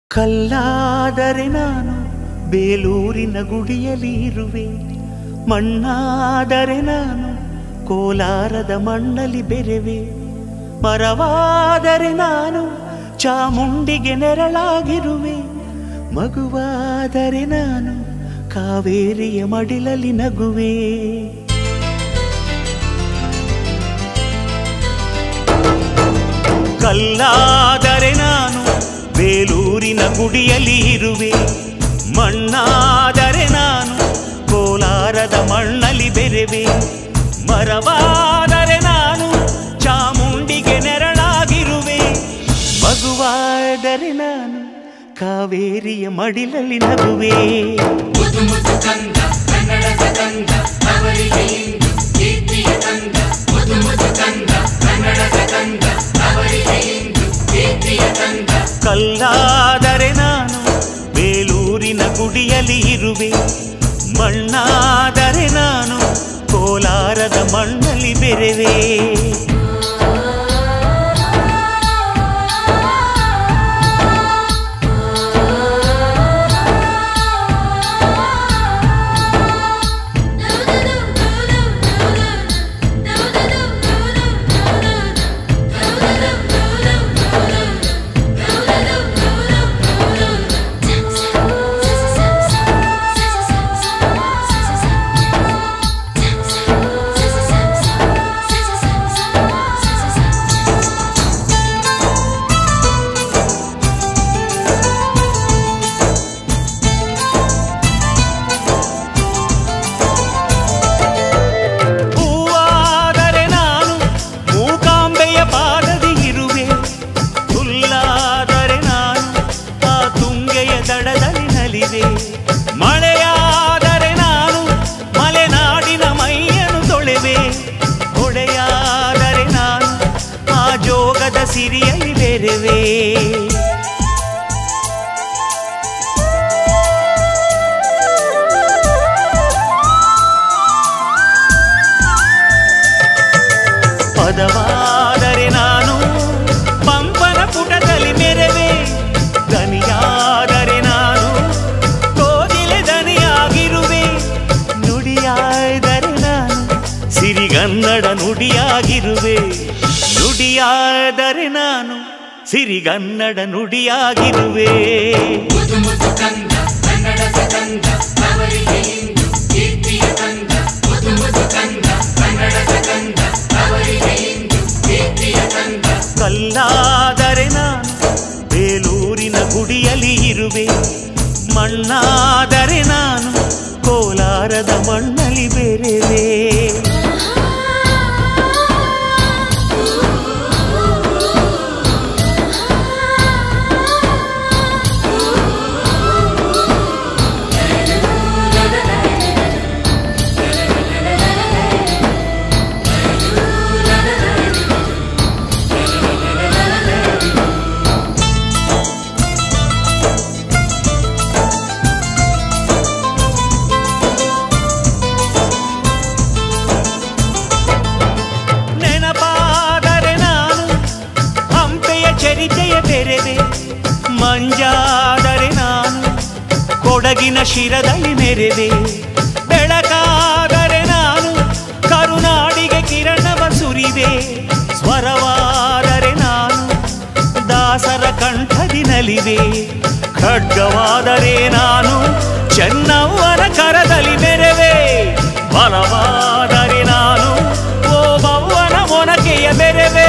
ಕಲ್ಲಾದರೆ ನಾನು ಬೇಲೂರಿನ ಗುಡಿಯಲ್ಲಿ ಇರುವೆ ಮಣ್ಣಾದರೆ ನಾನು ಕೋಲಾರದ ಮಣ್ಣಲ್ಲಿ ಬೆರೆವೆ ಮರವಾದರೆ ನಾನು ಚಾಮುಂಡಿಗೆ ನೆರಳಾಗಿರುವೆ ಮಗುವಾದರೆ ನಾನು ಕಾವೇರಿಯ ಮಡಿಲಲ್ಲಿ ನಗುವೆ ಕಲ್ಲಾದರೆ ನಾನು ಬೇಲೂರಿನ ಗುಡಿಯಲ್ಲಿ ಇರುವೆ ಮಣ್ಣಾದರೆ ನಾನು ಕೋಲಾರದ ಮಣ್ಣಲ್ಲಿ ಬೆರೆವೆ ಮರವಾದರೆ ನಾನು ಚಾಮುಂಡಿಗೆ ನೆರಳಾಗಿರುವೆ ಮಗುವಾದರೆ ನಾನು ಕಾವೇರಿಯ ಮಡಿಲಲ್ಲಿ ನಗುವೆ ಮುದು ಮುದು ಕಂದ ಕನ್ನಡದ ಕಂದ ಅವರಿಗೆ ಇಂದು ಕೀರ್ತಿಯ ಕಂದ ಮುದು ಮುದು ಕಂದ ಕನ್ನಡದ ಕಂದ ಅವರಿಗೆ ಇಂದು ಕೀರ್ತಿಯ ಕಂದ ಕಲ್ಲಾದರೆ ನಾನು ಬೇಲೂರಿನ ಗುಡಿಯಲ್ಲಿ ಇರುವೆ ಮಣ್ಣಾದರೆ ನಾನು ಕೋಲಾರದ ಮಣ್ಣಲ್ಲಿ ಬೆರೆವೆ ಹೂವಾದರೆ ನಾನು ಮೂಕಾಂಬೆಯ ಪಾದದಿ ಇರುವೆ ಹುಲ್ಲಾದರೆ ನಾನು ಆ ತುಂಗೆಯ ದಡದಲ್ಲಿ ನಲಿವೆ ಮಳೆಯಾದರೆ ನಾನು ಮಲೆನಾಡಿನ ಮೈಯನ್ನು ತೊಳೆವೆ ಹೊಳೆಯಾದರೆ ನಾನು ಆ ಜೋಗದ ಸಿರಿಯಲ್ಲಿ ಬೆರೆವೆ ಪದವಾದರೆ ನಾನು ಪಂಪನ ಪುಟದಲ್ಲಿ ಮೆರವೆ ದನಿಯಾದರೆ ನಾನು ಕೋಗಿಲೆ ದನಿಯಾಗಿರುವೆ ನುಡಿಯಾದರೆ ನಾನು ಸಿರಿಗನ್ನಡ ನುಡಿಯಾಗಿರುವೆ ನುಡಿಯಾದರೆ ನಾನು ಸಿರಿಗನ್ನಡ ನುಡಿಯಾಗಿರುವೆ ಮುದು ಮುದು ಕಂದ ಕನ್ನಡದ ಕಂದ ಅವರಿಗೆ ಇಂದು ಕೀರ್ತಿಯ ಕಂದ ಮುದು ಮುದು ಕಂದ ಕನ್ನಡದ ಕಂದ ಅವರಿಗೆ ಇಂದು ಕೀರ್ತಿಯ ಕಂದ ಕಲ್ಲಾದರೆ ನಾನು ಬೇಲೂರಿನ ಗುಡಿಯಲ್ಲಿ ಇರುವೆ ಮಣ್ಣಾದರೆ ನಾನು ಕೋಲಾರದ ಮಣ್ಣಲ್ಲಿ ಬೆರೆವೆ ನೆನಪಾದರೆ ನಾನು ಹಂಪೆಯ ಚರಿತೆಯ ಬೆರೆವೆ ಮಂಜಾದರೆ ನಾನು ಕೊಡಗಿನ ಶಿರದಲ್ಲಿ ಮೆರೆವೆ ಬೆಳಕಾದರೆ ನಾನು ಕರುನಾಡಿಗೆ ಕಿರಣವ ಸುರಿವೆ ಸ್ವರವಾದರೆ ನಾನು ದಾಸರ ಕಂಠದಿ ನಲಿವೆ ಖಡ್ಗವಾದರೆ ನಾನು ಚೆನ್ನವ್ವನ ಕರದಲ್ಲಿ ಮೆರೆವೆ ಬಲವಾದರೆ ನಾನು ಓ ಬವ್ವನ ಮೊನಕೆಯ ಮೆರೆವೆ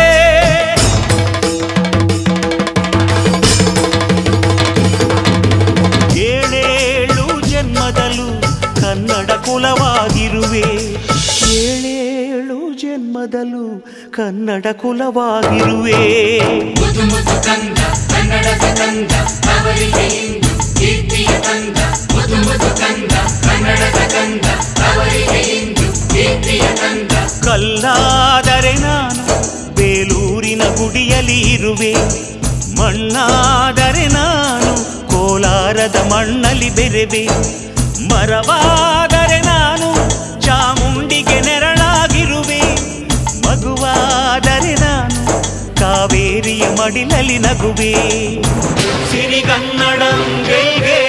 ಏಳೇಳು ಜನ್ಮದಲ್ಲೂ ಕನ್ನಡ ಕುಲವಾಗಿರುವೆ ಏಳೇಳು ಜನ್ಮದಲ್ಲೂ ಕನ್ನಡ ಕುಲವಾಗಿರುವೆ ಮುದು ಮುದು ಕಂದ ಕನ್ನಡದ ಕಂದ ಅವರಿಗೆ ಇಂದು ಕೀರ್ತಿಯ ಕಂದ ಮುದು ಮುದು ಕಂದ ಕನ್ನಡದ ಕಂದ ಅವರಿಗೆ ಇಂದು ಕೀರ್ತಿಯ ಕಂದ ಕಲ್ಲಾದರೆ ನಾನು ಬೇಲೂರಿನ ಗುಡಿಯಲ್ಲಿ ಇರುವೆ ಮಣ್ಣಾದರೆ ನಾನು ಕೋಲಾರದ ಮಣ್ಣಲ್ಲಿ ಬೆರೆವೆ ಮರವಾದರೆ ನಾನು ಚಾಮುಂಡಿಗೆ ನೆರಳಾಗಿರುವೆ ಮಗುವಾದರೆ ನಾನು ಕಾವೇರಿಯ ಬಾಡಿಲಲ್ಲಿ ನಗುವೆ ಸಿರಿಗನ್ನಡಂ ಗೆಲ್ಗೆ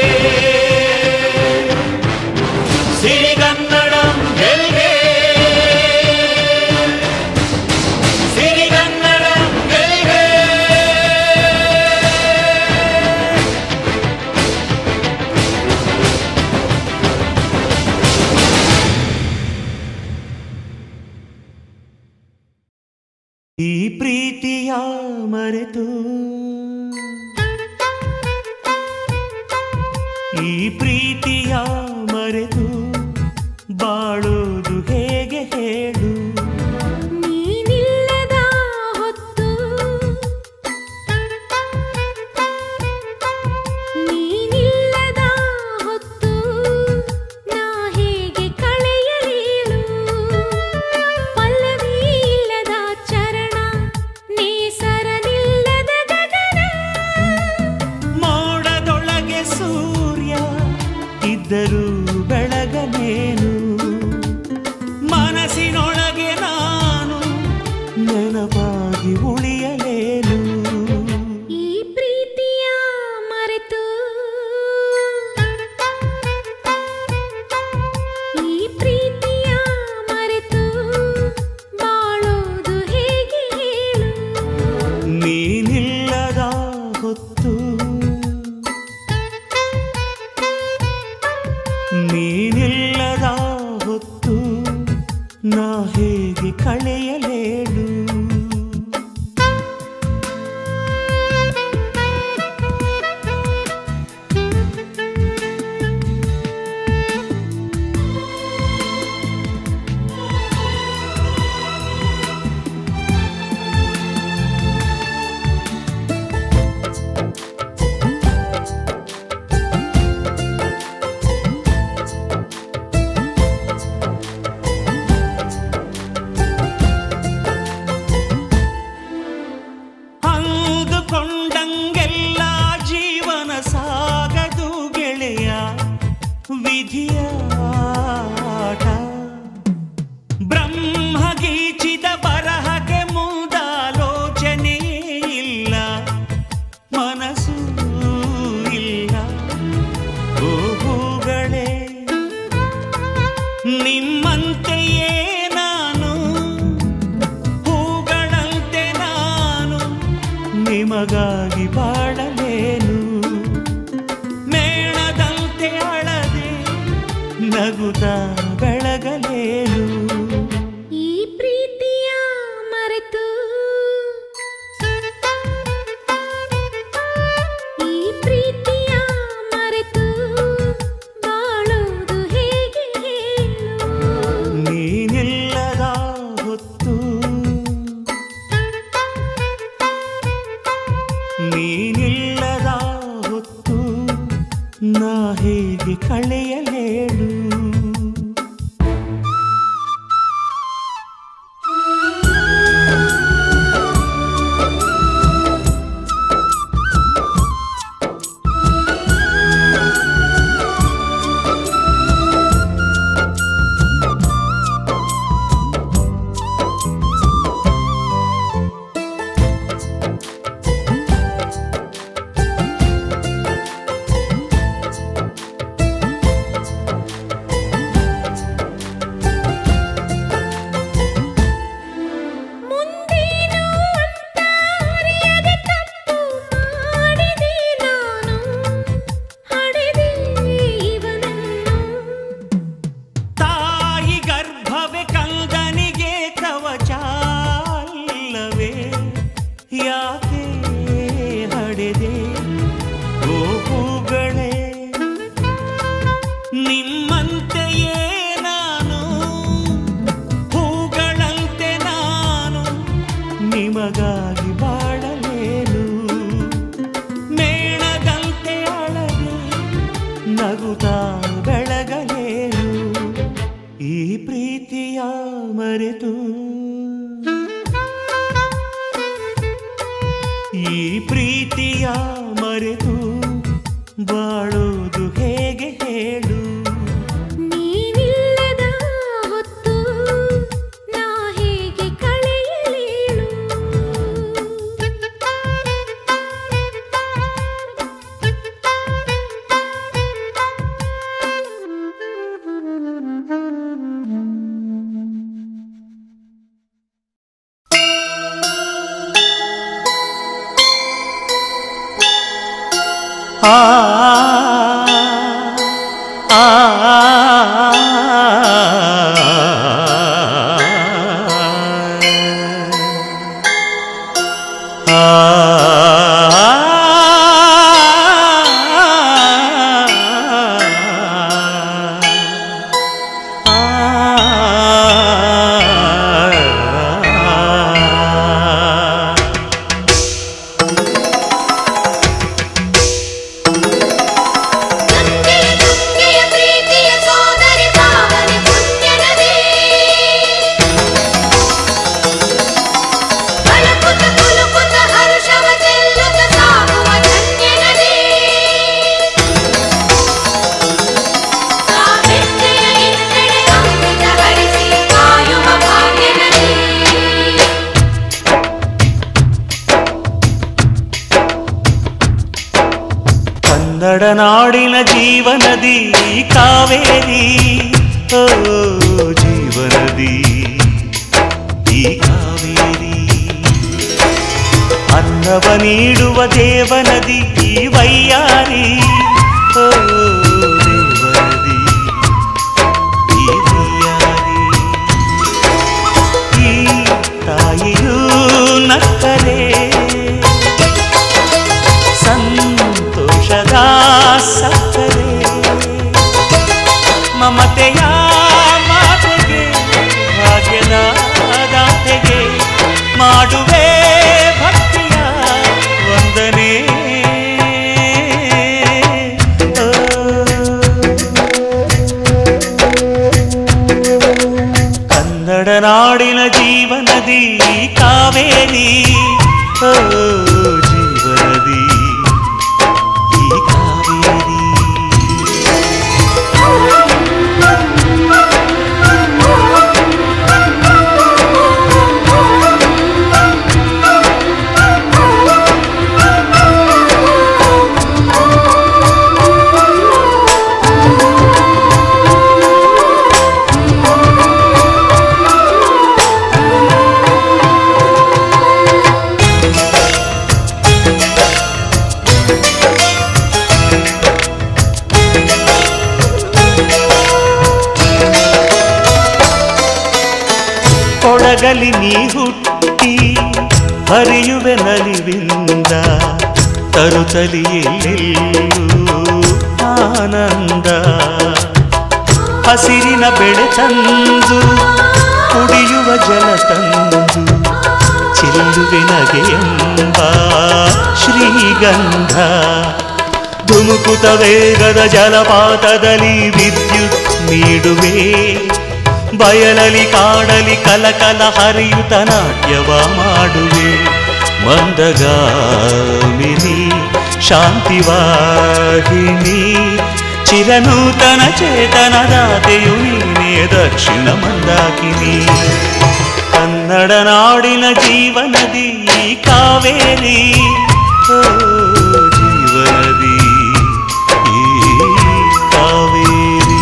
ಸಿರಿಗನ್ನಡಂ ಗೆಲ್ಗೆ ಸಿರಿಗನ್ನಡಂ ಗೆಲ್ಗೆ ಈ ಪ್ರೀತಿಯ ಮರೆತು ಈ ಪ್ರೀತಿಯ ಮರೆತು ಬಾಳೋದು ಹೇಗೆ ಹೇಳು ನೀನಿಲ್ಲದ ಹೊತ್ತು ನೀನಿಲ್ಲದ ಹೊತ್ತು ನಾ ಹೇಗೆ ಕಳೆಯಲೇಳು ಪಲ್ಲವಿ ಇಲ್ಲದ ಚರಣ ನೇಸರನಿಲ್ಲದ ಗಗನ ಮೋಡದೊಳಗೆ ಸೂರ್ಯ ಇದ್ದರೂ ಬೆಳಗನೇನು ಮನಸ್ಸಿನೊಳಗೆ ನಾನು ನೆನಪಾಗಿ ಉಳಿಯಲೇನು ಈ ಪ್ರೀತಿಯ ಮರೆತು ಈ ಪ್ರೀತಿಯ ಮರೆತು ಬಾಳೋದು ಹೇಗೆ ಹೇಳು ನೀನಿಲ್ಲದ ಹೊತ್ತು ನೀನಿಲ್ಲದ ಹೊತ್ತು ನಾ ಹೇಗೆ ಕಳೆಯಲೇಳು ಅಂದುಕೊಂಡಂಗೆಲ್ಲ ಜೀವನ ಸಾಗದು ಗೆಳೆಯ ವಿಧಿಯ ಆಟ ಬ್ರಹ್ಮ ಗೀಚಿದ ಬರಹಕ್ಕೆ ಮುಂದಾಲೋಚನೆಯೇ ಇಲ್ಲ ಮನಸ್ಸೂ ಇಲ್ಲ ಓ ಹೂಗಳೇ ನಿಮ್ಮಂತೆಯೇ ನಾನು ಹೂಗಳಂತೆ ನಾನು ನಿಮಗಾಗಿ ಬಾಳಲೇನು ಮೇಣದಂತೆ ಅಳದೆ ನಗುತ್ತಾ ಬೆಳಗಲೇನು ಈ ಪ್ರೀತಿಯ ಮರೆತು ಈ ಪ್ರೀತಿಯ ಮರೆತು ಬಾಳೋದು ಹೇಗೆ ಹೇಳು ನೀನಿಲ್ಲದ ಹೊತ್ತು ನೀನಿಲ್ಲದ ಹೊತ್ತು ನಾ ಹೇಗೆ ಕಳೆಯಲೇಳು ಮುಂದೇನು ಅಂತ ಅರಿಯದೆ ತಪ್ಪು ಮಾಡಿದೆ ನಾನು ಹಡೆದೆ ಇವನನ್ನು ತಾಯಿ ಗರ್ಭವೇ ಕಂದನಿಗೆ ಕವಚ ಅಲ್ಲವೇ ಯಾಕೆ ಹಡೆದೆ ಓ ಹೂಗಳೇ ನಿಮ್ಮಂತೆಯೇ ನಾನು ಹೂಗಳಂತೆ ನಾನು ನಿಮಗಾಗಿ ಬಾಳಲೇನು ಮೇಣದಂತೆ ಅಳದೆ ನಗುತ್ತಾ ಬೆಳಗಲೇನು ಈ ಪ್ರೀತಿಯ ಮರೆತು ಈ ಪ್ರೀತಿಯ ಮರೆತು ಬಾಳೋದು ಹೇಗೆ ಹೇಳು ನೀನಿಲ್ಲದ ಹೊತ್ತು ನಾ ಹೇಗೆ ಕಳೆಯಲೇಳು ಆ ಆ ಗಂಗೆಯ ಗಂಗೆಯ ಪ್ರೀತಿಯ ಸೋದರಿ ಪಾವನಿ ಪುಣ್ಯ ನದಿ ಅಳುಕುತ ಕುಲುಕುತ ಹರುಷವ ಚೆಲ್ಲುತ್ತ ಸಾಗುವ ಧನ್ಯ ನದಿ ಕಾವೆತ್ತೆಯ ಹಿನ್ನಡೆ ಅಮೃತ ಹರಿಸಿ ಕಾಯುವ ಭಾಗ್ಯ ನದಿ ಕನ್ನಡ ನಾಡಿನ ಜೀವನದಿ ಕಾವೇರಿ ಓ ಜೀವನದಿ ಈ ಕಾವೇರಿ ಅನ್ನವ ನೀಡುವ ದೇವನದಿ ಈ ವೈಯಾರಿ ಓ ದೇವನದಿ ಈ ವೈಯಾರಿ ಈ ತಾಯಿಯೂ ನಕ್ಕರೆ ಸಂತೋಷದ ಸಕ್ಕರೆ ಮಮತೆಯ ಮಾತೆಗೆ ಭಾಗ್ಯದ ದಾತೆಗೆ ಮಾಡುವೆ ಭಕ್ತಿಯ ವಂದನೆ ಓ. ಕನ್ನಡ ನಾಡಿನ ಜೀವನದಿ ಕಾವೇರಿ ಓ ಜೀವನದಿ ಈ ಕಾವೇರಿ ಕೊಡಗಲಿ ನೀ ಹುಟ್ಟಿ ಹರಿಯುವೆ ನಲಿವಿಂದ ತರುತ್ತಲಿಯೆಲ್ಲೆಲ್ಲೂ ಆನಂದ ಹಸಿರಿನ ಬೆಳೆ ತಂದು ಕುಡಿಯುವ ಜಲ ತಂದು ಚೆಲ್ಲುವೆ ನಗೆಯೆಂಬ ಶ್ರೀಗಂಧ ಧುಮುಕುತ ವೇಗದ ಜಲಪಾತದಲ್ಲಿ ವಿದ್ಯುತ್ ನೀಡುವೆ ಬಯಲಲಿ ಕಾಡಲಿ ಕಲಕಲ ಹರಿಯುತ ನಾಟ್ಯವ ಮಾಡುವೆ ಮಂದಗಾಮಿನಿ ಶಾಂತಿವಾಹಿನಿ ಚಿರನೂತನ ಚೇತನದಾತೆಯು ನೀನೇ ದಕ್ಷಿಣ ಮಂದಾಕಿನಿ ಕನ್ನಡ ನಾಡಿನ ಜೀವನದಿ ಈ ಕಾವೇರಿ ಓ ಜೀವನದಿ ಈ ಕಾವೇರಿ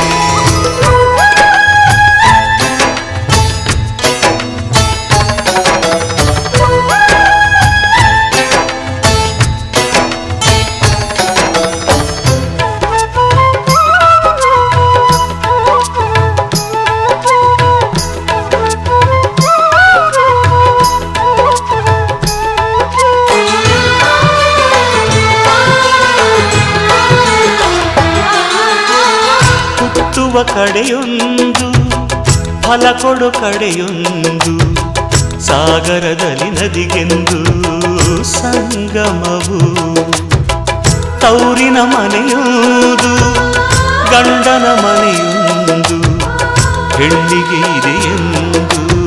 ಹುಟ್ಟುವ ಕಡೆಯೊಂದು ಫಲ ಕೊಡು ಕಡೆಯೊಂದು ಸಾಗರದಲ್ಲಿ ನದಿಗೆಂದು ಸಂಗಮವು ತೌರಿನ ಮನೆಯುವುದು ಗಂಡನ ಮನೆಯೊಂದು ಹೆಣ್ಣಿಗೆ ಇದೆಯೆಂದು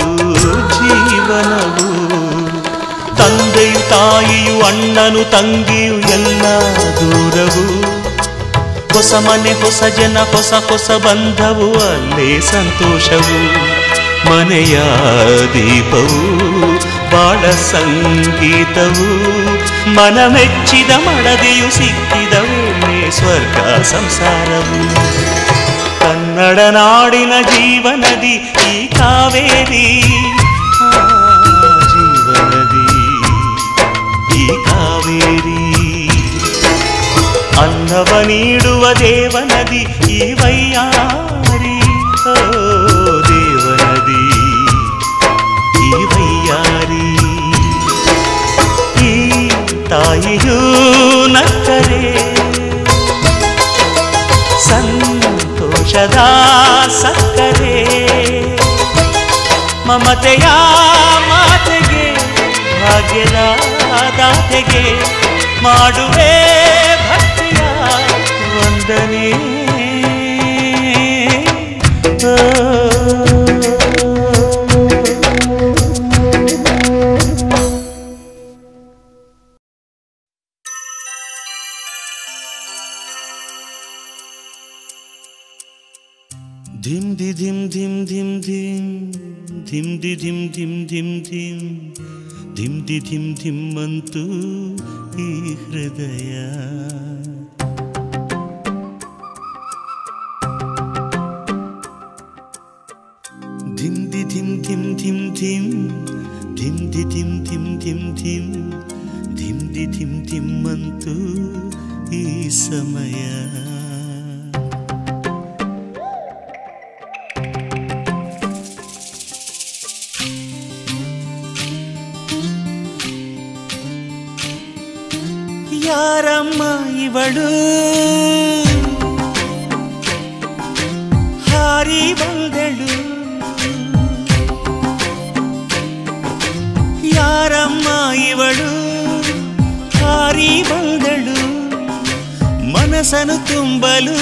ಜೀವನವು ತಂದೆಯು ತಾಯಿಯು ಅಣ್ಣನು ತಂಗಿಯು ಎಲ್ಲ ದೂರವು ಹೊಸ ಮನೆ ಹೊಸ ಜನ ಹೊಸ ಹೊಸ ಬಂಧವು ಅಲ್ಲೇ ಸಂತೋಷವು ಮನೆಯ ದೀಪವು ಬಾಳ ಸಂಗೀತವು ಮನ ಮೆಚ್ಚಿದ ಮಡದೆಯು ಸಿಕ್ಕಿದ ವೇಳೆ ಸ್ವರ್ಗ ಸಂಸಾರವು ಕನ್ನಡ ನಾಡಿನ ಜೀವನದಿ ಈ ಕಾವೇರಿ ಆ, ಜೀವನದಿ ಈ ಕಾವೇರಿ ಅನ್ನವ ನೀಡುವ ದೇವನದಿ ಈ ವೈಯಾರಿ ಓ ದೇವನದಿ ಈ ವೈಯಾರಿ ಈ ತಾಯಿಯೂ ನಕ್ಕರೆ ಸಂತೋಷದ ಸಕ್ಕರೆ ಮಮತೆಯ ಮಾತೆಗೆ ಭಾಗ್ಯದ ದಾತೆಗೆ ಮಾಡುವೆ ಭಕ್ತಿಯ ವಂದನೆ ಧಿಮ್ ದಿ ಧಿಮ್ ಧಿಮ್ ಧಿಮ್ ಧಿಮ್ ಧಿಮ್ ದಿ ಧಿಮ್ ಧಿಮ್ ಧಿಮ್ ಧಿಮ್ ಧಿಮ್ ದಿ ಧಿಮ್ ಧಿಮ್ ಅಂತು ಈ ಹೃದಯ ಧಿಮ್ ದಿ ಧಿಮ್ ಧಿಮ್ ಧಿಮ್ ಧಿಮ್ ಧಿಮ್ ದಿ ಧಿಮ್ ಧಿಮ್ ಧಿಮ್ ಧಿಮ್ ಧಿಮ್ ದಿ ಧಿಮ್ ಧಿಮ್ ಅಂತು ಈ ಸಮಯ ಯಾರಮ್ಮ ಇವಳು ಹಾರಿ ಬಂದಳು ಯಾರಮ್ಮ ಇವಳು ಹಾರಿ ಬಂದಳು ಮನಸ್ಸನ್ನು ತುಂಬಲು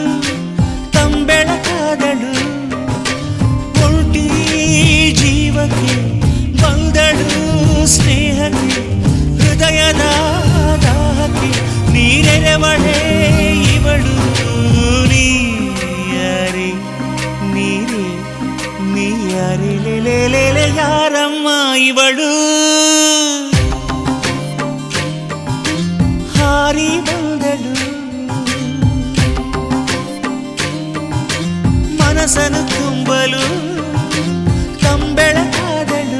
ತಂಬೆಳಕಾದಳು ಒಂಟಿ ಜೀವಕ್ಕೆ ಬಂದಳು ಸ್ನೇಹಕ್ಕೆ ಹೃದಯದ ದಾಹಕ್ಕೆ ನೀರೆರೆವಳೆ ಇವಳು ನೀಯಾರಿ ನೀರೇ ನೀಯಾರಿ ಲೆಲೆ ಯಾರಮ್ಮ ಇವಳು ಹಾರಿ ಬಂದಳು ಮನಸ್ಸನ್ನು ತುಂಬಲು ಕಂಬೆಳಕಾದಳು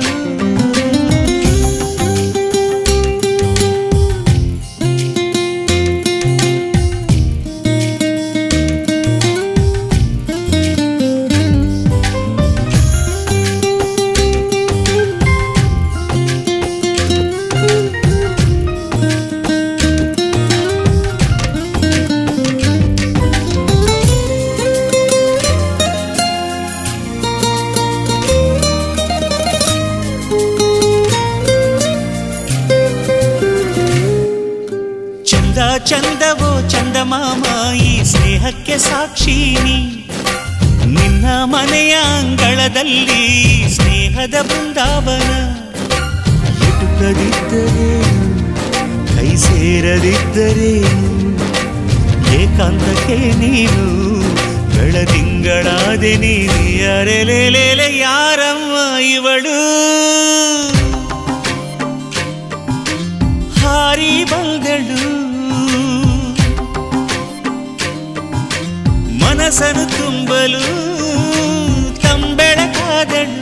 ಚಂದ ಚಂದವೋ ಚಂದಮಾಮ ಈ ಸ್ನೇಹಕ್ಕೆ ಸಾಕ್ಷಿನಿ ನಿನ್ನ ಮನೆಯ ಅಂಗಳದಲ್ಲಿ ಸ್ನೇಹದ ಬೃಂದಾವನ ಎಟುಕದಿದ್ದರೇನು ಕೈ ಸೇರದಿದ್ದರೇನು ಏಕಾಂತಕ್ಕೆ ನೀನು ಬೆಳದಿಂಗಳಾದೆ ನೀನು ಅರೆಲೆಲೆಲೆ ಯಾರಮ್ಮ ಇವಳು ಹಾರಿ ಬಂದಳು ಮನಸ್ಸನ್ನು ತುಂಬಲು ತಂಬೆಳಕಾದಳು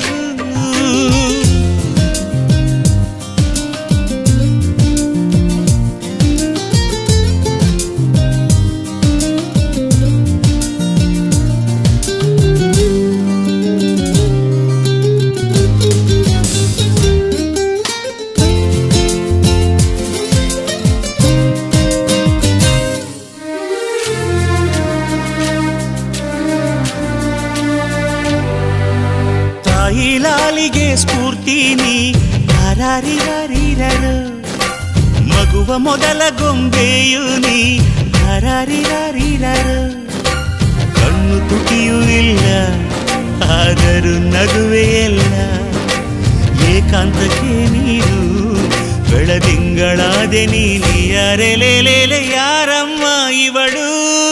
ತಾಯಿ ಲಾಲಿಗೆ ಸ್ಫೂರ್ತಿ ನೀ ಹರಾರಿರಾರಿರರು ಮಗುವ ಮೊದಲ ಗೊಂಬೆಯು ನೀ ಹರಾರಿರಾರಿರರು ಕಣ್ಣು ತುಟಿಯೂ ಇಲ್ಲ ಆದರೂ ನಗುವೆ ಎಲ್ಲ ಏಕಾಂತಕ್ಕೆ ನೀನು ಬೆಳದಿಂಗಳಾದೆ ನೀಲಿ ಅರೆಲೆಲೆಲೆ ಯಾರಮ್ಮ ಇವಳು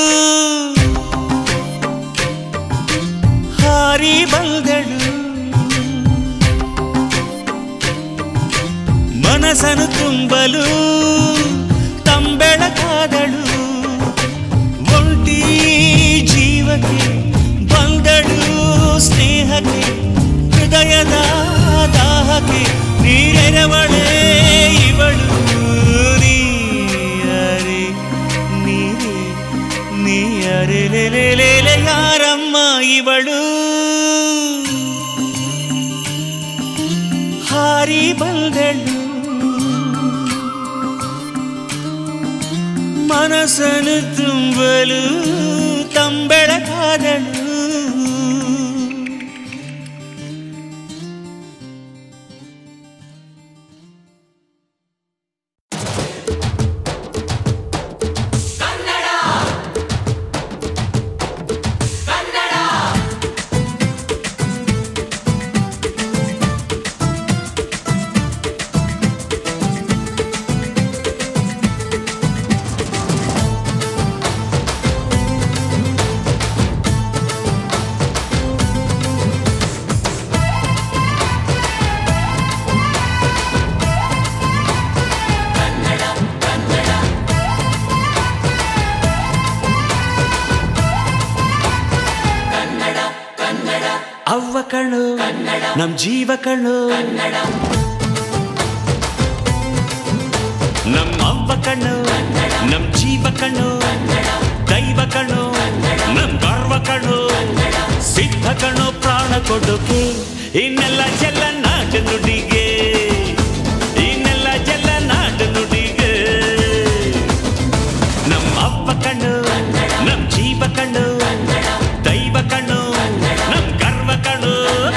ಹಾರಿ ಬಂದಳು ಮನಸ್ಸನ್ನು ತುಂಬಲು ತಂಬೆಳಕಾದಳು ಒಂಟಿ ಜೀವಕ್ಕೆ ಬಂದಳು ಸ್ನೇಹಕ್ಕೆ ಹೃದಯದ ದಾಹಕ್ಕೆ ನೀರೆರವಳೆ ಇವಳು ನೀಯಾರೆ ನೀ ಅರೆಲೆಲೆಲೆಲೆ ಯಾರಮ್ಮ ಇವಳು ಹಾರಿ ಬಂದಳು ಮನಸ್ಸನ್ನು ತುಂಬಲು ತಂಬೆಳಕಾದಳು ಅವ್ವ ಕಣು ನಮ್ ಜೀವ ಕಣು ನಮ್ಮ ಅವ್ವ ಕಣ್ಣು ನಮ್ ಜೀವ ಕಣ್ಣು ದೈವ ಕಣ್ಣು ನಮ್ ಗರ್ವ ಕಣ್ಣು ಸಿದ್ಧ ಕಣ್ಣು ಪ್ರಾಣ ಕೊಡೋಕೆ ಇನ್ನೆಲ್ಲ ಜಲ ನಾಡು ನುಡಿಗೆ ಇನ್ನೆಲ್ಲ ಜಲ ನಾಡು ನುಡಿಗೆ ನಮ್ಮ ಅವ್ವ ಕಣ್ಣು ನಮ್ ಜೀವ ಕಣ್ಣು ದೈವ ಕಣ್ಣು ನಮ್ ಗರ್ವ ಕಣ್ಣು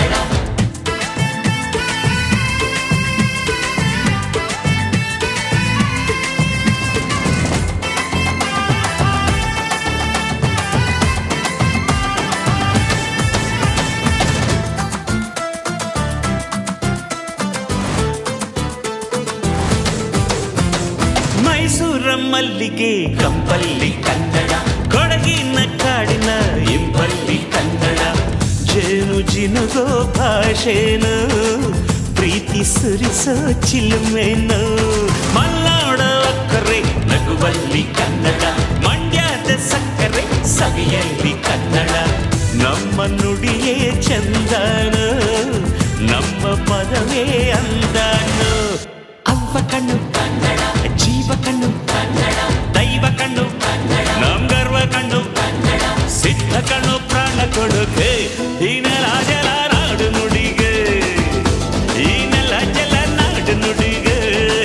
ಮೈಸೂರ ಮಲ್ಲಿಗೆ ಕಂಪಲ್ಲಿ ಕನ್ನಡ ಕೊಡಗಿನ ಕಾಡಿನ ಇಂಪಲ್ಲಿ ಕನ್ನಡ ಜೇನು ಜಿನುಗೋ ಭಾಷೆನು ಪ್ರೀತಿ ಸುರಿಸೋ ಚಿಲುಮೆನು ಮಲ್ನಾಡ ಅಕ್ಕರೆ ನಗುವಲ್ಲಿ ಕನ್ನಡ ಮಂಡ್ಯದ ಸಕ್ಕರೆ ಸವಿಯಲ್ಲಿ ಕನ್ನಡ ನಮ್ಮ ನುಡಿಯೇ ಚಂದನು ನಮ್ಮ ಪದವೇ ಅಂದನು ಅವ್ವ ಕಣ್ಣು ಕನ್ನಡ ಜೀವ ಕಣ್ಣು ಕನ್ನಡ ದೈವ ಕಣ್ಣು ನಮ್ ಗರ್ವ ಕಣ್ಣು ಸಿದ್ಧ ಕಣ್ಣು ಪ್ರಾಣ ಕೊಡುಗೆ ಈ ನೆಲ ಜಲ ನಾಡು ನುಡಿಗೆ ಈ ನೆಲ ಜಲ ನಾಡು ನುಡಿಗೆ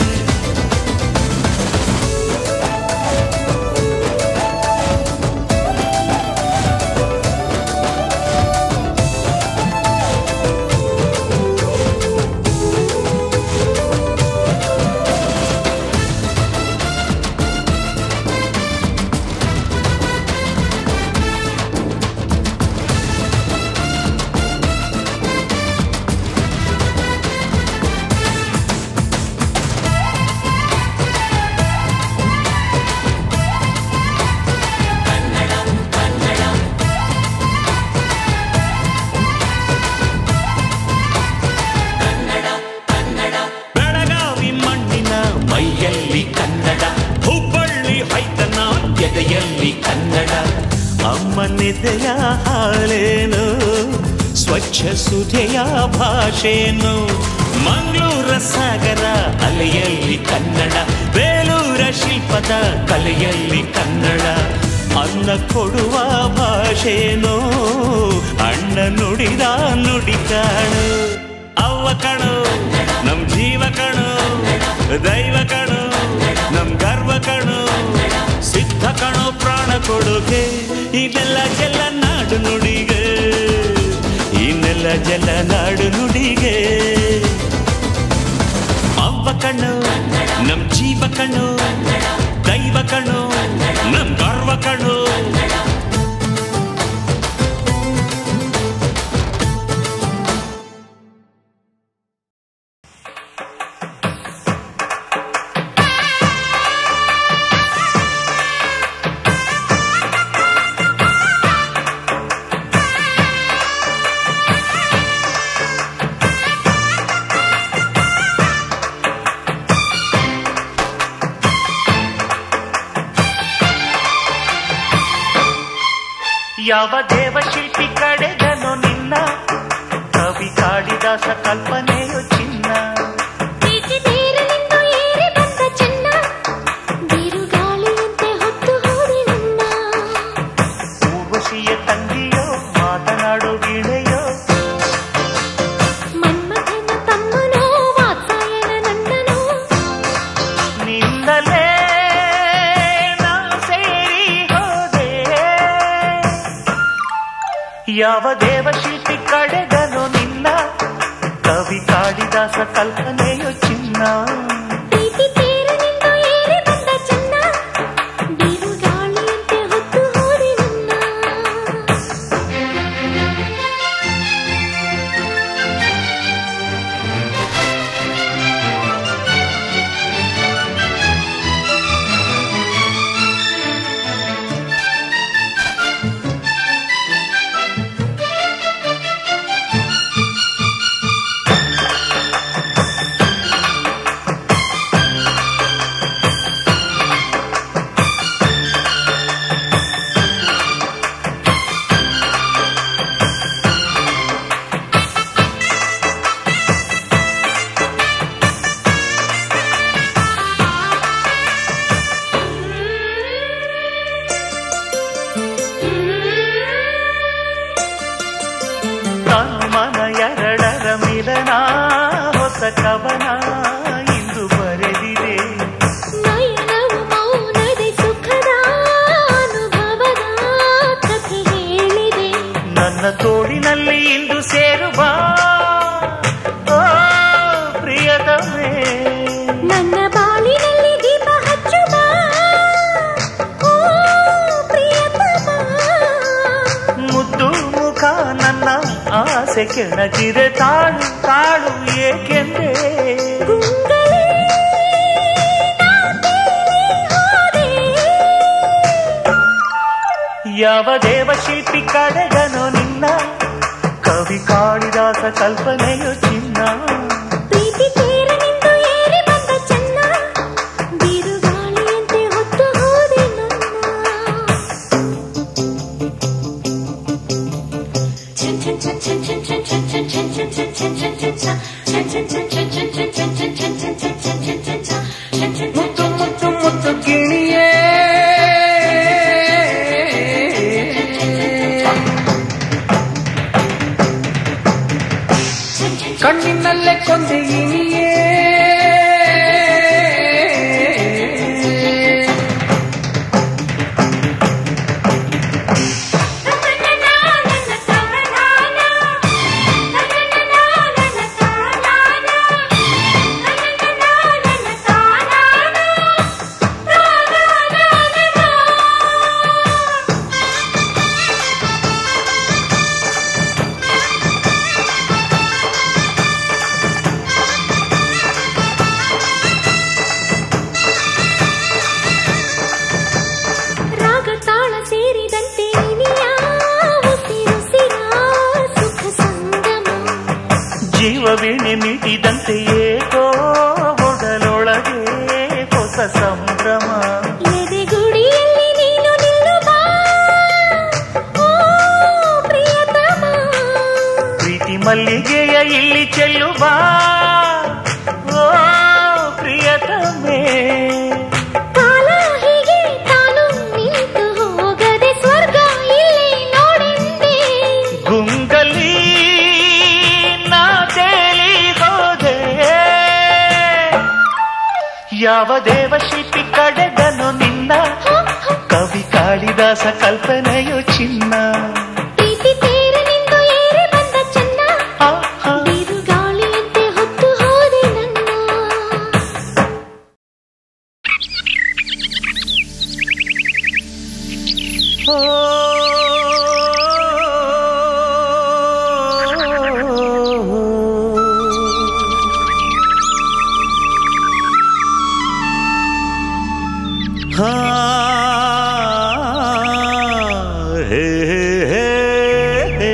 ಬೆಳಗಾವಿ ಮಣ್ಣಿನ ಮೈಯಲ್ಲಿ ಕನ್ನಡ ಹುಬ್ಬಳ್ಳಿ ಹೈತನ ಎದೆಯಲ್ಲಿ ಕನ್ನಡ ಅಮ್ಮನೆದೆಯ ಹಾಲೇನು ಸ್ವಚ್ಛ ಸುಧೆಯ ಭಾಷೆನು ಮಂಗಳೂರ ಸಾಗರ ಅಲೆಯಲ್ಲಿ ಕನ್ನಡ ಬೇಲೂರ ಶಿಲ್ಪದ ಕಲೆಯಲ್ಲಿ ಕನ್ನಡ ಅನ್ನ ಕೊಡುವ ಭಾಷೆನೋ ಅಣ್ಣ ನುಡಿದ ನುಡಿ ಕಾಣು ಅವ್ವ ಕಣು ನಮ್ ಜೀವ ಕಣು ದೈವ ಕಣು ನಮ್ ಗರ್ವ ಕಣು ಸಿದ್ಧ ಕಣು ಪ್ರಾಣ ಕೊಡುಗೆ ಇದೆಲ್ಲ ಜಲ ನಾಡು ನುಡಿಗೆ ಇನ್ನೆಲ್ಲ ಜಲ ನಾಡು ನುಡಿಗೆ ಅವ್ವ ಕಣ್ಣು ನಮ್ ಜೀವ ಕಣ್ಣು ದೈವ ಕಣ್ಣು ನಮ್ ಗರ್ವ ಕಣ್ಣು ಯಾವ ದೇವಶಿಲ್ಪಿ ಕಡೆಗನು ನಿನ್ನ ಕವಿ ಕಾಳಿದಾಸ ಕಲ್ಪನೆಯು ಚಿನ್ನ ಪ್ರೀತಿ ನೀರಿನಿಂದ ಏರಿ ಬಂದ ಚೆನ್ನ ಬಿರುಗಾಳಿಯಂತೆ ಹೊತ್ತು ಹೋದೆ ನನ್ನ ಯಾವ ದೇವಶಿಲ್ಪಿ ಕಡೆಗನು ನಿನ್ನ ಕವಿ ಕಾಳಿದಾಸ ಕಲ್ಪನೆಯು ಚಿನ್ನ ಪ್ರೀತಿ ತೇರನಿಂದ ಏರಿ ಬಂದ ಚೆನ್ನ ಬಿರುಗಾಳಿಯಂತೆ ಹೊತ್ತು ಹೋದೆ ನನ್ನ ತಾನು ಮನ ಎರಡರ ಮಿಲನ ಹೊಸ ಕವನ ಇಂದು ಬರೆದಿದೆ ನಯನವು ಮೌನದೆ ಸುಖದ ಅನುಭವದ ಕಥೆ ಹೇಳಿದೆ ನನ್ನ ತೋಳಿನಲ್ಲಿ ಇಂದು ಸೇರುವ ಓ ಪ್ರಿಯತಮೇ ನನ್ನ ಬಾಳಿನಲ್ಲಿ ದೀಪ ಹಚ್ಚುವ ಓ ಪ್ರಿಯತಮ ಮುದ್ದು ಮುಖ ನನ್ನ ಆಸೆ ಕೆಣಕಿದೆ ತಾಳು ತಾಳು ಏಕೆಂದೇ ಗುಂಗಲೇ ನಾ ತೇಲಿ ಹೋದೆ. ಯಾವ ದೇವಶಿಲ್ಪಿ ಕಡೆಗನು ನಿನ್ನ ಕವಿ ಕಾಳಿದಾಸ ಕಲ್ಪನೆಯು ಚಿನ್ನ ಪ್ರೀತಿ ತೇರನಿಂದ ಏರಿ ಬಂದ ಚೆನ್ನ ಬಿರುಗಾಳಿಯಂತೆ ಹೊತ್ತು ಹೋದೆ ನನ್ನ ಮುತ್ತು ಮುತ್ತು ಮುತ್ತು ಗಿಣಿಯೇ ಕಣ್ಣಿನಲ್ಲೇ ಕೊಂದೆ ಇನಿಯೇ ರಾಗ ತಾಳ ಸೇರಿದಂತೆ ಇನಿಯ ಉಸಿರುಸಿರ ಸುಖ ಸಂಗಮ ಜೀವವೀಣೆ ಮಿಟಿದಂತೆ ಏಕೋ ಒಡಲೊಳಗೆ ಹೊಸ ಸಂಭ್ರಮ ಎದೆಗುಡಿಯಲ್ಲಿ ನೀನು ನಿಲ್ಲುವ ಓ ಪ್ರಿಯತಮ ಪ್ರೀತಿ ಮಲ್ಲಿಗೆಯ ಇಲ್ಲಿ ಚೆಲ್ಲುವ ಓ ಪ್ರಿಯತಮೇ ಕಾಲ ಹೀಗೆ ತಾನು ನಿಂತು ಹೋಗದೆ ಸ್ವರ್ಗ ಇಲ್ಲಿ ನೋಡೆಂದೆ ಗುಂಗಲಿ ನಾ ತೇಲಿ ಹೋದೆ ಯಾವ ದೇವಶಿಲ್ಪಿ ಕಡೆಗನು ನಿನ್ನ ಕವಿ ಕಾಳಿದಾಸ ಕಲ್ಪನೆಯು ಚಿನ್ನ ಪ್ರೀತಿ ತೇರನಿಂದ ಏರಿ ಬಂದ ಚೆನ್ನ ಆ, ಆ. ಬಿರುಗಾಳಿಯಂತೆ ಹೊತ್ತು ಹೋದೆ ನನ್ನ ಹಾ ಹೇ ಹೇ ಹೇ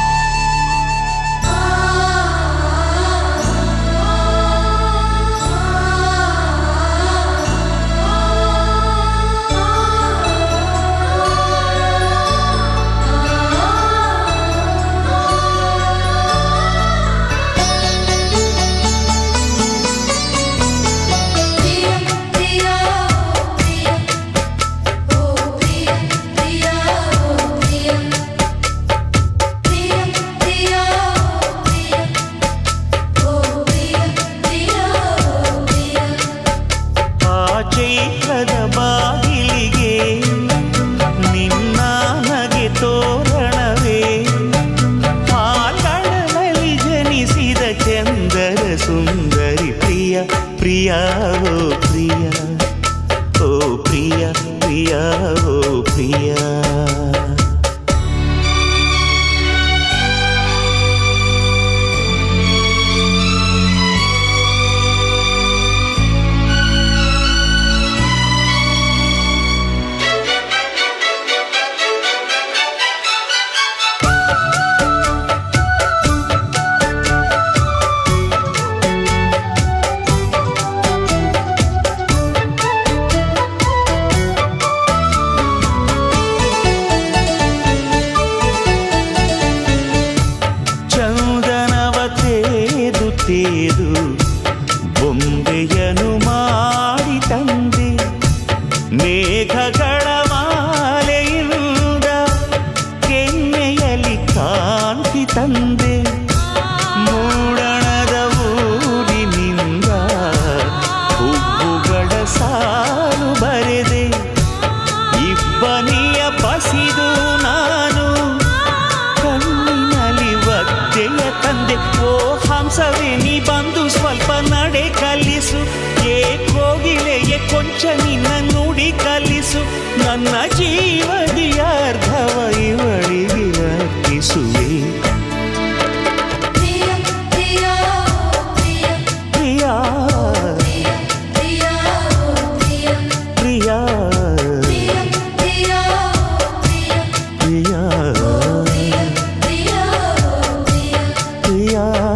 ಆ ಸುಂದರಿ ಪ್ರಿಯ ಪ್ರಿಯ ಓ ಪ್ರಿಯ ಓ ಪ್ರಿಯ ಪ್ರಿಯ ಓ ಪ್ರಿಯ ಚಂದನವ ತೇದು ತೇದು ಬೊಂಬೆಯನು ಮಾಡಿ ತಂದೆ ಮೇಘಗಳ ಮಾಲೆಯಿಂದ ಕೆನ್ನೆಯಲ್ಲಿ ಕಾಂತಿ ತಂದೆ ಮೂಡಣದ ಊರಿನಿಂದ ಹೂವುಗಳ ಸಾಲು ಬರೆದೆ ಇಬ್ಬನಿಯ ಪಸಿದು ನಾನು ಕಣ್ಣಿನಲ್ಲಿ ಒದ್ದೆಯ ತಂದೆ ಓ ಹಂಸವೇ ನೀ ಬಂದು ಸ್ವಲ್ಪ ನಡೆ ಕಲಿಸು ಏ ಕೋಗಿಲೆಯ ಕೊಂಚ ನಿನ್ನ ನುಡಿ ಕಲಿಸು ನನ್ನ ಜೀವದಿಯ ಅರ್ಧವ ಇವಳಿಗೆ ಅರ್ಪಿಸುವೆ ಪ್ರಿಯ ಪ್ರಿಯ ಪ್ರಿಯ ಪ್ರಿಯ ಪ್ರಿಯ ಪ್ರಿಯ ಪ್ರಿಯ ಪ್ರಿಯ ಪ್ರಿಯ ಪ್ರಿಯ ಪ್ರಿಯ ಪ್ರಿಯ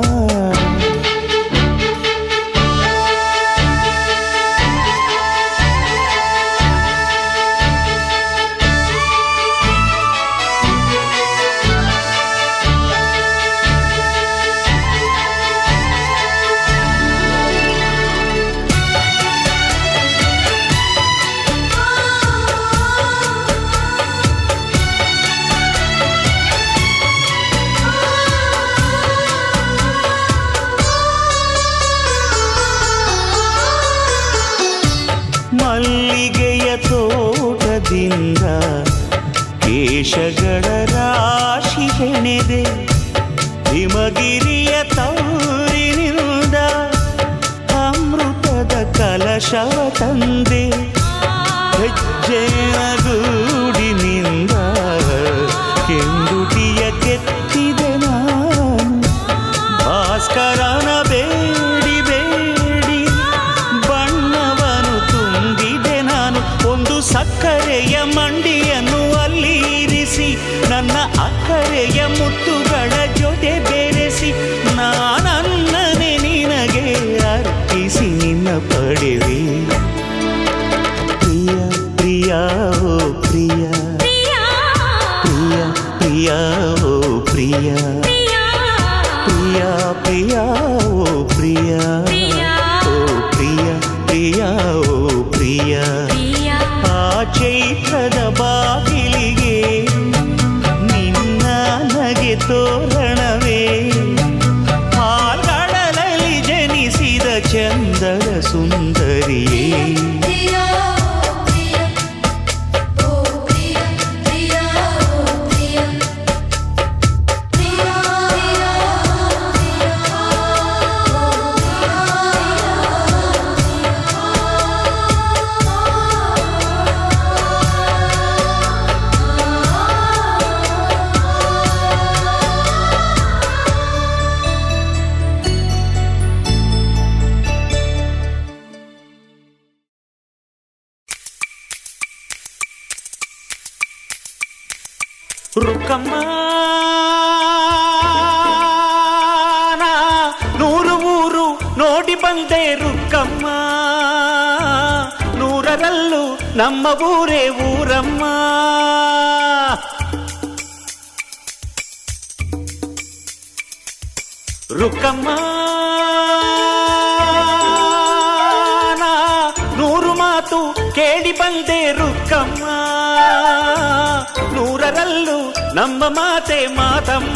ಮಲ್ಲಿಗೆಯ ತೋಟದಿಂದ ಕೇಶಗಳ ರಾಶಿ ಹೆಣೆದೆ ಹಿಮಗಿರಿಯ ತೌರಿನಿಂದ ಅಮೃತದ ಕಲಶವ ತಂದೆ ಹೆಜ್ಜೆಯ ಗೂಡಿನಿಂದ ಕೆಂದುಟಿಯ ಕೆತ್ತಿದೆ ನಾನು ಭಾಸ್ಕರನ ಬೇಡಿ ಬೇಡಿ ಬಣ್ಣವನು ತುಂಬಿದೆ ನಾನು ಒಂದು ಸಕ್ಕರೆಯ ಮಂಡಿಯನ್ನು ಅಲ್ಲಿ ಇರಿಸಿ ನನ್ನ ಅಕ್ಕರೆಯ ಮುತ್ತುಗಳ ಜೊತೆ ಬೆರೆಸಿ ನಾನನ್ನನೆ ನಿನಗೆ ಅರ್ಪಿಸಿ ನಿನ್ನ ಪಡೆವೆ ಪ್ರಿಯ ಪ್ರಿಯ ಓ ಪ್ರಿಯ ಪ್ರಿಯ ಪ್ರಿಯ ಪ್ರಿಯ ಓ ಪ್ರಿಯ ಪ್ರಿಯ ಪ್ರಿಯ ಪ್ರಿಯ ಓ ಪ್ರಿಯ ಪ್ರಿಯ ಓ ಪ್ರಿಯ ಪ್ರಿಯ ಓ ಪ್ರಿಯ ಪ್ರಿಯ ಆ ಚೈತ್ರದ ಬಾಗಿಲಿಗೆ ನಿನ್ನ ನಗೆ ತೋರಣವೇ ಹಾಲ್ಗಡಲಲ್ಲಿ ಜನಿಸಿದ ಚಂದದ ಸುಂದರಿಯೇ ಪ್ರಿಯ ಪ್ರಿಯ ಓ ಪ್ರಿಯ ಪ್ರಿಯ ಪ್ರಿಯ ಪ್ರಿಯ ರುಕ್ಕಮ್ಮ ನಾ ನೂರು ಊರು ನೋಡಿ ಬಂದೆ ರುಕ್ಕಮ್ಮ ನೂರರಲ್ಲೂ ನಮ್ಮ ಊರೇ ಊರಮ್ಮ ರುಕ್ಕಮ್ಮ ನಾ ನೂರು ಮಾತು ಕೇಳಿ ಬಂದೆ ರುಕ್ಕಮ್ಮ ನೂರರಲ್ಲೂ ನಮ್ಮ ಮಾತೆ ಮಾತಮ್ಮ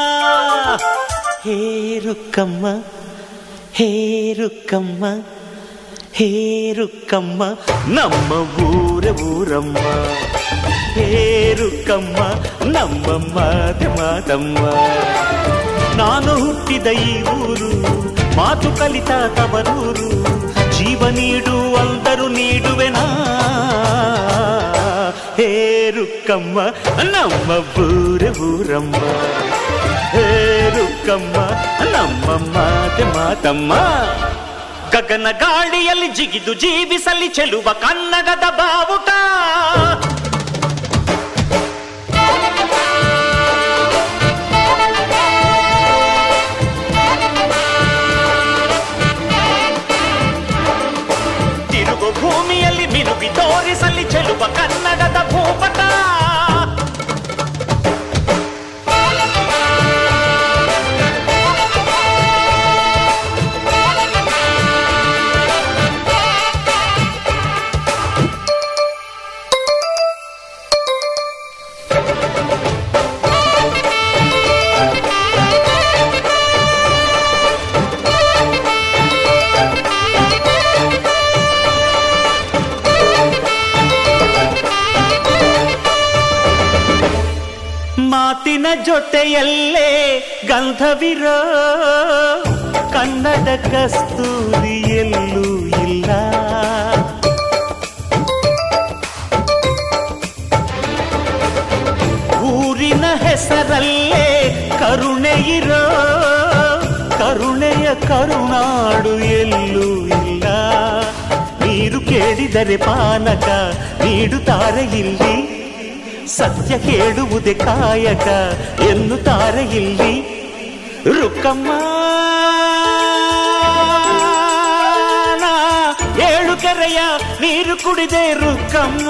ಹೇ ರುಕ್ಕಮ್ಮ ಹೇ ರುಕ್ಕಮ್ಮ ಹೇ ರುಕ್ಕಮ್ಮ ನಮ್ಮ ಊರ ಊರಮ್ಮ ಹೇ ರುಕ್ಕಮ್ಮ ನಮ್ಮ ಮಾತೆ ಮಾತಮ್ಮ ನಾನು ಹುಟ್ಟಿದ ಈ ಊರು ಮಾತು ಕಲಿತ ತವರೂರು ಜೀವ ನೀಡು ಅಂದರು ನೀಡುವೆನಾ ಹೇ ರುಕ್ಕಮ್ಮ ನಮ್ಮ ಬೂರ ಬೂರಮ್ಮ ಹೇ ರುಕ್ಕಮ್ಮ ನಮ್ಮ ಮಾತೆ ಮಾತಮ್ಮ ಗಗನ ಗಾಳಿಯಲ್ಲಿ ಜಿಗಿದು ಜೀವಿಸಲಿ ಚೆಲುವ ಕನ್ನಡದ ಬಾವುಟ ತಿರುಗು ಭೂಮಿಯಲ್ಲಿ ಮಿನುಗಿ ತೋರಿಸಲಿ ಚೆಲುವ ಕನ್ನಡದ ಭೂಪಟ ಮಾತಿನ ಜೊತೆಯಲ್ಲೇ ಗಂಧವಿರೋ ಕನ್ನಡ ಕಸ್ತೂರಿ ಎಲ್ಲೂ ಇಲ್ಲ ಊರಿನ ಹೆಸರಲ್ಲೇ ಕರುಣೆ ಇರೋ ಕರುಣೆಯ ಕರುನಾಡು ಎಲ್ಲೂ ಇಲ್ಲ ನೀರು ಕೇಳಿದರೆ ಪಾನಕ ನೀಡುತ್ತಾರೆ ಇಲ್ಲಿ ಸತ್ಯ ಕೇಳುವುದೇ ಕಾಯಕ ಎನ್ನುತ್ತಾರೆ ಇಲ್ಲಿ ರುಕ್ಕಮ್ಮ ನಾ ಏಳು ಕೆರೆಯ ನೀರು ಕುಡಿದೆ ರುಕ್ಕಮ್ಮ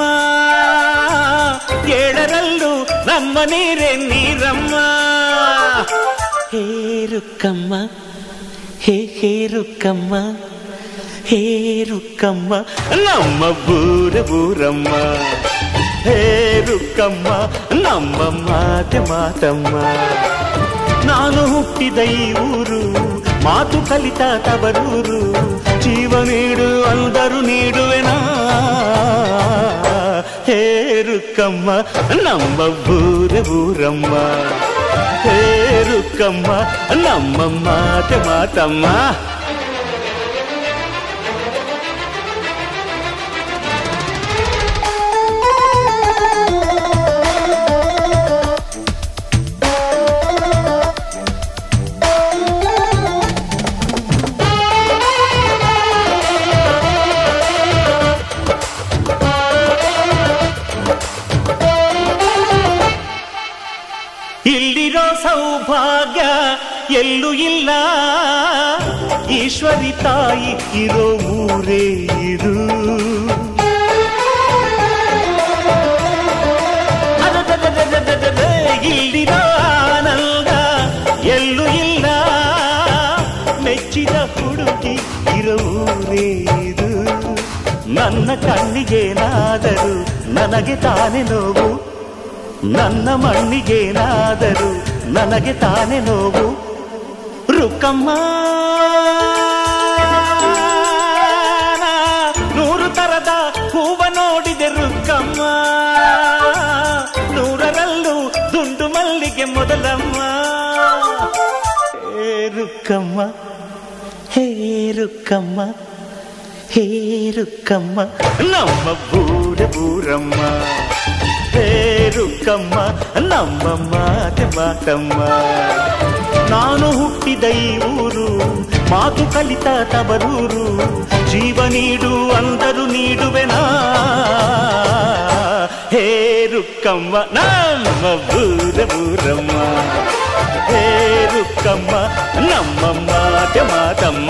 ಏಳರಲ್ಲೂ ನಮ್ಮ ನೀರೇ ನೀರಮ್ಮ ಹೇ ರುಕ್ಕಮ್ಮ ಹೇ ಹೇ ರುಕ್ಕಮ್ಮ ಹೇ ರುಕ್ಕಮ್ಮ ನಮ್ಮ ಬೂರ ಬೂರಮ್ಮ ಹೇ ರುಕ್ಕಮ್ಮ ನಮ್ಮ ಮಾತೆ ಮಾತಮ್ಮ ನಾನು ಹುಟ್ಟಿದ ಈ ಊರು ಮಾತು ಕಲಿತ ತವರೂರು ಜೀವ ನೀಡು ಅಂದರು ನೀಡುವೆನಾ ಹೇ ರುಕ್ಕಮ್ಮ ನಮ್ಮ ಬೂರ ಬೂರಮ್ಮ ಹೇ ರುಕ್ಕಮ್ಮ ನಮ್ಮ ಮಾತೆ ಮಾತಮ್ಮ ಇಲ್ಲಿರೋ ಸೌಭಾಗ್ಯ ಎಲ್ಲೂ ಇಲ್ಲ ಈಶ್ವರಿ ತಾಯಿ ಇರೋ ಊರೇ ಇದು ಅದದದದದದದ, ಇಲ್ಲಿರೋ ಆನಂದ ಎಲ್ಲೂ ಇಲ್ಲ ಮೆಚ್ಚಿದ ಹುಡುಗಿ ಇರೋ ಊರೇ ಇದು ನನ್ನ ಕಣ್ಣಿಗೇನಾದರೂ ನನಗೆ ತಾನೇ ನೋವು ನನ್ನ ಮಣ್ಣಿಗೇನಾದರೂ ನನಗೆ ತಾನೇ ನೋವು ರುಕ್ಕಮ್ಮ ನೂರು ತರದ ಹೂವ ನೋಡಿದೆ ರುಕ್ಕಮ್ಮ ನೂರರಲ್ಲೂ ದುಂಡು ಮಲ್ಲಿಗೆ ಮೊದಲಮ್ಮ ಹೇ ರುಕ್ಕಮ್ಮ ಹೇ ರುಕ್ಕಮ್ಮ ಹೇ ರುಕ್ಕಮ್ಮ ನಮ್ಮ ಬೂರ ಬೂರಮ್ಮ ಹೇ ರುಕ್ಕಮ್ಮ ನಮ್ಮ ಮಾತೆ ಮಾತಮ್ಮ ನಾನು ಹುಟ್ಟಿದ ಈ ಊರು ಮಾತು ಕಲಿತ ತವರೂರು ಜೀವ ನೀಡು ಅಂದರು ನೀಡುವೆನಾ ಹೇ ರುಕ್ಕಮ್ಮ ನಮ್ಮ ಬೂರ ಬೂರಮ್ಮ ಹೇ ರುಕ್ಕಮ್ಮ ನಮ್ಮ ಮಾತೆ ಮಾತಮ್ಮ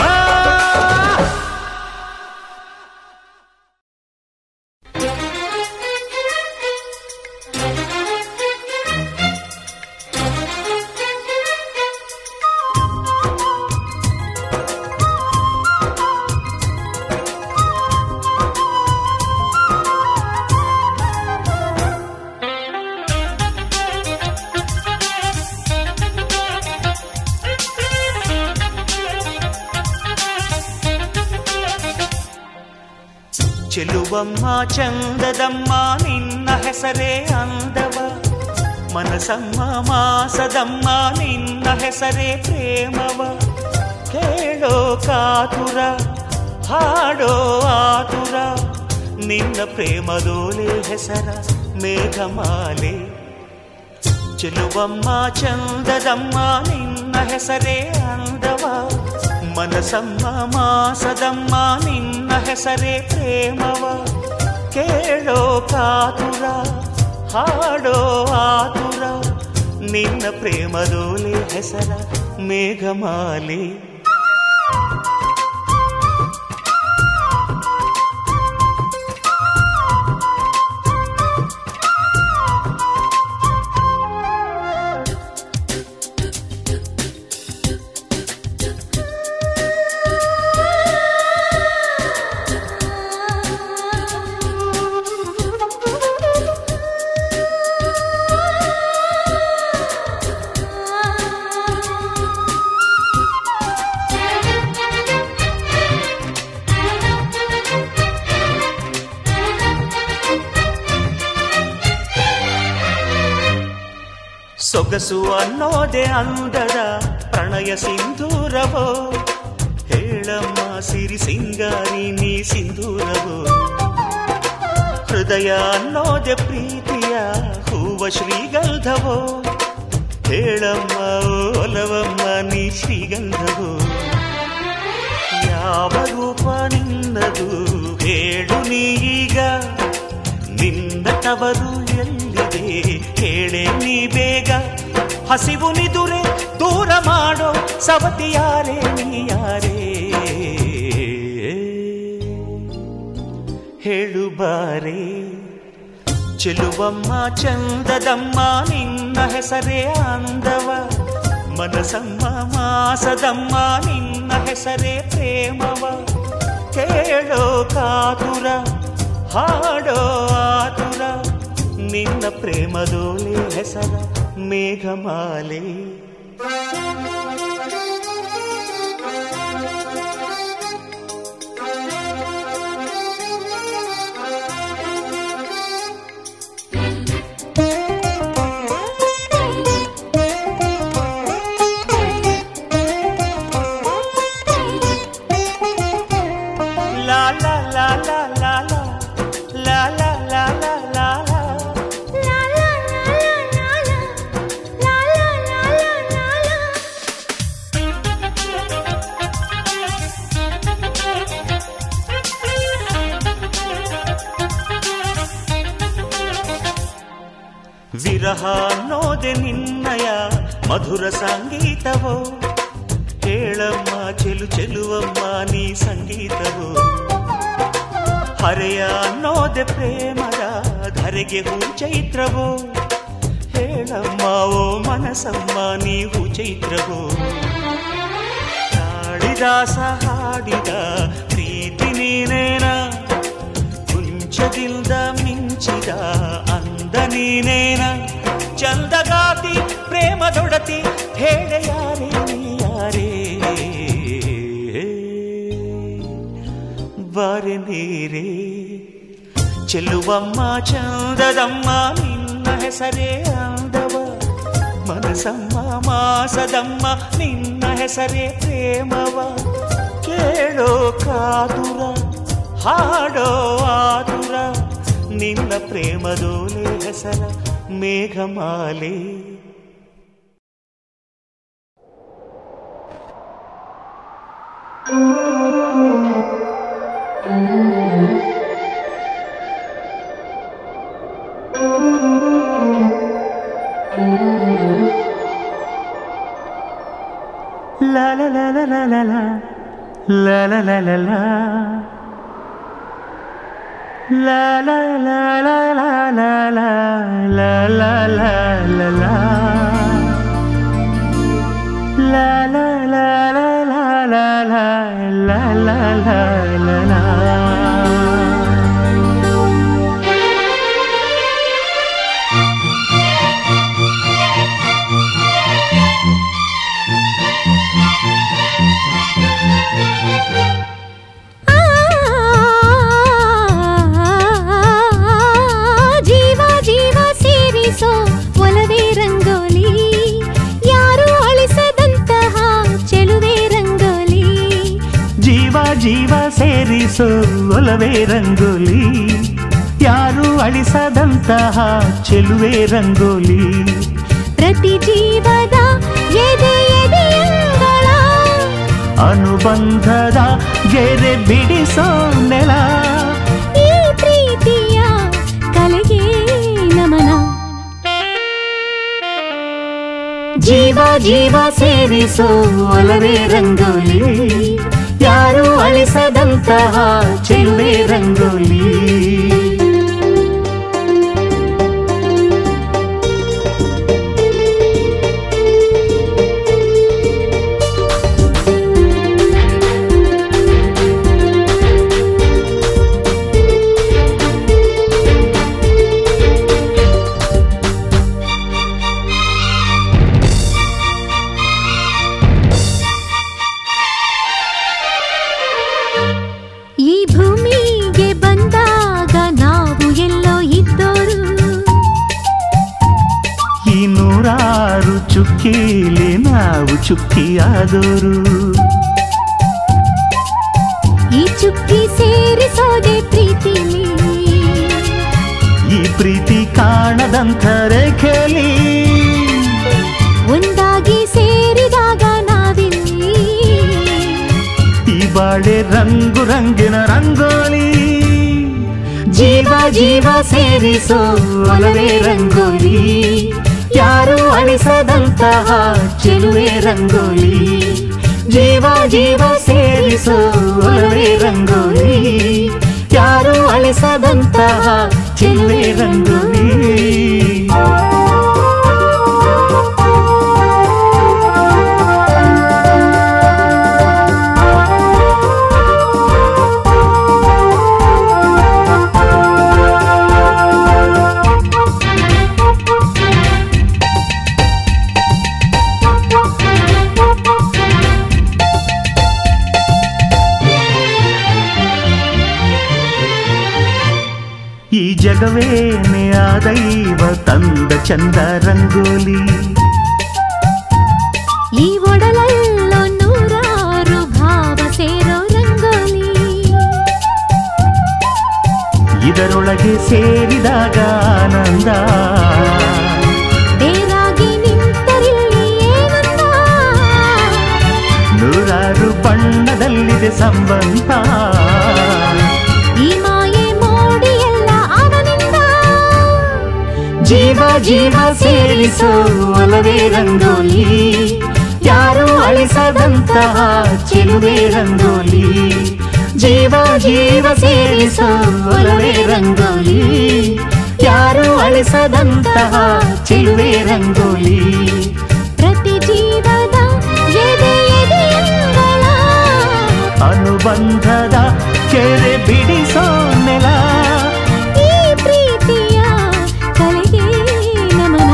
ಚೆಲುವಮ್ಮ ಚಂದದಮ್ಮ ನಿನ್ನ ಹೆಸರೇ ಅಂದವ ಮನಸಮ್ಮ ಮಾಸದಮ್ಮ ನಿನ್ನ ಹೆಸರೇ ಪ್ರೇಮವ ಕೇಳೋ ಕಾತುರ ಹಾಡೋ ಆತುರ ನಿನ್ನ ಪ್ರೇಮದೋಲೆ ಹೆಸರ ಮೇಘಮಾಲೆ ಚೆಲುವಮ್ಮ ಚಂದದಮ್ಮ ನಿನ್ನ ಹೆಸರೇ ಅಂದವ ಮನಸಮ್ಮ ಮಾಸದಮ್ಮ ನಿನ್ನ ಹೆಸರೇ ಪ್ರೇಮವ ಕೇಳೋ ಕಾತುರ ಹಾಡೋ ಆತುರ ನಿನ್ನ ಪ್ರೇಮದೋಲೆ ಹೆಸರ ಮೇಘಮಾಲೆ ಸೊಗಸು ಅನ್ನೋದೆ ಅಂದದ ಪ್ರಣಯ ಸಿಂಧೂರವೋ ಹೇಳಮ್ಮ ಸಿರಿ ಸಿಂಗಾರಿ ನೀ ಸಿಂಧೂರವೋ ಹೃದಯ ಅನ್ನೋದೆ ಪ್ರೀತಿಯ ಹೂವ ಶ್ರೀಗಂಧವೋ ಹೇಳಮ್ಮ ಒಲವಮ್ಮ ನೀ ಶ್ರೀಗಂಧವೋ ಯಾವ ರೂಪ ನಿನ್ನದು ಹೇಳು ನೀಗ ನಿನ್ನ ತವರು ಎಲ್ಲಿದೆ ಹೇಳೆ ನೀ ಬೇಗ ಹಸಿವು ನಿದುರೆ ದೂರ ಮಾಡೋ ಸವತಿ ಯಾರೇ ನೀ ಯಾರೇ ಹೇಳು ಬಾರೆ ಚೆಲುವಮ್ಮ ಚಂದದಮ್ಮ ನಿನ್ನ ಹೆಸರೇ ಅಂದವ ಮನಸಮ್ಮ ಮಾಸದಮ್ಮ ನಿನ್ನ ಹೆಸರೇ ಪ್ರೇಮವ ಕೇಳೋ ಕಾತುರ ಹಾಡೋ ಆತುರ ನಿನ್ನ ಪ್ರೇಮದೋಲೆ ಹೆಸರ ಮೇಘಮಾಲೆ ಲಾ ಲಾ ಲಾ ಲಾ ಲಾ ಲಾ ಲಾ ಲಾ ಲಾ ಲಾ ಲಾ ಲಾ La la la la la la la la la la la ವಿರಹ ಅನ್ನೋದೆ ನಿನ್ನಯ ಮಧುರ ಸಂಗೀತವೋ ಹೇಳಮ್ಮ ಚೆಲು ಚೆಲುವಮ್ಮ ನೀ ಸಂಗೀತವೋ ಹರೆಯ ಅನ್ನೋದೆ ಪ್ರೇಮದ ಧರೆಗೆ ಹೂ ಚೈತ್ರವೋ ಹೇಳಮ್ಮ ಓ ಮನಸಮ್ಮ ನೀ ಹೂ ಚೈತ್ರವೋ ಕಾಳಿದಾಸ ಹಾಡಿದ ಪ್ರೀತಿ ನೀನೇನ ಕುಂಚದಿಂದ ಮಿಂಚಿದ ಅಂದ ನೀನೇನ ಚಂದಗಾತಿ ಪ್ರೇಮದೊಡತಿ ಹೇಳ ಯಾರೇ ನೀ ಯಾರೇ ಬಾರೆ ನೀರೇ ಚೆಲ್ಲುವಮ್ಮ ಚಂದದಮ್ಮ ನಿನ್ನ ಹೆಸರೇ ಅಂದವ ಮನಸಮ್ಮ ಮಾಸದಮ್ಮ ನಿನ್ನ ಹೆಸರೇ ಪ್ರೇಮವ ಕೇಳೋ ಕಾತುರ ಹಾಡೋ ಆತುರ ನಿನ್ನ ಪ್ರೇಮದೋಲೆ ಹೆಸರ ಮೇಘಮಾಲೆ La la la la la la la La la la la la La la la la la la la La la la la la La la la la la la la La la la la la ಜೀವ ಜೀವ ಸೇರಿಸೋ ಒಲವೇ ಜೀವ ಸೇರಿಸೋ ಒಲವೇ ರಂಗೋಲಿ ಯಾರು ಅಳಿಸದಂತಹ ಚೆಲುವೆ ರಂಗೋಲಿ ಪ್ರತಿ ಜೀವದ ಎದೆ ಎದೆಯಂಗಳ ಅನುಬಂಧದ ಗೆರೆ ಬಿಡಿಸೋ ನೆಲ ಈ ಪ್ರೀತಿಯ ಕಲೆಗೆ ನಮನ ಜೀವ ಜೀವ ಸೇರಿಸೋ ಒಲವೇ ರಂಗೋಲಿ ಯಾರು ಅಳಿಸದಂತಹ ಚೆಲುವೆ ರಂಗೋಲಿ ಈ ಭೂಮಿಗೆ ಬಂದಾಗ ನಾವು ಎಲ್ಲೋ ಇದ್ದೋರು ಈ ನೂರಾರು ಚುಕ್ಕಿಲಿ ನಾವು ಚುಕ್ಕಿಯಾದೋರು ಈ ಚುಕ್ಕಿ ಸೇರಿಸೋದೆ ಪ್ರೀತಿಲಿ ಈ ಪ್ರೀತಿ ಕಾಣದಂಥ ರೇಖೆಲಿ ಒಂದಾಗಿ ಸೇರಿದಾಗ ನಾವಿಲ್ಲಿ ಈ ಬಾಳೆ ರಂಗು ರಂಗಿನ ರಂಗೋಲಿ ಜೀವ ಜೀವ ಸೇರಿಸೋ ಒಲವೇ ರಂಗೋಲಿ ಯಾರು ಅಳಿಸದಂತಹ ಚೆಲುವೆ ರಂಗೋಲಿ ಜೀವ ಜೀವ ಸೇರಿಸೋ ಒಲವೇ ರಂಗೋಲಿ ಯಾರು ಅಳಿಸದಂತಹ ಚೆಲುವೆ ರಂಗೋಲಿ ಈ ಜಗವೇನೆ ಆ ದೈವ ತಂದ ಚಂದ ರಂಗೋಲಿ ಈ ಒಡಲಲ್ಲೋ ನೂರಾರು ಭಾವ ಸೇರೋ ರಂಗೋಲಿ ಇದರೊಳಗೆ ಸೇರಿದಾಗ ಆನಂದ ಬೇರಾಗಿ ನಿಂತರಿಲ್ಲಿ ಏನಂದ ನೂರಾರು ಬಣ್ಣದಲ್ಲಿದೆ ಸಂಬಂಧ ಈ ಮಾಯೆ ಮೋಡಿ ಎಲ್ಲ ಅವನಿಂದ ಜೀವ ಜೀವ ಸೇರಿಸೋ ಒಲವೇ ರಂಗೋಲಿ ಯಾರು ಅಳಿಸದಂತಹ ಚೆಲುವೆ ರಂಗೋಲಿ ಜೀವ ಜೀವ ಸೇರಿಸೋ ಒಲವೇ ರಂಗೋಲಿ ಯಾರು ಅಳಿಸದಂತಹ ಚೆಲುವೆ ರಂಗೋಲಿ ಪ್ರತಿ ಜೀವದ ಎದೆ ಎದೆಯಂಗಳ ಅನುಬಂಧದ ಕೆರೆ ಬಿಡಿಸೋ ನೆಲ ಈ ಪ್ರೀತಿಯ ಕಲೆಗೆ ನಮನ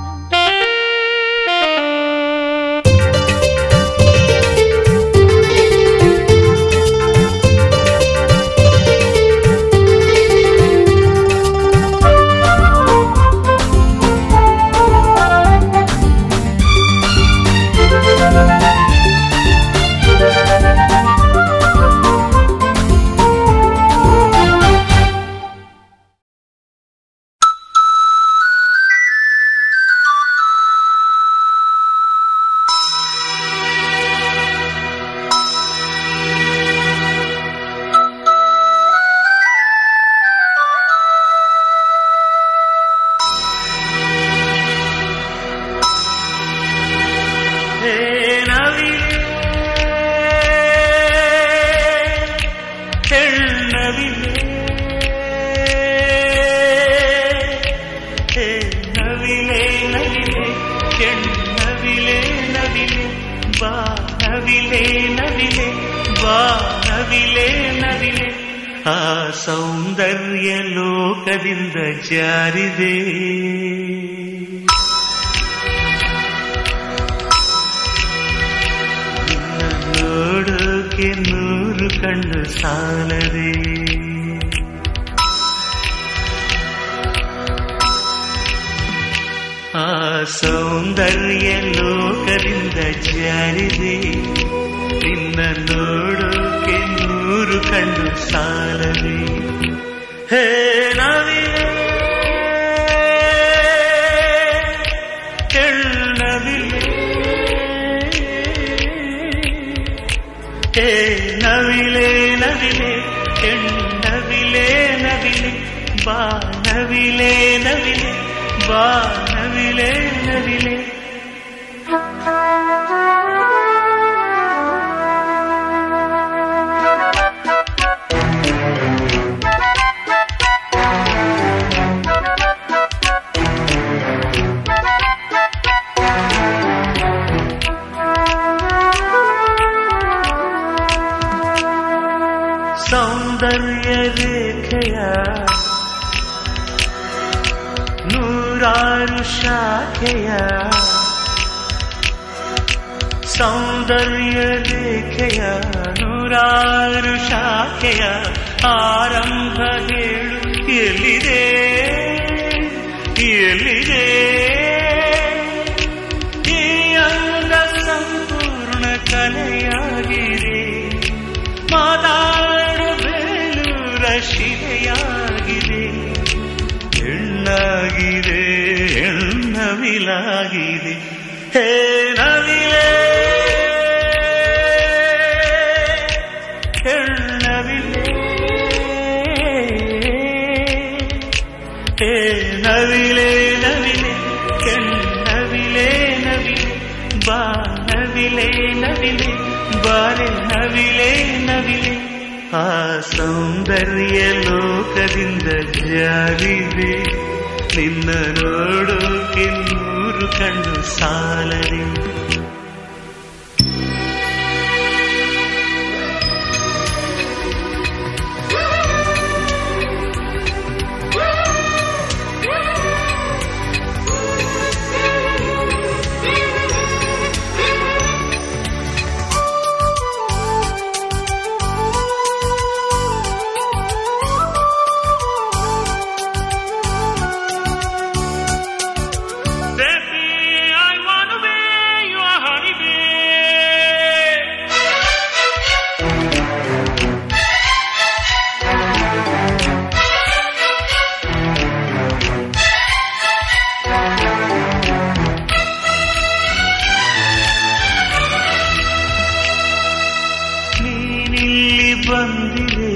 ಹೇ ನವಿಲೆ ಹೆಣ್ಣವಿಲೆ ಹೇ ನವಿಲೆ ನವಿಲೆ ಹೆಣ್ಣವಿಲೆ ನವಿಲೆ ಬಾ ನವಿಲೆ ನವಿಲೆ ಬಾ ನವಿಲೆ ನವಿಲೆ ಆ ಸೌಂದರ್ಯ ಲೋಕದಿಂದ ಜಾರಿದೆ ನೋಡೋಕೆ ನೂರು ಕಣ್ಣು ಸಾಲದೆ ಆ ಸೌಂದರ್ಯ ಲೋಕದಿಂದ ಜಾರಿದೆ ನಿನ್ನ ನೋಡೋಕೆ ನೂರು ಕಣ್ಣು ಸಾಲದೆ ಹೇ ನವಿಲೆ ಹೆಣ್ಣವಿಲೆ ಹೇ ನವಿಲೆ ನವಿಲೆ ಹೆಣ್ಣವಿಲೆ ನವಿಲೆ ಬಾ ನವಿಲೆ ನವಿಲೆ ಬಾ ನವಿಲೆ ನವಿಲೆ ಸೌಂದರ್ಯ ರೇಖೆಯ ನೂರಾರು ಶಾಖೆಯ ಸೌಂದರ್ಯ ರೇಖೆಯ ನೂರಾರು ಶಾಖೆಯ ಆರಂಭ ಹೇಳು ಎಲ್ಲಿದೆ ಎಲ್ಲಿದೆ ಈ ಅಂಗ ಸಂಪೂರ್ಣ ಕಲೆಯಾಗಿದೆ ಮಾತಾಡಬೇಲೂರ ಶಿಲೆಯಾಗಿದೆ ಹೆಣ್ಣಾಗಿದೆ ಹೆಣ್ಣವಿಲಾಗಿದೆ ಹೇ ನವಿಲೆ ಹೆಣ್ಣವಿಲೆ ಹೇ ನವಿಲೆ ನವಿಲೆ ಹೆಣ್ಣವಿಲೆ ನವಿಲೆ ಬಾ ನವಿಲೆ ನವಿಲೆ ಬಾರೆ ನವಿಲೆ ನವಿಲೆ ಆ ಸೌಂದರ್ಯ ಲೋಕದಿಂದ ಜಾರಿದೆ ನಿನ್ನ ನೋಡೋಕೆ ನೂರು ಕಣ್ಣು ಸಾಲದೆ Baby, I wanna be your honey bee. ನೀನಿಲ್ಲಿ ಬಂದಿರೆ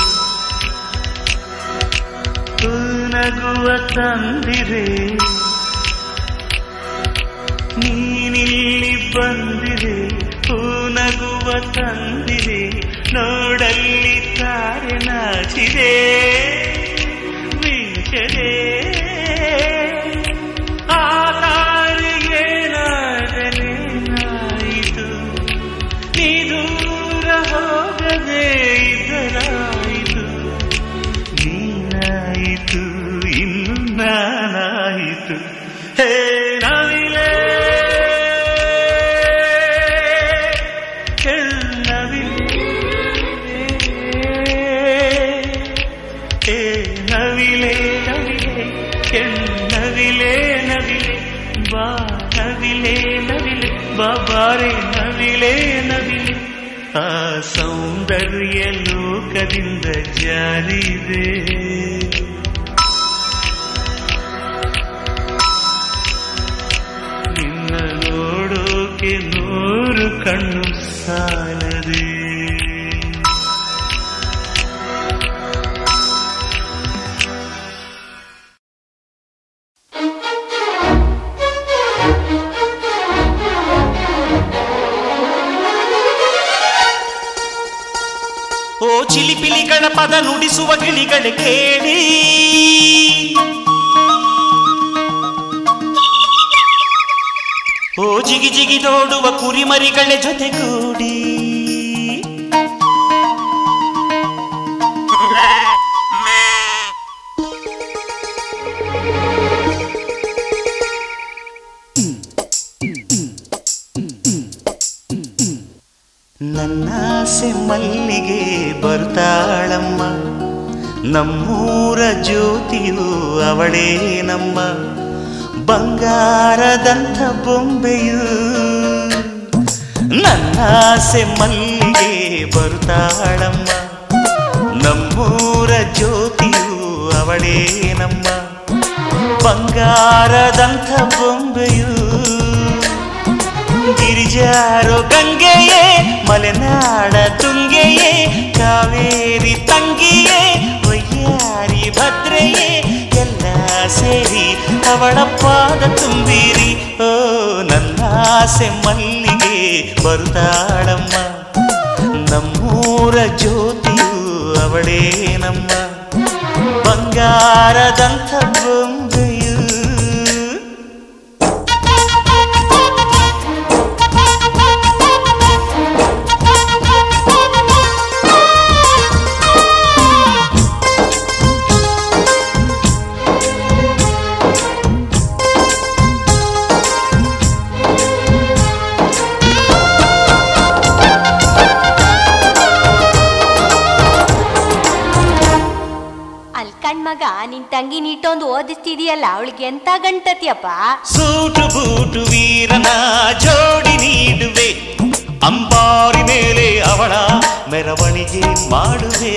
ನಗುವ ತಂದಿರೆ ನೀನಿಲ್ಲಿ ಬಂದಿರೆ ನಗುವ ತಂದಿರೆ ನೋಡಲ್ಲಿ ತಾರೆ ನಾಚಿದೆ ಮಿಂಚದೆ ಆ ತಾರಿಗೆ ನಾಗಲೇನಾಯಿತು ನೀ ದೂರ ಹೋಗದೆ ಇದರಾಯಿತು ನೀನಾಯಿತು ಇನ್ನು ನಾನಾಯಿತು ಹೇ ನವಿಲೆ ಹೆಣ್ಣವಿಲೆ ಹೇ ನವಿಲೆ ನವಿಲೆ ಹೆಣ್ಣವಿಲೆ ನವಿಲೆ ಬಾ ನವಿಲೆ ನವಿಲೆ ಬಾಬಾರೆ ನವಿಲೆ ನವಿಲೆ ಆ ಸೌಂದರ್ಯ ಲೋಕದಿಂದ ಜಾರಿದೆ ನಿನ್ನ ನೋಡೋಕೆ ನೂರು ಕಣ್ಣು ಸಾಲದೆ ಓ ಚಿಲಿಪಿಲಿಗಳ ಪದ ನುಡಿಸುವ ಗಿಳಿಗಳ ಕೇಳಿ ಓ ಜಿಗಿ ಜಿಗಿ ನೋಡುವ ಕುರಿಮರಿಗಳ ಜೊತೆಗೂಡಿ ನನ್ನಾಸೆ ಮಲ್ಲಿಗೆ ಬರ್ತಾಳಮ್ಮ ನಮ್ಮೂರ ಜ್ಯೋತಿಯು ಅವಳೇ ನಮ್ಮ ಬಂಗಾರದಂಥ ಬೊಂಬೆಯು ನನ್ನ ಆಸೆ ಮಲ್ಲಿಗೆ ಬರುತ್ತಾಳಮ್ಮ ನಮ್ಮೂರ ಜ್ಯೋತಿಯು ಅವಳೇ ನಮ್ಮ ಬಂಗಾರದಂಥ ಬೊಂಬೆಯು ಗಿರಿಜಾರೋ ಗಂಗೆಯೇ ಮಲೆನಾಡ ತುಂಗೆಯೇ ಕಾವೇರಿ ತಂಗಿಯೇ ಒಯ್ಯಾರಿ ಭದ್ರೆಯೇ ಎಲ್ಲ ಸೇರಿ ಅವಳ ಪಾದ ತುಂಬಿರಿ ಓ ನನ್ನ ಆಸೆ ಮಲ್ಲಿಗೆ ಬರುತ್ತಾಳಮ್ಮ ನಮ್ಮೂರ ಜ್ಯೋತಿಯು ಅವಳೇ ನಮ್ಮ ಬಂಗಾರದಂಥ ಬೊಂಬೆಯು ಅಲ್ ಕಣ್ಮಗ ನಿನ್ ತಂಗಿ ನೀಟೊಂದು ಓದಿಸ್ತಿದೀಯಲ್ಲ ಅವಳಿಗೆ ಎಂತ ಗಂಟತಿಯಪ್ಪ ಸೂಟು ಬೂಟು ವೀರನ ಜೋಡಿ ನೀಡುವೆ ಅಂಬಾರಿ ಮೇಲೆ ಅವಳ ಮೆರವಣಿಗೆ ಮಾಡುವೆ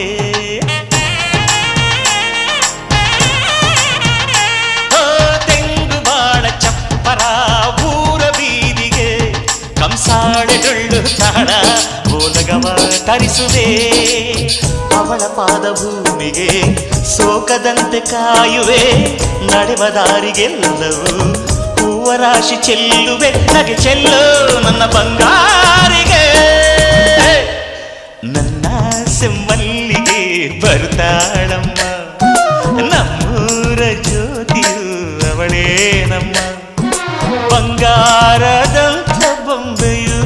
ಓ, ತೆಂಗು ಬಾಳ ಚಪ್ಪರ ಊರ ಬೀದಿಗೆ ಕಂಸಾಳೆ ಡೊಳ್ಳು ತಾಳ ಓಲಗವ ತರಿಸುವೆ ಅವಳ ಪಾದ ಭೂಮಿಗೆ ಸೋಕದಂತೆ ಕಾಯುವೆ ನಡೆವ ದಾರಿಗೆಲ್ಲವೂ ಹೂವ ರಾಶಿ ಚೆಲ್ಲುವೆ ನಗೆ ಚೆಲ್ಲು ನನ್ನ ಬಂಗಾರಿಗೆ ನನ್ನ ಸೆಮ್ಮಲ್ಲಿಗೆ ಬರ್ತಾಳಮ್ಮ ನಮ್ಮೂರ ಜ್ಯೋತಿಯು ಅವಳೇ ನಮ್ಮ ಬಂಗಾರದಂಥ ಬೊಂಬೆಯು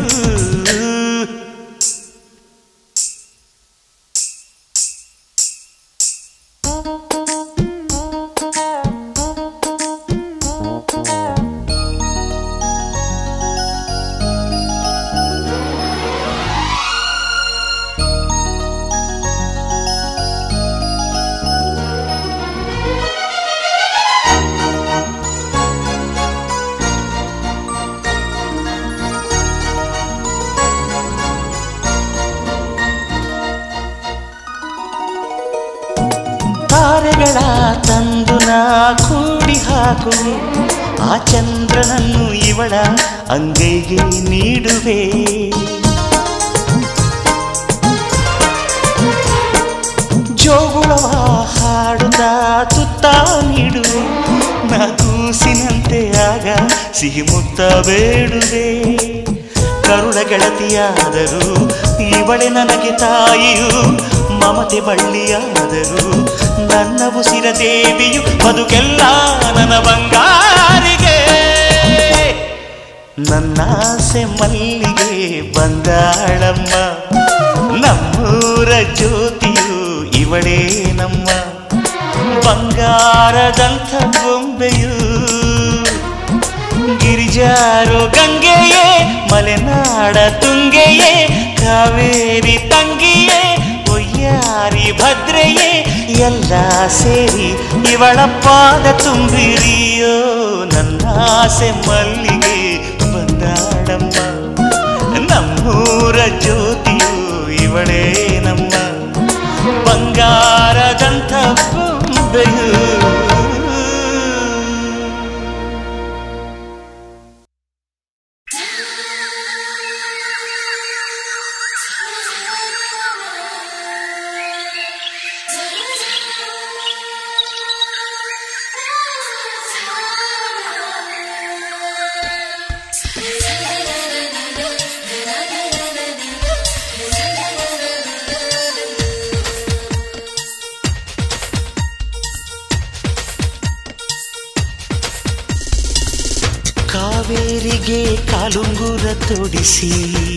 ತಾರೆಗಳ ತಂದು ನಾ ಕೂಡಿ ಹಾಕುವೆ ಆ ಚಂದ್ರನನ್ನು ಇವಳ ಅಂಗೈಗೆ ನೀಡುವೆ ಜೋಗುಳವ ಹಾಡುತ್ತಾ ತುತ್ತ ನೀಡುವೆ ನಾ ಕೂಸಿನಂತೆ ಆಗ ಸಿಹಿ ಮುತ್ತ ಬೇಡುವೆ ಕರುಳ ಗೆಳತಿಯಾದರೂ ಇವಳೆ ನನಗೆ ತಾಯಿಯು ಮಮತೆ ಬಳ್ಳಿಯಾದರೂ ನನ್ನ ಉಸಿರ ದೇವಿಯು ಬದುಕೆಲ್ಲ ನನ್ನ ಬಂಗಾರಿಗೆ ನನ್ನಾಸೆ ಮಲ್ಲಿಗೆ ಬಂದಾಳಮ್ಮ ನಮ್ಮೂರ ಜ್ಯೋತಿಯು ಇವಳೇ ನಮ್ಮ ಬಂಗಾರದಂಥ ಬೊಂಬೆಯು ಗಿರಿಜಾರೋ ಗಂಗೆಯೇ ಮಲೆನಾಡ ತುಂಗೆಯೇ ಕಾವೇರಿ ತಂಗಿಯೇ ಒಯ್ಯಾರಿ ಭದ್ರೆಯೇ ಎಲ್ಲ ಸೇರಿ ಇವಳ ಪಾದ ತುಂಬಿರಿಯೋ ನನ್ನ ಆಸೆ ಮಲ್ಲಿಗೆ ಬಂದಾಡಮ್ಮ ನಮ್ಮೂರ ಜ್ಯೋತಿಯು ಇವಳೇ ನಮ್ಮ ಬಂಗಾರದಂಥ ಬೊಂಬೆಯು ಕಾವೇರಿಗೆ ಕಾಲುಂಗುರ ತೊಡಿಸಿ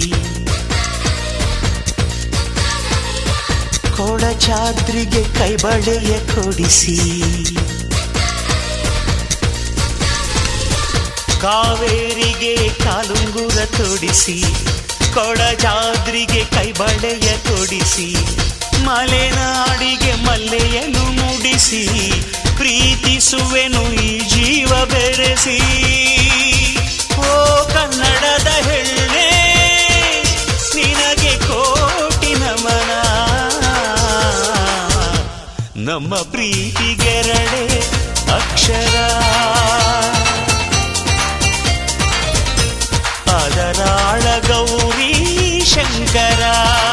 ಕೊಡಚಾದ್ರಿಗೆ ಕೈಬಳೆಯ ಕೊಡಿಸಿ ಕಾವೇರಿಗೆ ಕಾಲುಂಗುರ ತೊಡಿಸಿ ಕೊಡಜಾದ್ರಿಗೆ ಕೈಬಳೆಯ ಕೊಡಿಸಿ ಮಲೆನಾಡಿಗೆ ಮಲ್ಲೆಯನ್ನು ಮುಡಿಸಿ ಪ್ರೀತಿಸುವೆನು ಈ ಜೀವ ಬೆರೆಸಿ ಓ ಕನ್ನಡದ ಹೆಣ್ಣೆ ನಮ್ಮ ಪ್ರೀತಿಗೆರಡೆ ಅಕ್ಷರ ಅದರಾಳ ಗೌರಿ ಶಂಕರ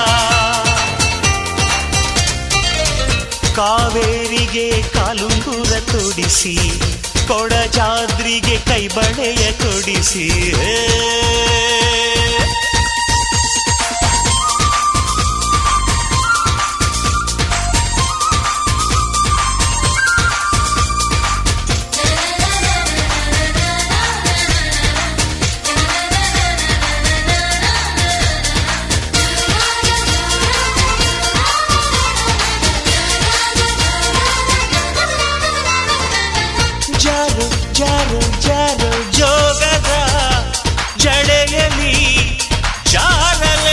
ಕಾವೇರಿಗೆ ಕಾಲುಂಗುರ ತೊಡಿಸಿ ಕೊಡಜಾದ್ರಿಗೆ ಕೈಬಳೆಯ ಕೊಡಿಸಿ ಹೇ. ಜಾರು ಜಾರು ಜಾರು ಜೋಗದ ಜಡೆಯಲಿ ಜಾರಲೆ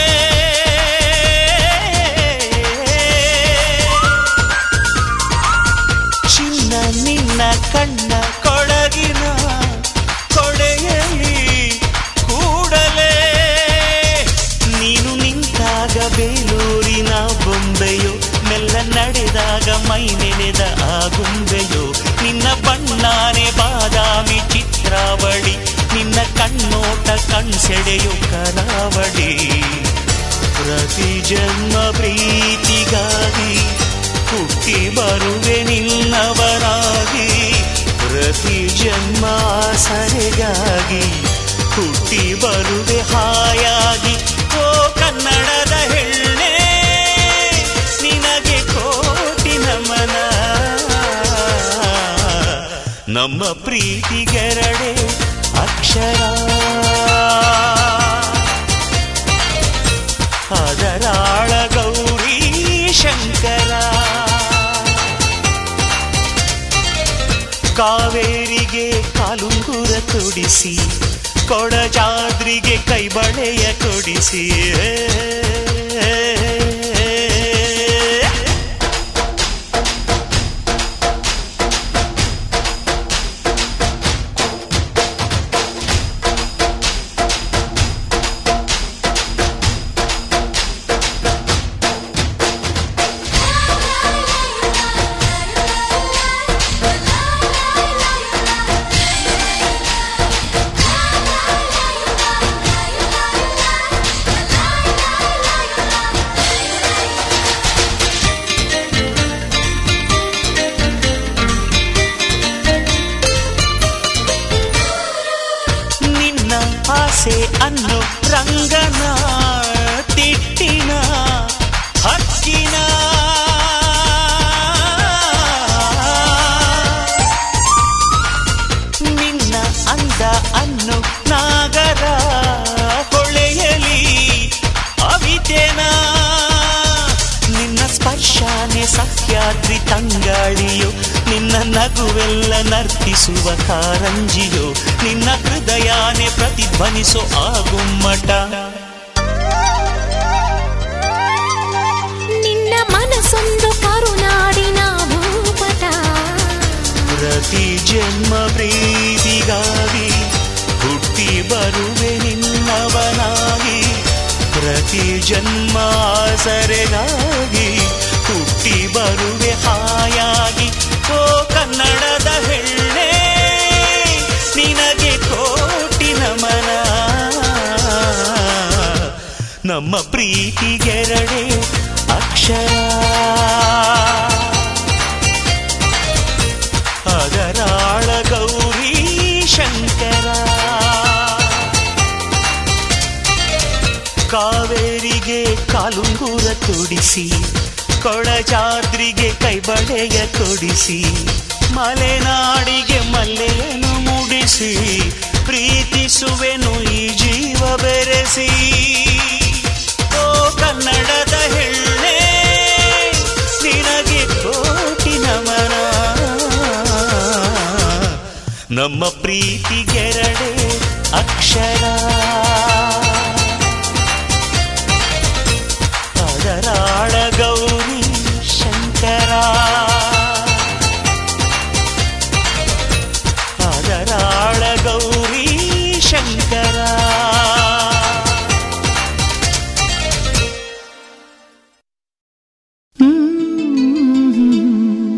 ಚಿನ್ನ ನಿನ್ನ ಕಣ್ಣ ಕೊಡಗಿನ ಕೊಡೆಯಲಿ ಕೂಡಲೇ ನೀನು ನಿಂತಾಗ ಬೇಲೂರಿನ ಬೊಂಬೆಯೋ ಮೆಲ್ಲ ನಡೆದಾಗ ಮೈ ನೆನೆದ ಆ ಗುಂಬೆಯೋ ನಿನ್ನ ಬಣ್ಣಾನೆ ಬಾದಾಮಿ ಚಿತ್ರಾವಳಿ ನಿನ್ನ ಕಣ್ಣೋಟ ಕಣ್ಸೆಡೆಯೋ ಕರಾವಳಿ ಪ್ರತಿ ಜನ್ಮ ಪ್ರೀತಿಗಾಗಿ ಹುಟ್ಟಿ ಬರುವೆ ನಿನ್ನವರಾಗಿ ಪ್ರತಿ ಜನ್ಮ ಆಸರೆಗಾಗಿ ಹುಟ್ಟಿ ಬರುವೆ ಹಾಯಾಗಿ ಓ ಕನ್ನಡದ ಹೆಣ್ಣೆ ನಿನಗೆ ಕೋಟಿ ನಮನ ನಮ್ಮ ಪ್ರೀತಿಗೆರಡೆ ಅಕ್ಷರ ಅದರಾಳ ಗೌರಿ ಶಂಕರ ಕಾವೇರಿಗೆ ಕಾಲುಂಗುರ ತೊಡಿಸಿ ಕೊಡಜಾದ್ರಿಗೆ ಕೈಬಳೆಯ ಕೊಡಿಸಿ ನಿನ್ನ ಆಸೆ ಅನ್ನೋ ರಂಗನ ತಿಟ್ಟಿನ ಹಕ್ಕಿನ ನಿನ್ನ ಅಂದ ಅನ್ನೋ ನಾಗರ ಹೊಳೆಯಲಿ ಅವಿತೆನ ನಿನ್ನ ಸ್ಪರ್ಶಾನೆ ಸಹ್ಯಾದ್ರಿ ತಂಗಾಳಿಯೋ ನಿನ್ನ ನಗುವೆಲ್ಲ ನರ್ತಿಸುವ ಕಾರಂಜಿಯೋ ನಿನ್ನ ಹೃದಯಾನೆ ಪ್ರತಿಧ್ವನಿಸೋ ಆ ಗುಮ್ಮಟ ನಿನ್ನ ಮನಸ್ಸೊಂದು ಕರುನಾಡಿನ ಭೂಪಟ ಪ್ರತಿ ಜನ್ಮ ಪ್ರೀತಿಗಾಗಿ ಹುಟ್ಟಿ ಬರುವೆ ನಿನ್ನವನಾಗಿ ಪ್ರತಿ ಜನ್ಮ ಆಸರೆಗಾಗಿ ಹುಟ್ಟಿ ಬರುವೆ ಹಾಯಾಗಿ ಓ ಕನ್ನಡದ ಹೆಣ್ಣೆ ನಿನಗೆ ಕೋಟಿ ನಮನ ನಮ್ಮ ಪ್ರೀತಿಗೆರಡೆ ಅಕ್ಷರ ಅದರಾಳ ಗೌರಿ ಶಂಕರ ಕಾವೇರಿಗೆ ಕಾಲುಂಗುರ ತೊಡಿಸಿ ಕೊಳಜಾದ್ರಿಗೆ ಕೈಬಳೆಯ ಕೊಡಿಸಿ ಮಲೆನಾಡಿಗೆ ಮಲ್ಲೆಯನ್ನು ಮುಡಿಸಿ ಪ್ರೀತಿಸುವೆನು ಈ ಜೀವ ಬೆರೆಸಿ ಓ ಕನ್ನಡದ ಹೆಣ್ಣೆ ನಿನಗೆ ಕೋಟಿ ನಮನ ನಮ್ಮ ಪ್ರೀತಿಗೆರಡೆ ಅಕ್ಷರ ಅದರಾಳ ಗೌರಿ ಶಂಕರ ಅದರಾಳ ಗೌರಿ ಶಂಕರ ಹ್ಮ್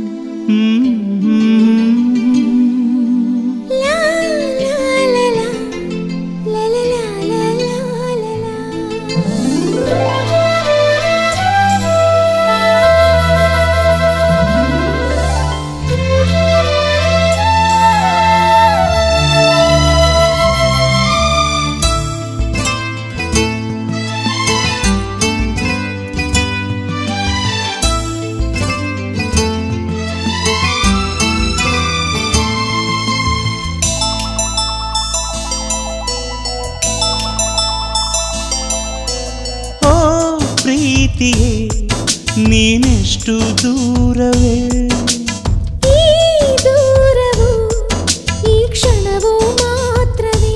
ನೀನೆಷ್ಟು ದೂರವೇ ಈ ದೂರವು ಈ ಕ್ಷಣವು ಮಾತ್ರವೇ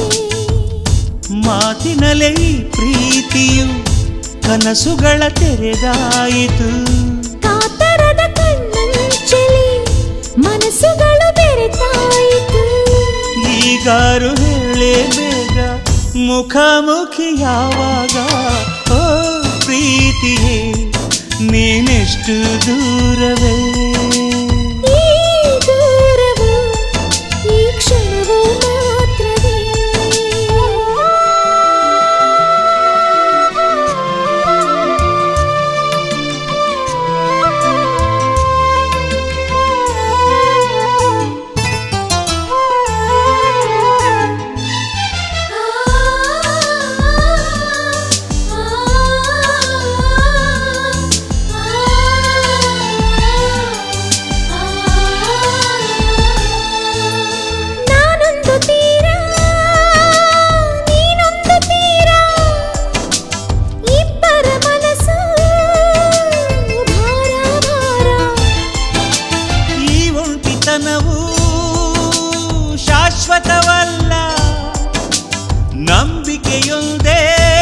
ಮಾತಿನಲ್ಲೇ ಈ ಪ್ರೀತಿಯು ಕನಸುಗಳ ತೆರೆದಾಯಿತು ಕಾತರದ ಕಣ್ಣಂಚಲಿ ಮನಸ್ಸುಗಳು ಬೆರೆತಾಯಿತು ಈಗಾರು ಹೇಳೇ ಬೇಗ ಮುಖಾಮುಖಿ ಯಾವಾಗ ಓ ಪ್ರೀತಿಯೇ ನೀನೆಷ್ಟು ದೂರವೇ ಈ ದೂರವು ಈ ಕ್ಷಣವು ಮಾತ್ರವೇ ನಾನೊಂದು ತೀರ ನೀನೊಂದು ತೀರ ಇಬ್ಬರ ಮನಸ್ಸು ಭಾರ ಭಾರ ಈ ಒಂಟಿತನವು ಶಾಶ್ವತವಲ್ಲ ನಂಬಿಕೆಯೊಂದೇ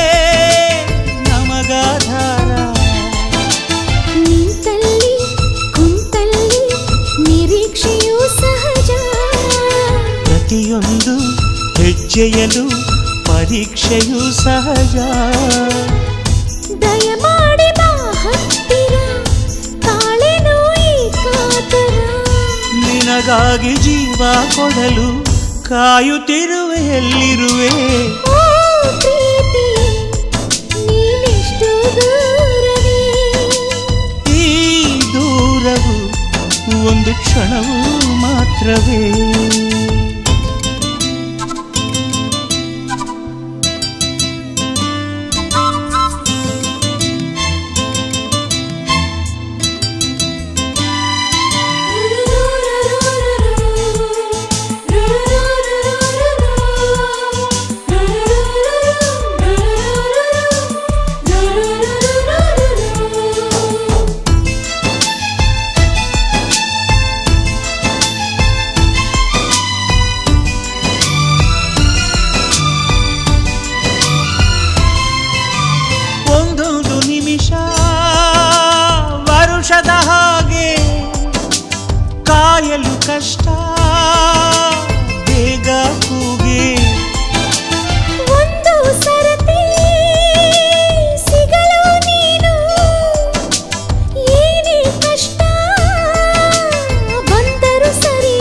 ನಮಗಾಧಾರ ನಿಂತಲ್ಲಿ ಕುಂತಲ್ಲಿ ನಿರೀಕ್ಷೆಯೂ ಸಹಜ ಪ್ರತಿಯೊಂದು ಹೆಜ್ಜೆಯಲು ಪರೀಕ್ಷೆಯು ಸಹಜ ದಯಮಾಡಿ ಬಾ ಹತ್ತಿರ ತಾಳೆನೋ ಈ ಕಾತರ ನಿನಗಾಗಿ ಜೀವ ಕೊಡಲು ಕಾಯುತ್ತಿರುವೆ ಎಲ್ಲಿರುವೆ ಓ ಪ್ರೀತಿ ನೀನೆಷ್ಟು ದೂರವೇ ಈ ದೂರವು ಒಂದು ಕ್ಷಣವೂ ಮಾತ್ರವೇ ಒಂದೊಂದು ನಿಮಿಷ ವರುಷದ ಹಾಗೆ ಕಾಯಲು ಕಷ್ಟ ಬೇಗ ಕೂಗೆ ಒಂದು ಸರತಿ ಸಿಗಲು ನೀನು ಏನೇ ಕಷ್ಟ ಬಂದರು ಸರಿ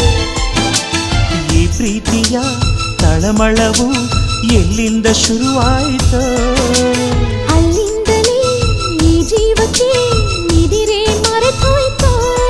ಈ ಪ್ರೀತಿಯ ತಳಮಳವು ಎಲ್ಲಿಂದ ಶುರುವಾಯಿತು ಅಲ್ಲಿಂದಲೇ ಈ ಜೀವಕ್ಕೆ ನಿದಿರೆ ಮರೆತೋಯ್ತು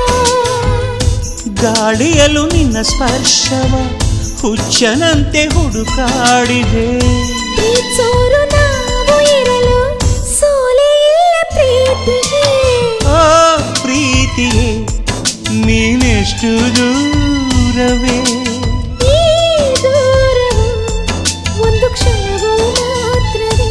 ಗಾಳಿಯಲು ನಿನ್ನ ಸ್ಪರ್ಶವ ಹುಚ್ಚನಂತೆ ಹುಡುಕಾಡಿದೆ ಪ್ರೀತ್ಸೋರು ನಾವು ಇರಲು ಸೋಲೆ ಇಲ್ಲ ಪ್ರೀತಿಗೆ ಓ ಪ್ರೀತಿಯೇ ನೀನೆಷ್ಟು ದೂರವೇ ಈ ದೂರವು ಒಂದು ಕ್ಷಣವೂ ಮಾತ್ರವೇ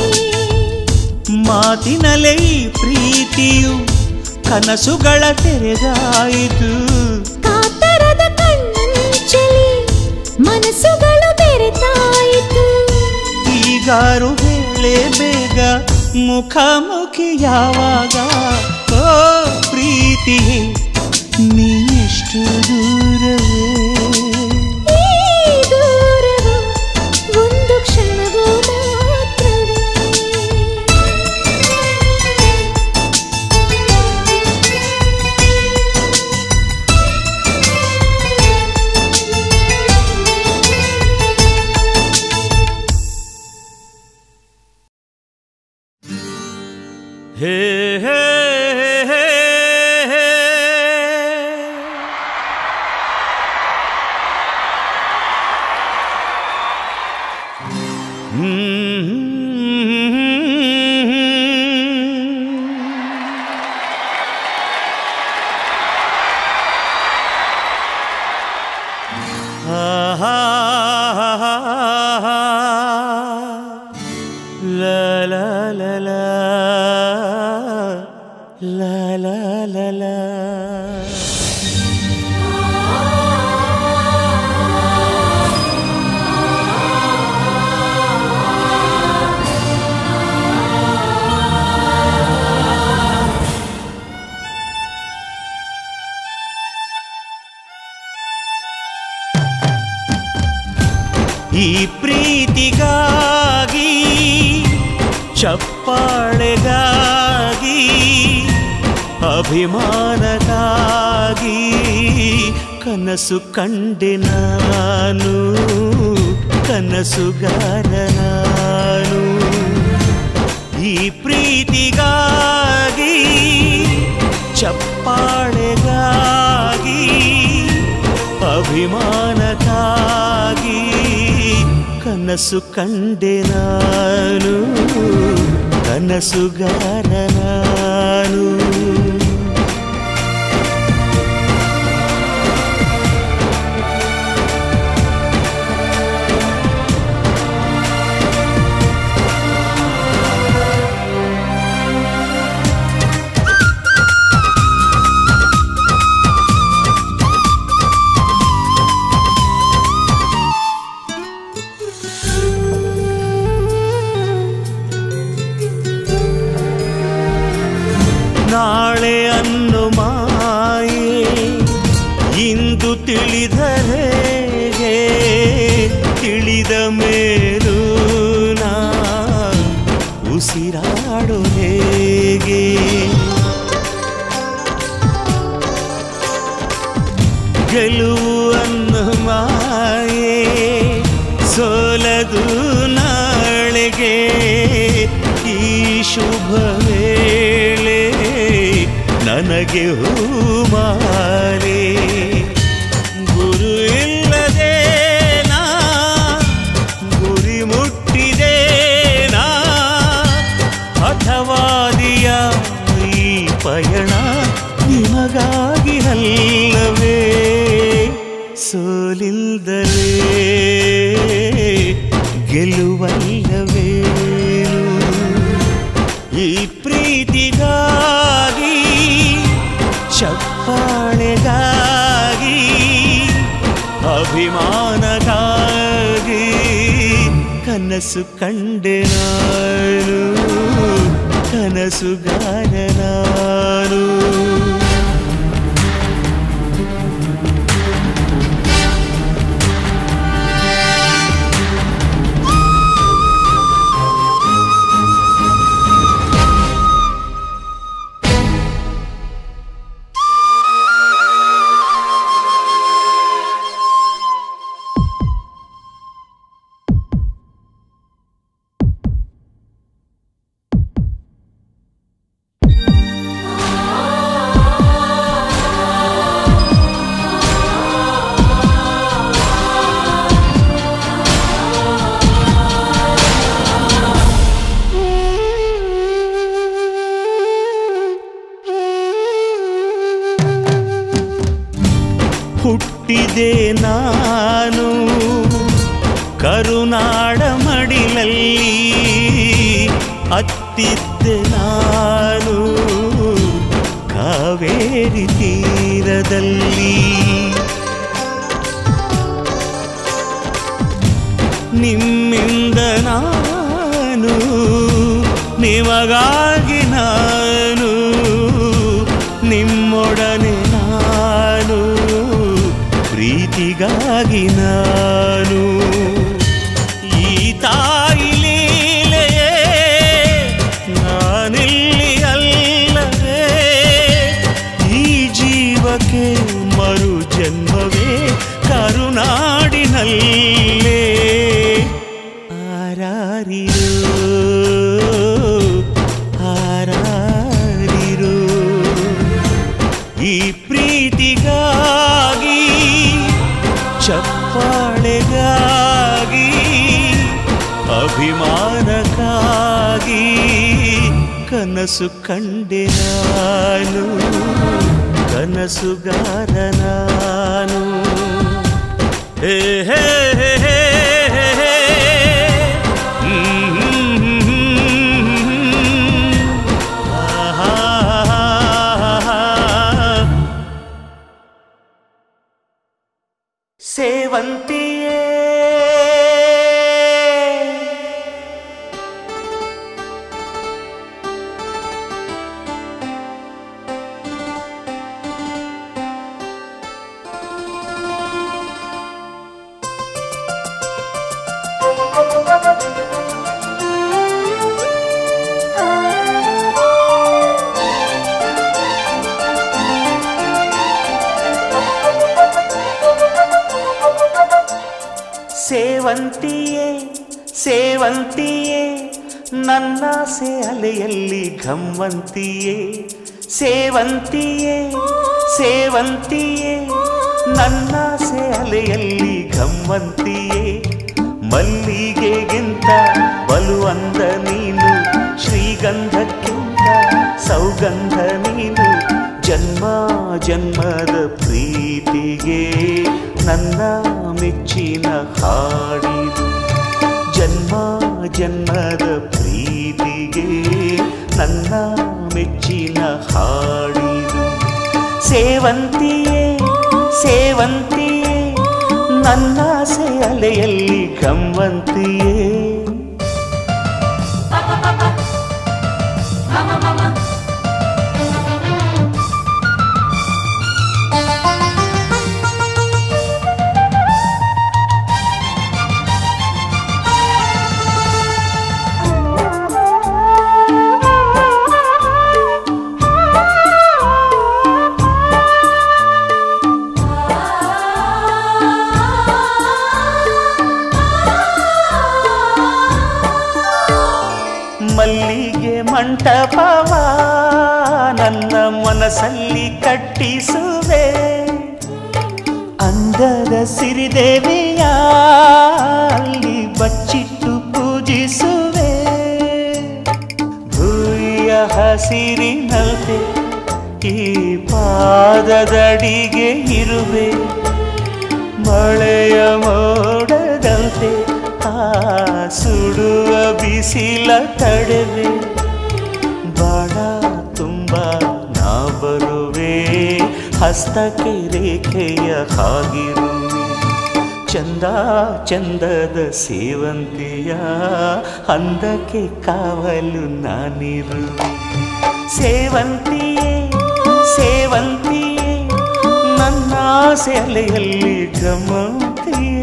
ಮಾತಿನಲ್ಲೇ ಈ ಪ್ರೀತಿಯು ಕನಸುಗಳ ತೆರೆದಾಯಿತು ಕಾತರದ ಕಣ್ಣಂಚಲಿ ಮನಸ್ಸುಗಳು ಬೆರೆತಾಯಿತು ಈಗಾರು ಹೇಳೇ ಬೇಗ ಮುಖಾಮುಖಿ ಯಾವಾಗ ಓ ಪ್ರೀತಿಯೇ ನೀಷ್ಟು ದೂರವೇ ಈ ದೂರವು ಒಂದು ಕ್ಷಣವೂ ಮಾತ್ರವೇ ಹೇ ಹೇ ಲಾ ಲಾ ಲಾ ಲಾ ಈ ಪ್ರೀತಿಗಾಗಿ ಚಪ್ಪಾಳೆಗಾಗಿ ಅಭಿಮಾನಗಾಗಿ ಕನಸು ಕಂಡೆ ನಾನು ಕನಸುಗಾರ ನಾನು ಈ ಪ್ರೀತಿಗಾಗಿ ಚಪ್ಪಾಳೆಗಾಗಿ ಅಭಿಮಾನಕ್ಕಾಗಿ ಕನಸು ಕಂಡೆ ನಾನು ಕನಸುಗಾರ ನಾನು ನಾಳೆ ಅನ್ನು ಮಾಯೆ ಇಂದು ತಿಳಿದರೇಗೆ ತಿಳಿದ ಮೇಲೂ ನಾ ಉಸಿರಾಡು ಹೇಗೆ ಗೆಲುವು ಅನ್ನು ಮಾಯೆ ಸೋಲದು ನಾಳೆಗೆ ಈ ಶುಭ ವೇಳೆ ನನಗೆ ಹೂಮಾಲೆ ಗುರು ಇಲ್ಲದೆ ನಾ ಗುರಿ ಮುಟ್ಟಿದೆ ನಾ ಹಠವಾದಿಯ ಈ ಪಯಣ ನಿಮಗಾಗಿ ಅಲ್ಲವೇ ಸೋಲಿಲ್ಲದಲೇ ಗೆಲುವಲ್ಲವೇ ಈ ಪ್ರೀತಿಗಾಗಿ ಚಪ್ಪಾಳೆಗಾಗಿ ಅಭಿಮಾನಗಾಗಿ ಕನಸು ಕಂಡೆ ನಾನು ಕನಸುಗಾರ ನಾನು ಹುಟ್ಟಿದೆ ನಾನು ಕರುನಾಡ ಮಡಿಲಲ್ಲಿ ಅತ್ತಿದ್ದೆ ನಾನು ಕಾವೇರಿ ತೀರದಲ್ಲಿ ನಿಮ್ಮಿಂದ ನಾನು ನಿಮಗಾಗಿ ನಾನು ನಿಮ್ಮೊಡನೆ ನಾನು ಪ್ರೀತಿಗಾಗಿ ನಾನು ಈ ತಾಯಿ ಲೀಲೆಯೇ ನಾನಿಲ್ಲಿ ಅಲ್ಲವೇ ಈ ಜೀವಕ್ಕೆ ಮರು ಜನ್ಮವೇ ಕರುನಾಡಿನಲ್ಲೇ ಆರಾರಿರೋ ಆರಾರಿರೋ ಈ ಪ್ರೀತಿಗಾಗಿ ಚಪ್ಪಾಳೆಗಾಗಿ ಅಭಿಮಾನಕ್ಕಾಗಿ ಕನಸು ಕಂಡೆ ನಾನು ಕನಸುಗಾರ ನಾನು ಹೇ ಹೇ ಹೇ ಹೇ ಹೇ ಹೇ. ಹ್ಮ್ ಹ್ಮ್ ಹ್ಮ್ ಹ್ಮ್. ಆಹಾ ಸೇವಂತಿಯೇ ಸೇವಂತಿಯೇ ಸೇವಂತಿಯೇ ನನ್ನಾಸೆ ಅಲೆಯಲ್ಲಿ ಘಮ್ಮಂತಿಯೇ ಸೇವಂತಿಯೇ ಸೇವಂತಿಯೇ ನನ್ನಾಸೆ ಅಲೆಯಲ್ಲಿ ಘಮ್ಮಂತಿಯೇ ಮಲ್ಲಿಗೆಗಿಂತ ಬಲು ಅಂದ ನೀನು ಶ್ರೀಗಂಧಕ್ಕಿಂತ ಸೌಗಂಧ ನೀನು ಜನ್ಮ ಜನ್ಮದ ಪ್ರೀತಿಗೆ ನನ್ನ ಮೆಚ್ಚಿನ ಹಾಡಿದು ಜನ್ಮ ಜನ್ಮದ ಪ್ರೀತಿಗೆ ನನ್ನ ಮೆಚ್ಚಿನ ಹಾಡಿದು ಸೇವಂತಿಯೇ ಸೇವಂತಿಯೇ ನನ್ನಾಸೆ ಅಲೆಯಲ್ಲಿ ಗಮ್ಮಂತಿಯೇ ಮಲ್ಲಿಗೆ ಮಂಟಪವ ನನ್ನ ಮನಸ್ಸಲ್ಲಿ ಕಟ್ಟಿಸುವೆ ಅಂದದ ಸಿರಿದೇವಿಯ ಅಲ್ಲಿ ಬಚ್ಚಿಟ್ಟು ಪೂಜಿಸುವೆ ಭೂಯ ಹಸಿರಿನಲ್ತೆ ಈ ಪಾದದಡಿಗೆ ಇರುವೆ ಮಳೆಯ ಮೋಡದಂತೆ ಆ ಸುಡುವ ಬಿಸಿಲ ತಡೆವೆ ಬಾಳ ತುಂಬ ನಾ ಬರುವೆ ಹಸ್ತಕ್ಕೆ ರೇಖೆಯ ಹಾಗಿರುವೆ ಚಂದ ಚಂದದ ಸೇವಂತಿಯ ಅಂದಕ್ಕೆ ಕಾವಲು ನಾನಿರುವೆ ಸೇವಂತಿಯೇ ಸೇವಂತಿಯೇ ನನ್ನ ಸೆಲೆಯಲ್ಲಿ ಗಮಂತಿಯೇ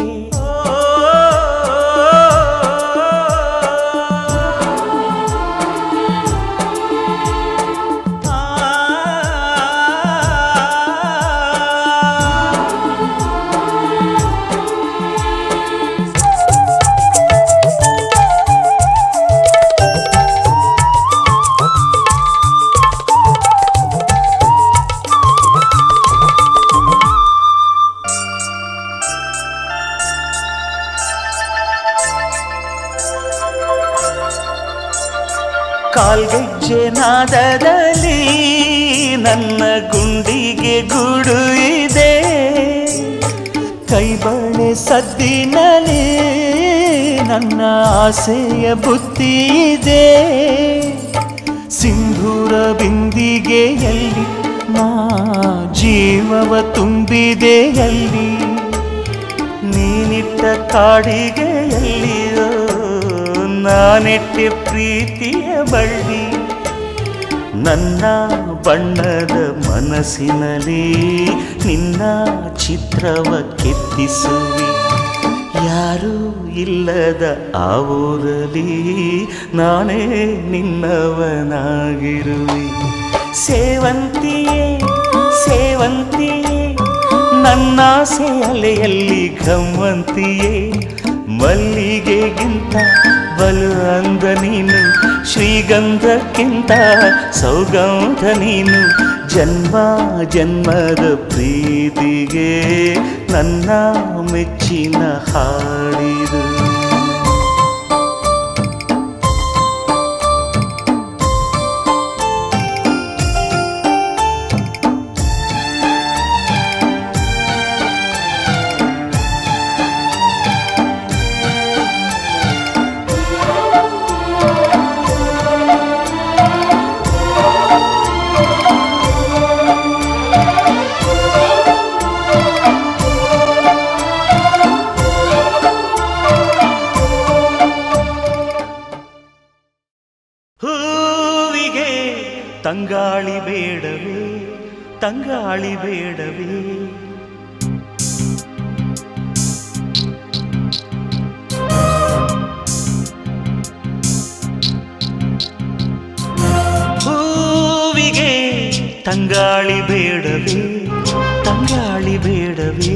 ಕಾಲ್ಗೆಜ್ಜೆ ನಾದದಲ್ಲಿ ನನ್ನ ಗುಂಡಿಗೆ ಗೂಡು ಇದೆ ಕೈಬಳೆ ಸದ್ದಿನಲ್ಲಿ ನನ್ನ ಆಸೆಯ ಬುತ್ತಿ ಇದೆ ಸಿಂಧೂರ ಬಿಂದಿಗೆಯಲ್ಲಿ ನಾ ಜೀವವ ತುಂಬಿದೆಯಲ್ಲಿ ನೀನಿಟ್ಟ ಕಾಡಿಗೆಯಲ್ಲಿಯೋ ನಾನಿಟ್ಟೆ ಪ್ರೀತಿಯ ಬಳ್ಳಿ ನನ್ನ ಬಣ್ಣದ ಮನಸ್ಸಿನಲ್ಲಿ ನಿನ್ನ ಚಿತ್ರವ ಕೆತ್ತಿಸುವಿ ಯಾರೂ ಇಲ್ಲದ ಆ ಊರಲ್ಲಿ ನಾನೇ ನಿನ್ನವನಾಗಿರುವೆ ಸೇವಂತಿಯೇ ಸೇವಂತಿಯೇ ನನ್ನ ಅಲೆಯಲ್ಲಿ ಘಮ್ಮಂತಿಯೇ ಮಲ್ಲಿಗೆಗಿಂತ ಬಲು ಅಂದ ನೀನು ಶ್ರೀಗಂಧಕ್ಕಿಂತ ಸೌಗಂಧ ನೀನು ಜನ್ಮ ಜನ್ಮದ ಪ್ರೀತಿಗೆ ನನ್ನ ಮೆಚ್ಚಿನ ಹಾಡಿದು ತಂಗಾಳಿ ಬೇಡವೇ ತಂಗಾಳಿ ಬೇಡವೇ ಹೂವಿಗೆ ತಂಗಾಳಿ ಬೇಡವೇ ತಂಗಾಳಿ ಬೇಡವೇ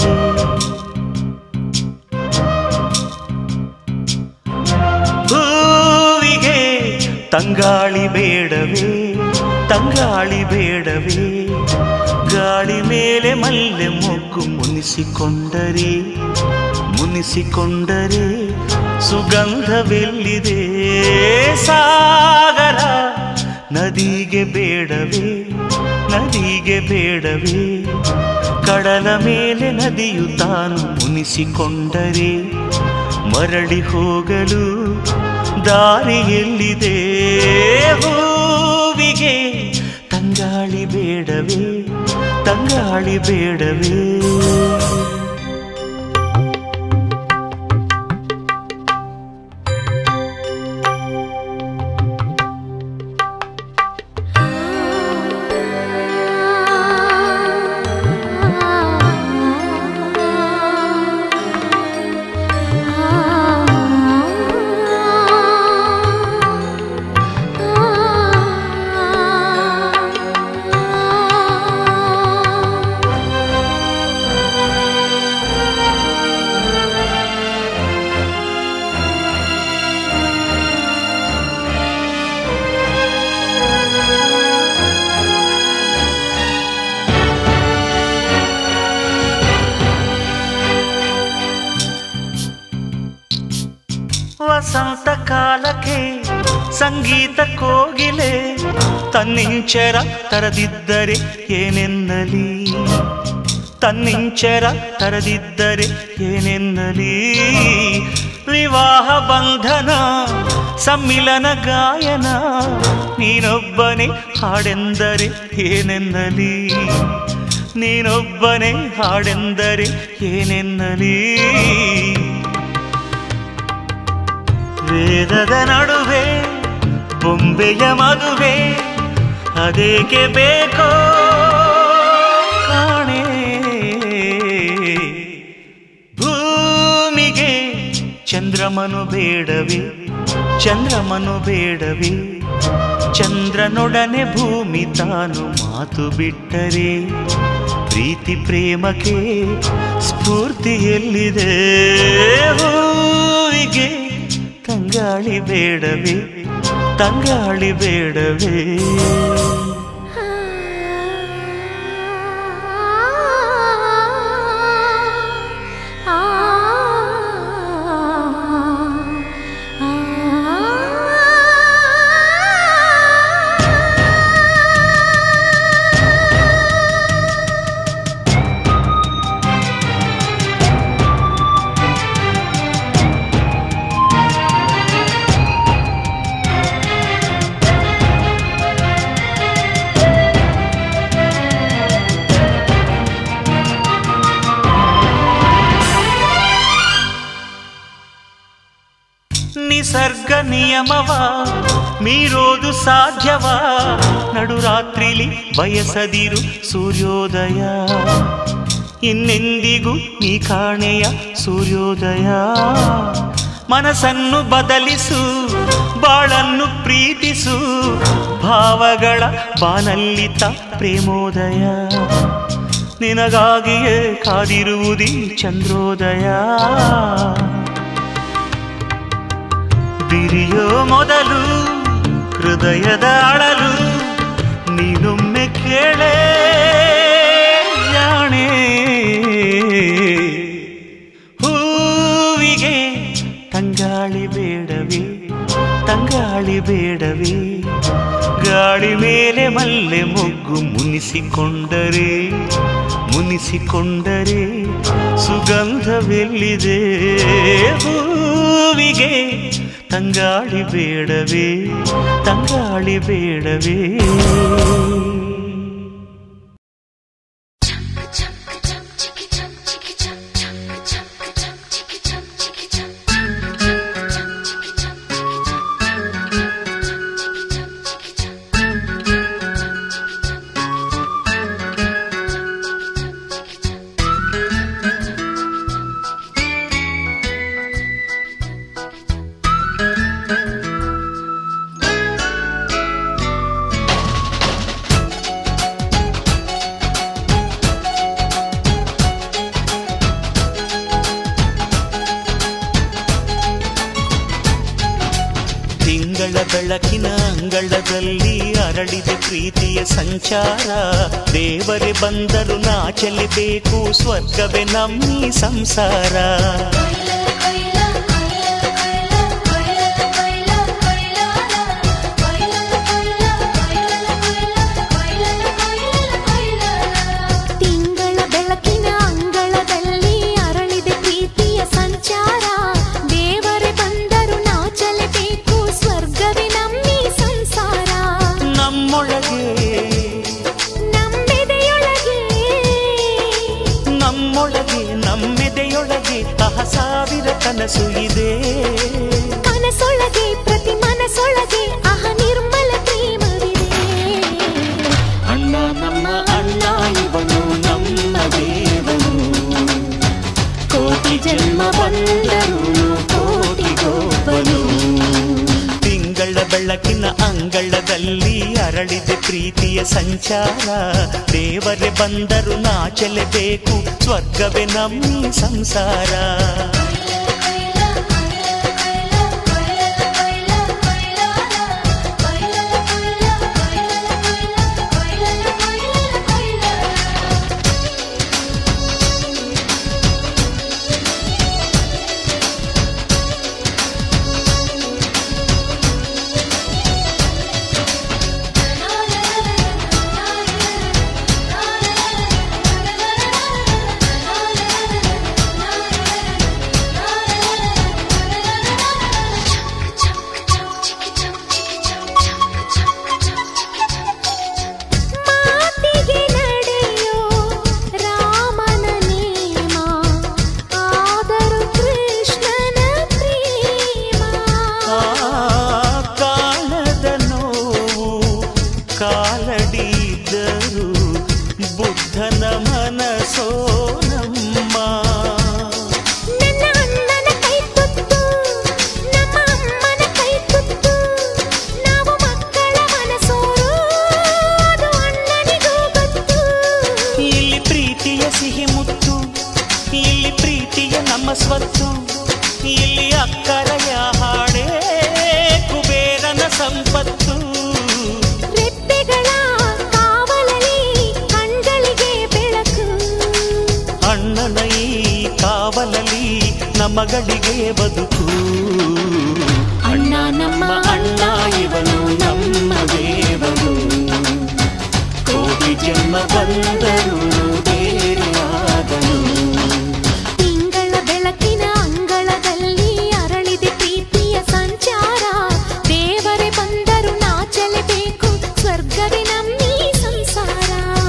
ಹೂವಿಗೆ ತಂಗಾಳಿ ಬೇಡವೇ ತಂಗಾಳಿ ಬೇಡವೇ ಗಾಳಿ ಮೇಲೆ ಮಲ್ಲೆ ಮೊಗ್ಗು ಮುನಿಸಿಕೊಂಡರೆ ಮುನಿಸಿಕೊಂಡರೆ ಸುಗಂಧವೆಲ್ಲಿದೆ ಸಾಗರ ನದಿಗೆ ಬೇಡವೇ ನದಿಗೆ ಬೇಡವೇ ಕಡಲ ಮೇಲೆ ನದಿಯು ತಾನು ಮುನಿಸಿಕೊಂಡರೆ ಮರಳಿ ಹೋಗಲು ದಾರಿಯೆಲ್ಲಿದೆ ಹೂವಿಗೆ ತಂಗಾಳಿ ಬೇಡವೇ ತಂಗಾಳಿ ಬೇಡವೇ ವಸಂತ ಕಾಲಕ್ಕೆ ಸಂಗೀತ ಕೋಗಿಲೆ ತನ್ನಿಂಚರ ತರದಿದ್ದರೆ ಏನೆನ್ನಲಿ ತನ್ನಿಂಚರ ತರದಿದ್ದರೆ ಏನೆನ್ನಲಿ ವಿವಾಹ ಬಂಧನ ಸಮ್ಮಿಲನ ಗಾಯನ ನೀನೊಬ್ಬನೇ ಹಾಡೆಂದರೆ ಏನೆನ್ನಲಿ ನೀನೊಬ್ಬನೇ ಹಾಡೆಂದರೆ ಏನೆನ್ನಲಿ ವೇದದ ನಡುವೆ ಬೊಂಬೆಯ ಮದುವೆ ಅದೇಕೆ ಬೇಕೋ ಕಾಣೆ ಭೂಮಿಗೆ ಚಂದ್ರಮನು ಬೇಡವೇ ಚಂದ್ರಮನು ಬೇಡವೇ ಚಂದ್ರನೊಡನೆ ಭೂಮಿ ತಾನು ಮಾತು ಬಿಟ್ಟರೆ ಪ್ರೀತಿ ಪ್ರೇಮಕ್ಕೆ ಸ್ಫೂರ್ತಿ ಎಲ್ಲಿದೆ ಹೂವಿಗೆ ತಂಗಾಳಿ ಬೇಡವೇ ತಂಗಾಳಿ ಬೇಡವೇ ನಿಸರ್ಗ ನಿಯಮವ ಮೀರೋದು ಸಾಧ್ಯವಾ ನಡುರಾತ್ರಿಲಿ ಬಯಸದಿರು ಸೂರ್ಯೋದಯ ಇನ್ನೆಂದಿಗೂ ನೀ ಕಾಣೆಯ ಸೂರ್ಯೋದಯ ಮನಸ್ಸನ್ನು ಬದಲಿಸು ಬಾಳನ್ನು ಪ್ರೀತಿಸು ಭಾವಗಳ ಬಾನಲ್ಲಿತ ಪ್ರೇಮೋದಯ ನಿನಗಾಗಿಯೇ ಕಾದಿರುವುದೀ ಚಂದ್ರೋದಯ ಬಿರಿಯೋ ಮೊದಲು ಹೃದಯದ ಅಳಲು ನೀನೊಮ್ಮೆ ಕೇಳೇ ಜಾಣೆ ಹೂವಿಗೆ ತಂಗಾಳಿ ಬೇಡವೇ ತಂಗಾಳಿ ಬೇಡವೇ ಗಾಳಿ ಮೇಲೆ ಮಲ್ಲೆ ಮೊಗ್ಗು ಮುನಿಸಿಕೊಂಡರೆ ಮುನಿಸಿಕೊಂಡರೆ ಸುಗಂಧವೆಲ್ಲಿದೆ ಹೂವಿಗೆ ತಂಗಾಳಿ ಬೇಡವೇ ತಂಗಾಳಿ ಬೇಡವೇ Chum ಬೆಳಕಿನ ಅಂಗಳದಲ್ಲಿ ಅರಳಿದೆ ಪ್ರೀತಿಯ ಸಂಚಾರ ದೇವರೇ ಬಂದರು ನಾಚಲಿಬೇಕು ಸ್ವರ್ಗವೇ ನಮ್ಮಿ ಸಂಸಾರ ತಿಂಗಳ ಬೆಳಕಿನ ಅಂಗಳದಲ್ಲಿ ಅರಳಿದೆ ಪ್ರೀತಿಯ ಸಂಚಾರ ದೇವರೇ ಬಂದರು ನಾಚಲೇಬೇಕು ಸ್ವರ್ಗವೇ ನಮ್ಮಿ ಸಂಸಾರ ನಮ್ಮೊಳಗೆ ನಮ್ಮೆದೆಯೊಳಗೆ ನಮ್ಮೊಳಗೆ ನಮ್ಮೆದೆಯೊಳಗೆ ಅಹ ಸಾವಿರ ಕನಸು ಇದೆ ಕನಸೊಳಗೆ ಪ್ರತಿ ಮನಸೊಳಗೆ ಅಹ ನಿರ್ಮಲ ಪ್ರೇಮವಿದೆ ಅಣ್ಣ ನಮ್ಮ ಅಣ್ಣ ಇವನು ನಮ್ಮ ದೇವನು ಕೋಟಿ ಜನ್ಮ ಬಂದರು ಕೋಟಿಗೊಬ್ಬನು ತಿಂಗಳ ಬೆಳಕಿನ ಅಂಗಳದಲ್ಲಿ ಅರಳಿದೆ ಪ್ರೀತಿಯ ಸಂಚಾರ ದೇವರೇ ಬಂದರು ನಾಚಲೇಬೇಕು ಸ್ವರ್ಗವೇ ನಮ್ಮಿ ಸಂಸಾರ ಮಾತಿಗೆ ನಡೆಯೋ ರಾಮನ ನೇಮ ಆದರೂ ಕೃಷ್ಣನ ಪ್ರೇಮ ಆ ಕಾಣದ ನೋವು ಕಾಲಡಿದ್ದರು ಬುದ್ಧನ ಮನಸೋ ನಮ್ಮ ನನ್ನ ಅಣ್ಣನ ಕೈ ತುತ್ತು ನಮ್ಮ ಅಮ್ಮನ ಕೈ ತುತ್ತು ನಾವು ಮಕ್ಕಳ ಮನಸೋರು ಅದು ಅಣ್ಣನಿಗೂ ಗೊತ್ತು ಇಲ್ಲಿ ಪ್ರೀತಿಯ ಸಿಹಿ ಮುತ್ತು ಇಲ್ಲಿ ಪ್ರೀತಿಯ ನಮ್ಮ ಸ್ವತ್ತು ಇಲ್ಲಿ ಅಕ್ಕರೆಯ ಹಾಡೇ ಕುಬೇರನ ಸಂಪತ್ತು ರೆಪ್ಪೆಗಳ ಕಾವಲಲ್ಲಿ ಕಣ್ಗಳಿಗೆ ಬೆಳಕು ಅಣ್ಣನ ಈ ಕಾವಲಲ್ಲಿ ನಮಗಳಿಗೆ ಬದುಕು ಅಣ್ಣ ನಮ್ಮ ಅಣ್ಣ ಇವನು ನಮ್ಮ ದೇವನು ಕೋಟಿ ಜನ್ಮ ಬಂದರು ಬೇರೆಯಾದನು ತಿಂಗಳ ಬೆಳಕಿನ ಅಂಗಳದಲ್ಲಿ ಅರಳಿದೆ ಪ್ರೀತಿಯ ಸಂಚಾರ ದೇವರೇ ಬಂದರು ನಾಚಲೇಬೇಕು ಸ್ವರ್ಗವೇ ನಮ್ಮಿ ಸಂಸಾರ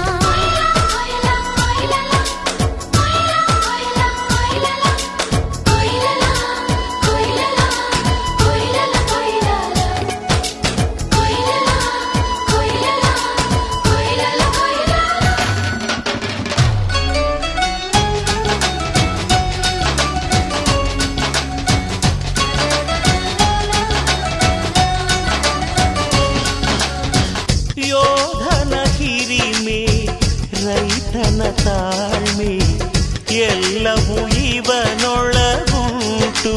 ಯೋಧನ ಹಿರಿಮೆ ರೈತನ ತಾಳ್ಮೆ ಎಲ್ಲವೂ ಇವನೊಳಗುಂಟು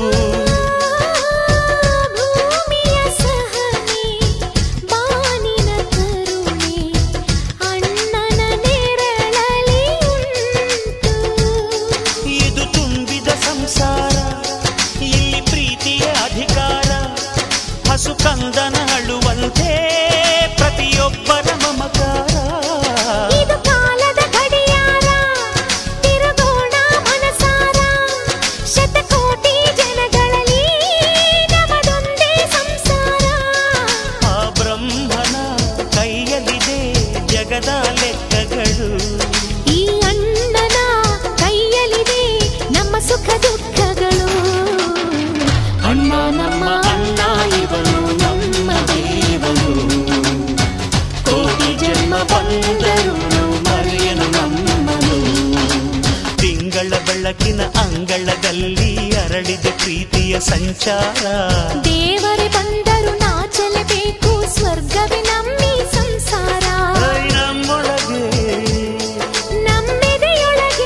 ಭೂಮಿಯ ಸಹನೆ ಬಾನಿನ ಕರುಣೆ ಅಣ್ಣನ ನೆರಳಲಿ ಉಂಟು ಇದು ತುಂಬಿದ ಸಂಸಾರ ಇಲ್ಲಿ ಪ್ರೀತಿಯ ಅಧಿಕಾರ ಹಸು ಕಂದನ ಅಳುವಂತೆ ಪ್ರತಿಯೊಬ್ಬರ ಮಮಕಾರ ಇದು ಕಾಲದ ಗಡಿಯಾರ ತಿರುಗೋಣ ಮನಸಾರ ಶತಕೋಟಿ ಜನಗಳಲ್ಲಿ ನಮದೊಂದೇ ಸಂಸಾರ ಆ ಬ್ರಹ್ಮನ ಕೈಯಲ್ಲಿದೆ ಜಗದ ಲೆಕ್ಕಗಳು ಈ ಅಣ್ಣನ ಕೈಯಲ್ಲಿದೆ ನಮ್ಮ ಸುಖ ದುಃಖಗಳು ಅಣ್ಣ ನಮ್ಮ ಅಣ್ಣ ಇವನು ನಮ್ಮ ದೇವನು ಕೋಟಿ ಜನ್ಮ ಬಂದರು ಮರೆಯನು ನಮ್ಮನು ತಿಂಗಳ ಬೆಳಕಿನ ಅಂಗಳದಲ್ಲಿ ಅರಳಿದೆ ಪ್ರೀತಿಯ ಸಂಚಾರ ದೇವರೇ ಬಂದರು ನಾಚಲೇಬೇಕು ಸ್ವರ್ಗವೇ ನಮ್ಮಿ ಸಂಸಾರ ಐ ನಮ್ಮೊಳಗೆ ನಮ್ಮೆದೆಯೊಳಗೆ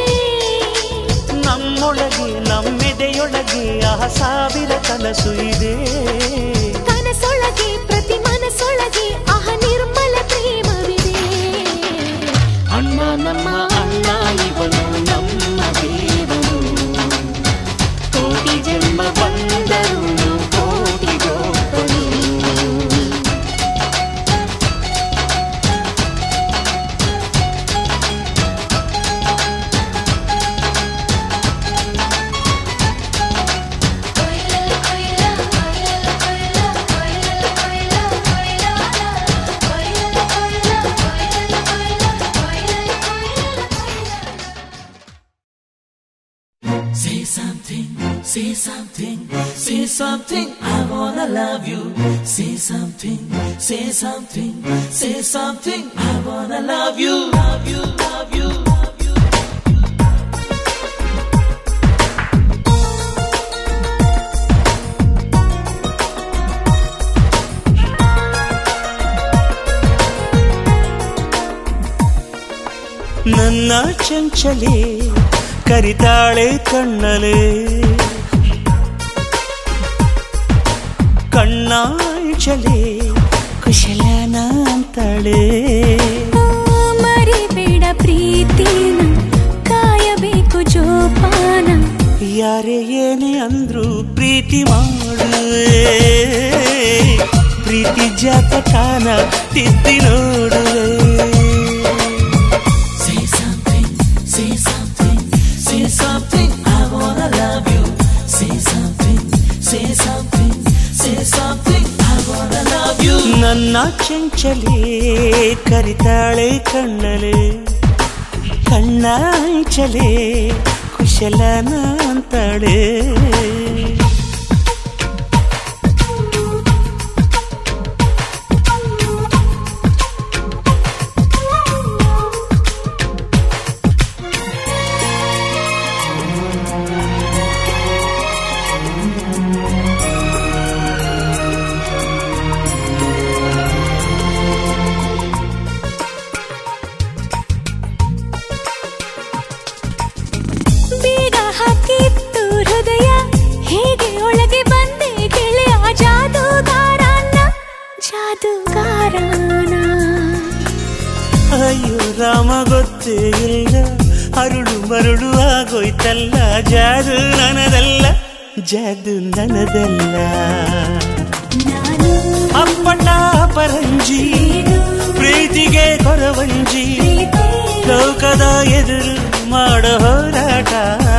ನಮ್ಮೊಳಗೆ ನಮ್ಮೆದೆಯೊಳಗೆ ಆ ಸಾವಿರ ಕನಸು ಇದೆ ಕನಸೊಳಗೆ something, say something, say something. I wanna love you. Say something, say something, say something. I wanna love you, love you, love you, love you. ನನ್ನ ಚಂಚಲೆ ಕರಿತಾಳೆ ಕಣ್ಣಲೆ ಕಣ್ಣಾಂಚಲೆ ಕುಶಲನ ಅಂತಾಳೆ ಮರಿಬೇಡ ಪ್ರೀತಿನ ಕಾಯಬೇಕು ಜೋಪಾನ ಯಾರೇ ಏನೇ ಅಂದ್ರು ಪ್ರೀತಿ ಮಾಡುವೆ ಪ್ರೀತಿ ಜಾತಕಾನ ತಿದ್ದಿ ನೋಡುವೆ Say something, say something, say something. I wanna love you. Say something, say something, say something. I wanna love you. ನನ್ನ ಚಂಚಲೆ ಕರಿತಾಳೆ ಕಣ್ಣಲೆ ಕಣ್ಣಾಂಚಲೆ ಕುಶಲನ ಅಂತಾಳೆ ಬೀಗ ಹಾಕಿತ್ತು ಹೃದಯ ಹೇಗೆ ಒಳಗೆ ಬಂದೆ ಗೆಳೆಯ ಜಾದೂಗಾರನ ಜಾದೂಗಾರನ ಅಯ್ಯೋ ರಾಮ ಗೊತ್ತೇ ಇಲ್ಲ ಅರುಳು ಮರುಳು ಆಗೋಯ್ತಲ್ಲ ಜಾದು ನನದಲ್ಲ ಜಾದು ನನದಲ್ಲ ನಾನು ಅಪ್ಪಣ್ಣ ಪರಂಜಿ ಪ್ರೀತಿಗೆ ಕೊರವಂಜಿ ಪ್ರೀತಿ ಲೋಕದ ಎದುರು ಮಾಡೋ ಹೋರಾಟ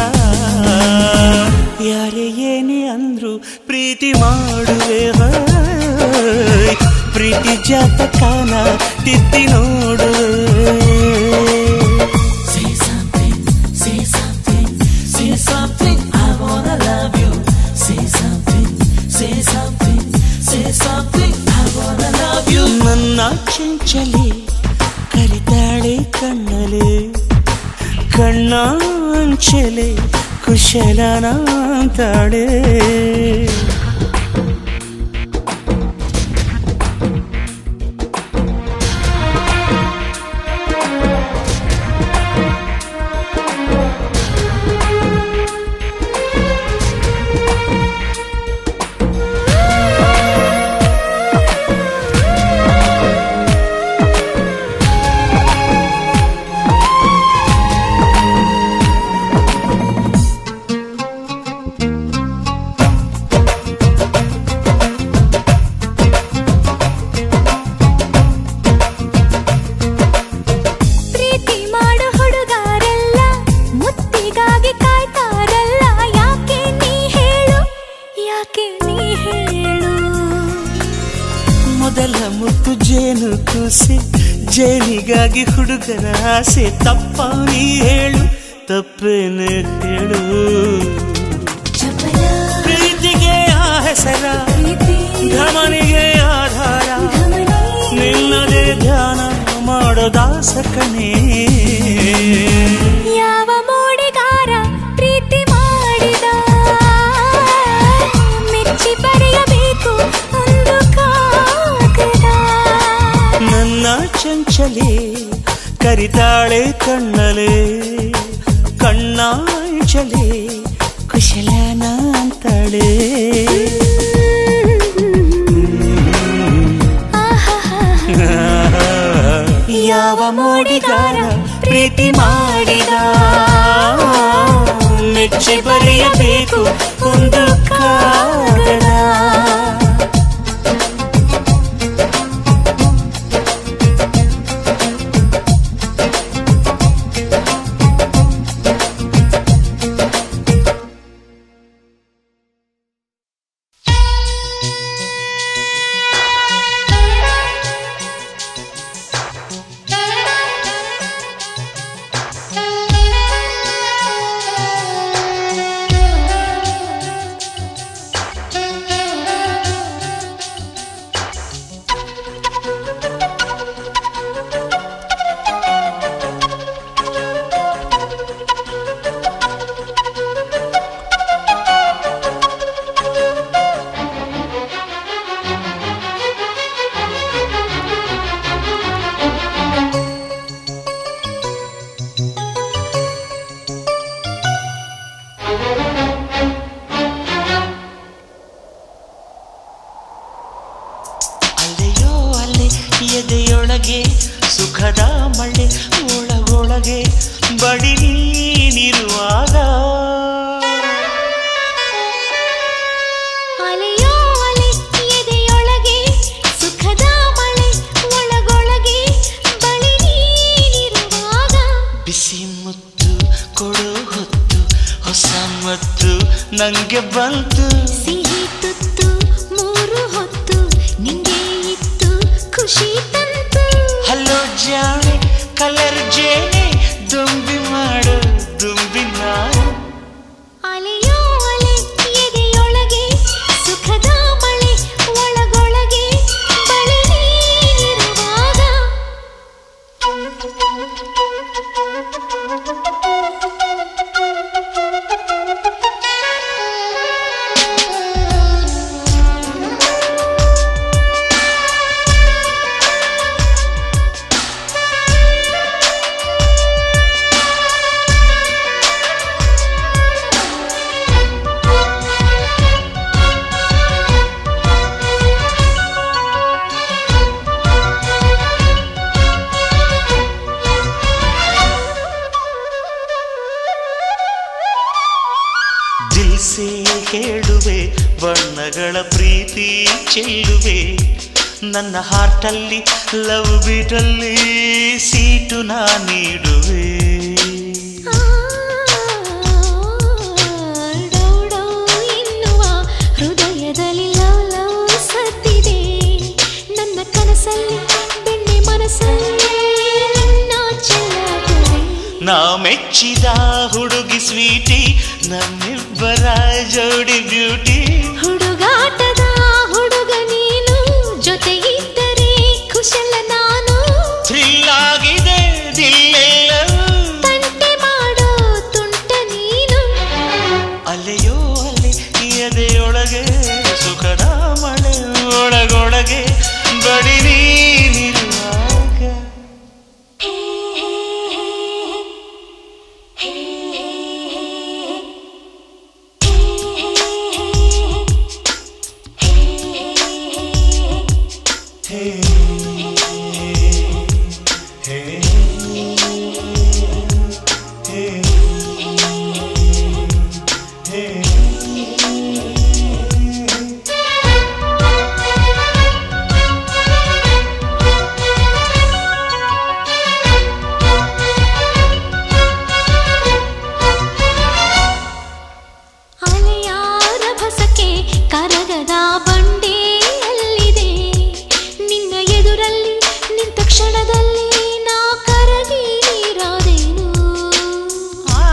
ಯಾರೇ ಏನೇ ಅಂದ್ರು ಪ್ರೀತಿ ಮಾಡುವೆ ಹೋಯ್. ಪ್ರೀತಿ ಜಾತಕಾನ ತಿದ್ದಿ ನೋಡುವೆ Say something, say something, say something. I wanna love you. Say something, say something, say something. I wanna love you. ನನ್ನ ಚಂಚಲೆ ಕರಿತಾಳೆ ಕಣ್ಣಲೆ ಕಣ್ಣಾಂಚಲೆ ಕುಶಲನಾಂತಾಳೆ ಪ್ರೀತಿ ಮಾಡೋ ಹುಡುಗಾರೆಲ್ಲ ಮುತ್ತಿಗಾಗಿ ಕಾಯ್ತಾರಲ್ಲ ಯಾಕೆ ನೀ ಹೇಳು ಯಾಕೆ ನೀ ಹೇಳು ಮೊದಲ ಮುತ್ತು ಜೇನು ಕೂಸೆ ಜೇನಿಗಾಗಿ ಹುಡುಗನ ಆಸೆ ತಪ್ಪ ನೀ ಹೇಳು ತಪ್ಪೇನು ಹೇಳು ಚಪಲ ಪ್ರೀತಿಗೆ ಆ ಹೆಸರ ಪ್ರೀತಿ ಧಮನಿಗೆ ಆಧಾರ ಧಮನಿ ನಿನ್ನದೇ ಧ್ಯಾನ ಮಾಡೋ ದಾಸಕನೇ ಯಾವ ಮೋಡಿಗಾರ ಪ್ರೀತಿ ಮಾಡಿದ ಮೆಚ್ಚಿ ಬರೆಯಬೇಕು ಒಂದು ಕಾಗದ ನನ್ನ ಚಂಚಲೆ ಕರಿತಾಳೆ ಕಣ್ಣಲೆ ಕಣ್ಣಾಂಚಲೆ ಕುಶಲನ ಅಂತಾಳೆ ಯಾವ ಮೋಡಿಗಾರ ಪ್ರೀತಿ ಮಾಡಿದ ಮೆಚ್ಚಿ ಬರೆಯಬೇಕು ಒಂದು ಕಾಗದ Thank you. ಬಿಸಿ ಮುತ್ತು ಕೊಡೋ ಹೊತ್ತು ಹೊಸ ಮತ್ತು ನಂಗೆ ಬಂತು ಸಿಹಿ ತುತ್ತು ಮೂರು ಹೊತ್ತು ನಿಂಗೆ ಇತ್ತು ಖುಷಿ ತಂತು ಹಲೋ ಜಾಣೆ ಕಲರ್ ಜೇನೆ ದುಂಬಿ ಮಾಡು ದುಂಬಿ ನಾನು ಅಲೆಯೋ ಅಲೆ ಎದೆಯೊಳಗೆ ಸುಖದ ಮಳೆ ಒಳಗೊಳಗೆ ಬಳಿ ನೀನಿರುವಾಗ ದಿಲ್ಸೆ ಹೇಳುವೆ ಬಣ್ಣಗಳ ಪ್ರೀತಿ ಚೆಲ್ಲುವೆ ನನ್ನ ಹಾರ್ಟಲ್ಲಿ ಲವ್ ಬೀಟಲ್ಲಿ ಸೀಟು ನಾ ನೀಡುವೆ ಆ, ಡೌ ಡೌ ಎನ್ನುವ ಹೃದಯದಲ್ಲಿ ಲವ್ ಲವ್ ಸತ್ತಿದೆ ನನ್ನ ಕನಸಲ್ಲಿ ಬೆಣ್ಣೆ ಮನಸ್ಸಲ್ಲಿ ನಿನ್ನ ಚೆಲ್ಲದೆ ನಾ ಮೆಚ್ಚಿದ ಹುಡುಗಿ ಸ್ವೀಟಿ ನಮ್ಮಿಬ್ಬರ ಜೋಡಿ ಬ್ಯೂಟಿ ಹುಡುಗಾಟದ ಹುಡುಗ ನೀನು ಜೊತೆ ಇದ್ದರೆ ಕುಶಲ ನಾನು ಥ್ರಿಲ್ ಆಗಿದೆ ದಿಲ್ಲೆಲ್ಲವೂ ತಂಟೆ ಮಾಡೋ ತುಂಟ ನೀನು ಅಲೆಯೋ ಅಲೆ ಎದೆಯೊಳಗೆ ಸುಖದ ಮಳೆ ಒಳಗೊಳಗೆ ಬಡಿ ನೀನಿರುವಾಗ ಅಲೆಯಾರ ಭಸಕ್ಕೆ ಕರಗದ ಬಂಡೆಯಲ್ಲಿದೆ ನಿನ್ನ ಎದುರಲ್ಲಿ ನಿಂತ ಕ್ಷಣದಲ್ಲಿ ನಾ ಕರಗಿ ನೀರಾದೇನು ಆ,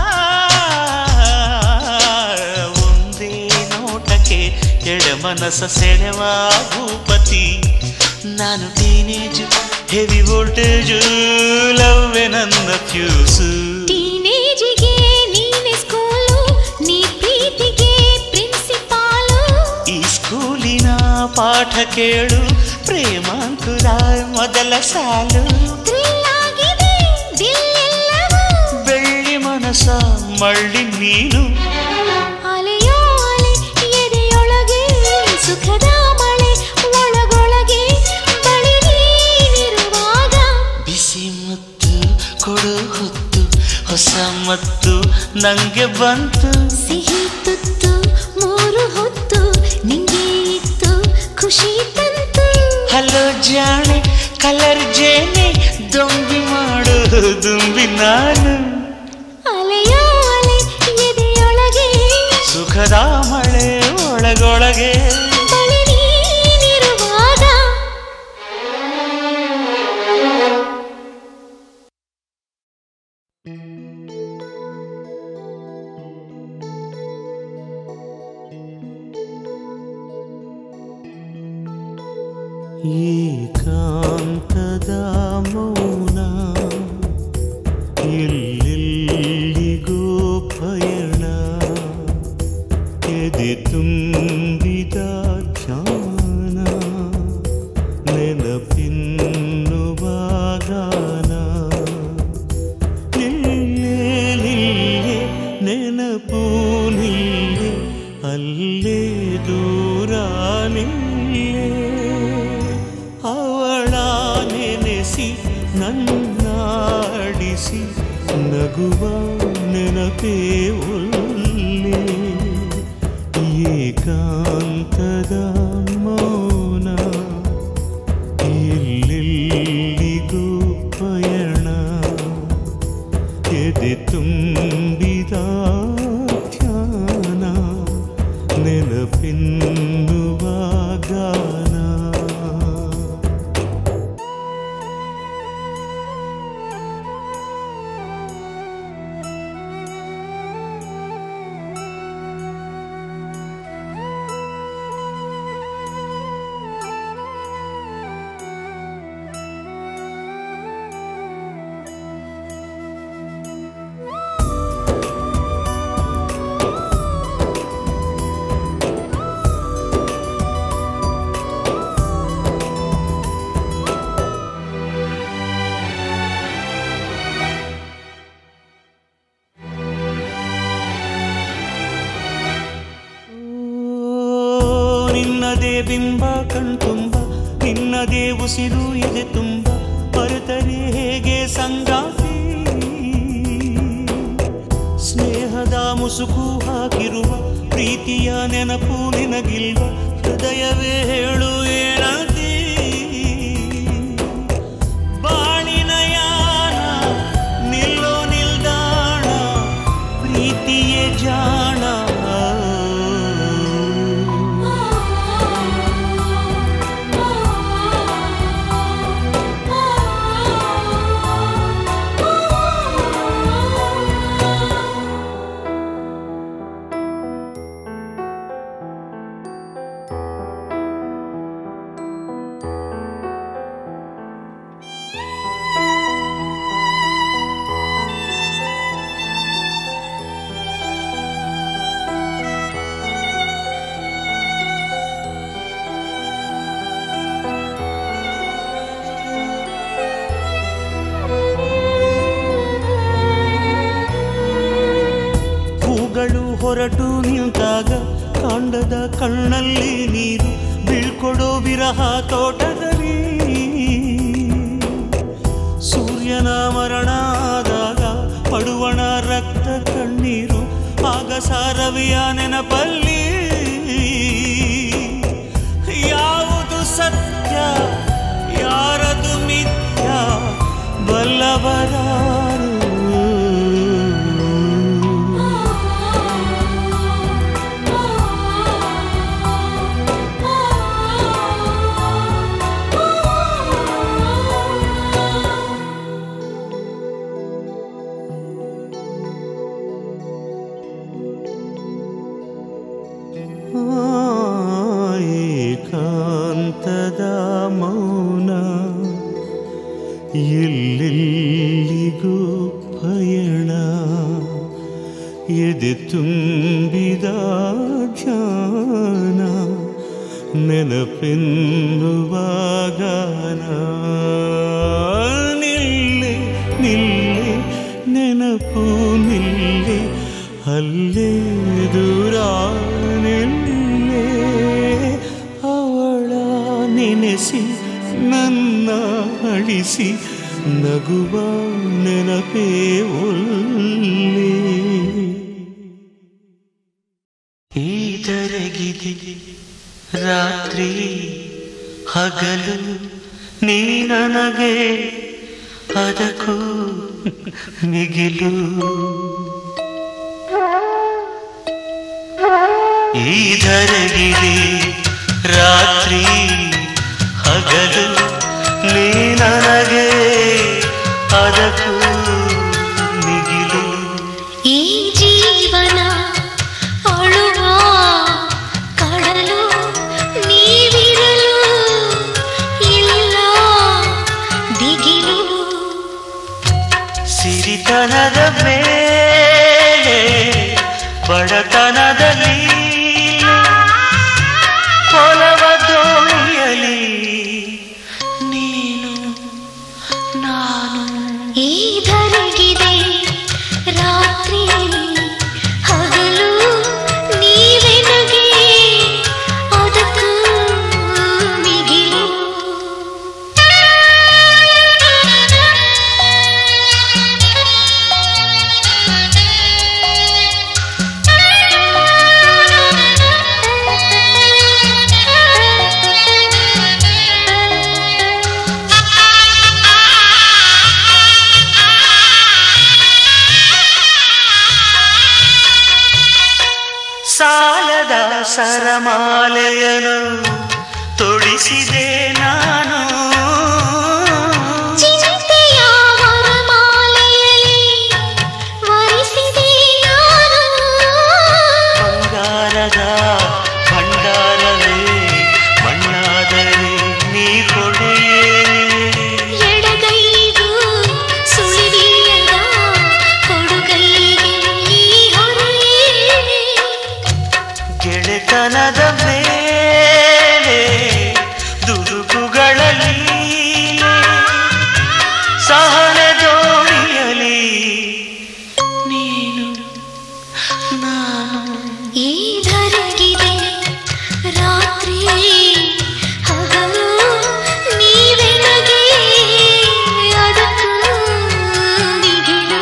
ಒಂದೇ ನೋಟಕ್ಕೆ ಎಡ ಮನಸ್ಸ ಸೆಳೆವ ಭೂಪತಿ ನಾನು ಟೀನೇಜ್ ಹೆವಿ ವೋಲ್ಟೇಜ್ ಲವ್ವೆ ನನ್ನ ಫ್ಯೂಸು ಟೀನೇಜಿಗೆ ನೀನೆ ಸ್ಕೂಲು ನೀ ಪ್ರೀತಿಗೆ ಪ್ರಿನ್ಸಿಪಾಲು ಈ ಸ್ಕೂಲಿನ ಪಾಠ ಕೇಳು ಪ್ರೇಮಾಂಕುರ ಮೊದಲ ಸಾಲು ಥ್ರಿಲ್ ಆಗಿದೆ ದಿಲ್ಲೆಲ್ಲವೂ ಬೆಳ್ಳಿ ಮನಸ ಮಳ್ಳಿ ನೀನು ಅಲೆಯೋ ಅಲೆ ಎದೆಯೊಳಗೆ ಸುಖದ ಮಳೆ ಒಳಗೊಳಗೆ ಬಳಿ ನೀನಿರುವಾಗ ಬಿಸಿ ಮುತ್ತು ಕೊಡು ಹೊತ್ತು ಹೊಸ ಮತ್ತು ನಂಗೆ ಬಂತು ಸಿಹಿ ತುತ್ತು ಮೂರು ಹೊತ್ತು ನಿಂಗೆ ಇತ್ತು ಖುಷಿ ತಂತು ಹಲೋ ಜಾಣೆ ಕಲರ್ ಜೇನೆ ದೊಂಬಿ ಮಾಡು ದುಂಬಿ ನಾನು ಅಲೆಯೋ ಅಲೆ ಎದೆಯೊಳಗೆ ಸುಖದ ಮಳೆ ಒಳಗೊಳಗೆ ಬಳಿ ನೀನಿರುವಾಗ ಏಕಾಂತದ ಮೌನ ಎಲ್ಲೆಲ್ಲಿಗೋ ಪಯಣ ಎದೆ ತುಂಬಿದ ಧ್ಯಾನ ನೆನಪಿನ್ನುವ ಗಾನ ನಿಲ್ಲೇ ನಿಲ್ಲೇ ನೆನಪು ನಿಲ್ಲೇ ಅಲ್ಲೇ ದೂರ ನಿಲ್ಲೇ ಅವಳ ನೆನೆಸಿ ನನ್ನಾಡಿಸಿ ನಗುವ ನೆನಪೇ ಒಲ್ಲೆ ಏಕಾಂತದ ಮೌನ ಎಲ್ಲೆಲ್ಲಿಗೂ ಪಯಣ ಎದೆ ತುಂಬಿದ ಧ್ಯಾನ ನೆನಪಿನ್ನುವ ಗಾನ ಓ, ನಿನ್ನದೇ ಬಿಂಬ ಕಣ್ತುಂಬ ನಿನ್ನದೇ ಉಸಿರು ಎದೆ ತುಂಬ ಬರುತ್ತರೆ ಹೇಗೆ ಸಂಗಾತಿ ಸ್ನೇಹದ ಮುಸುಕು ಹಾಕಿರುವ ಪ್ರೀತಿಯ ನೆನಪು ನಿನಗಿಲ್ವ ಹೃದಯವೇ ಹೇಳು ಏನಂತೀ ಬಾಳಿನ ಯಾನ ನಿಲ್ಲೋ ನಿಲ್ದಾಣ ಪ್ರೀತಿಯೇ ಜಾಣ ಹೂಗಳು ಹೊರಟು ನಿಂತಾಗ ಕಾಂಡದ ಕಣ್ಣಲ್ಲಿ ನೀರು ಬೀಳ್ಕೊಡೋ ವಿರಹ ತೋಟದಲ್ಲಿ ಸೂರ್ಯನ ಮರಣ ಆದಾಗ ಪಡುವಣ ರಕ್ತ ಕಣ್ಣೀರು ಆಗ ಸಾರವಿಯ ನೆನಪಲ್ಲಿ ಯಾವುದು ಸತ್ಯ ಯಾರದು ಮಿಥ್ಯ ಬಲ್ಲವರಾರು ಏಕಾಂತದ ಮೌನ ಎಲ್ಲೆಲ್ಲಿಗೂ ಪಯಣ ಎದೆ ತುಂಬಿದ ಧ್ಯಾನ ನೆನಪೆನ್ನುವ ಗಾನ ನಿಲ್ಲೆ ನಿಲ್ಲೆ ನೆನಪು ನಿಲ್ಲೆ ಅಲ್ಲೇ ದೂರ ನಿಲ್ಲೆ ಅವಳ ನೆನೆಸಿ ನನ್ನ ಅಳಿಸಿ ನಗುವ ನೆನಪೇ ಒಲ್ಲೆ ಈ ಜರಗಿದೆ ರಾತ್ರಿ ಹಗಲು ನೀ ನನಗೆ ಅದಕ್ಕೂ ಮಿಗಿಲು ಈ ಧರಗಿದೆ ರಾತ್ರಿ ಹಗಲು ನೀ ನನಗೆ ಅದಕ್ಕೂ ಮಿಗಿಲು ಈ ಜೀವನ ಅಳುವ ಕಡಲು ನೀವಿರಲು ಇಲ್ಲ ದಿಗಿಲು ಸಿರಿತನದ ಮೇಲೆ ಬಡತನದಲ್ಲಿ ಹೊಲವ ದೋಣಿಯಲಿ ನೀನು ನಾನು ಈ ಧರಗಿದೆ ರಾತ್ರಿ ಹಗಲು ನೀವೆನಗೆ ಅದಕ್ಕೂ ಮಿಗಿಲು ಸರಮಾಲೆಯನು ತೊಡಿಸಿದೆ ನಾನು ಚಿಂತೆಯ ವರಮಾಲೆಯಲ್ಲಿ ವರಿಸಿದೆ ನಾನು ಬಂಗಾರದ ಭಂಡಾರವೇ ಮಣ್ಣಾದರೆ ನೀ ಕೊಡೆಯೇ ಎಡಗೈಗೂ ಸುಳಿವಿಲ್ಲದ ಕೊಡುಗೈಗೆ ಈ ಹೊರೆಯೇ ಗೆಳೆತನದ ಮೇಲೆ ದುಡುಕುಗಳಲ್ಲಿ ಸಹನೆ ದೋಣಿಯಲಿ ನೀನು ನಾನು ಈ ಧರೆಗಿದೆ ರಾತ್ರಿ ಹಗಲು ನೀವೆನಗೆ ಅದಕ್ಕೂ ದಿಗಿಲು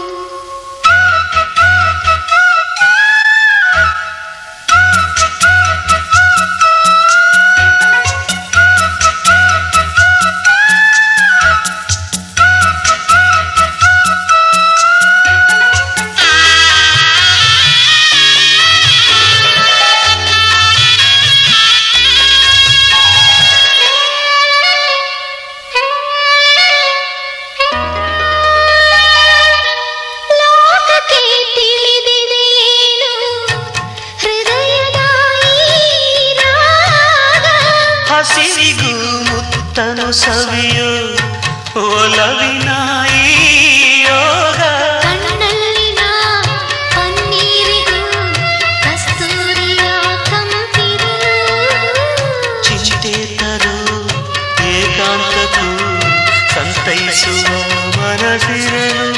ಲೋಕಕ್ಕೆ ತಿಳಿದಿದೆಯೇನು ಹೃದಯದ ಈ ರಾಗ ಹಸಿರಿಗೂ ಮುತ್ತನು ಸವಿಯು ಒಲವಿನ ಈ ಯೋಗ ಕಣ್ಣಲ್ಲಿನ ಪನ್ನೀರಿಗೂ ಕಸ್ತೂರಿಯ ಕಂಪಿರು ಚಿಂತೆ ತರು ಏಕಾಂತಕ್ಕೂ ಸಂತೈಸುವ ಮನಸಿರಲು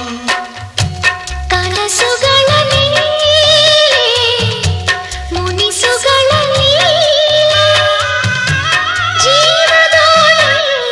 ಕನಸುಗಳಲ್ಲಿ ಮುನಿಸುಗಳಲ್ಲಿ ಜೀವದೋಣಿಯಲ್ಲಿ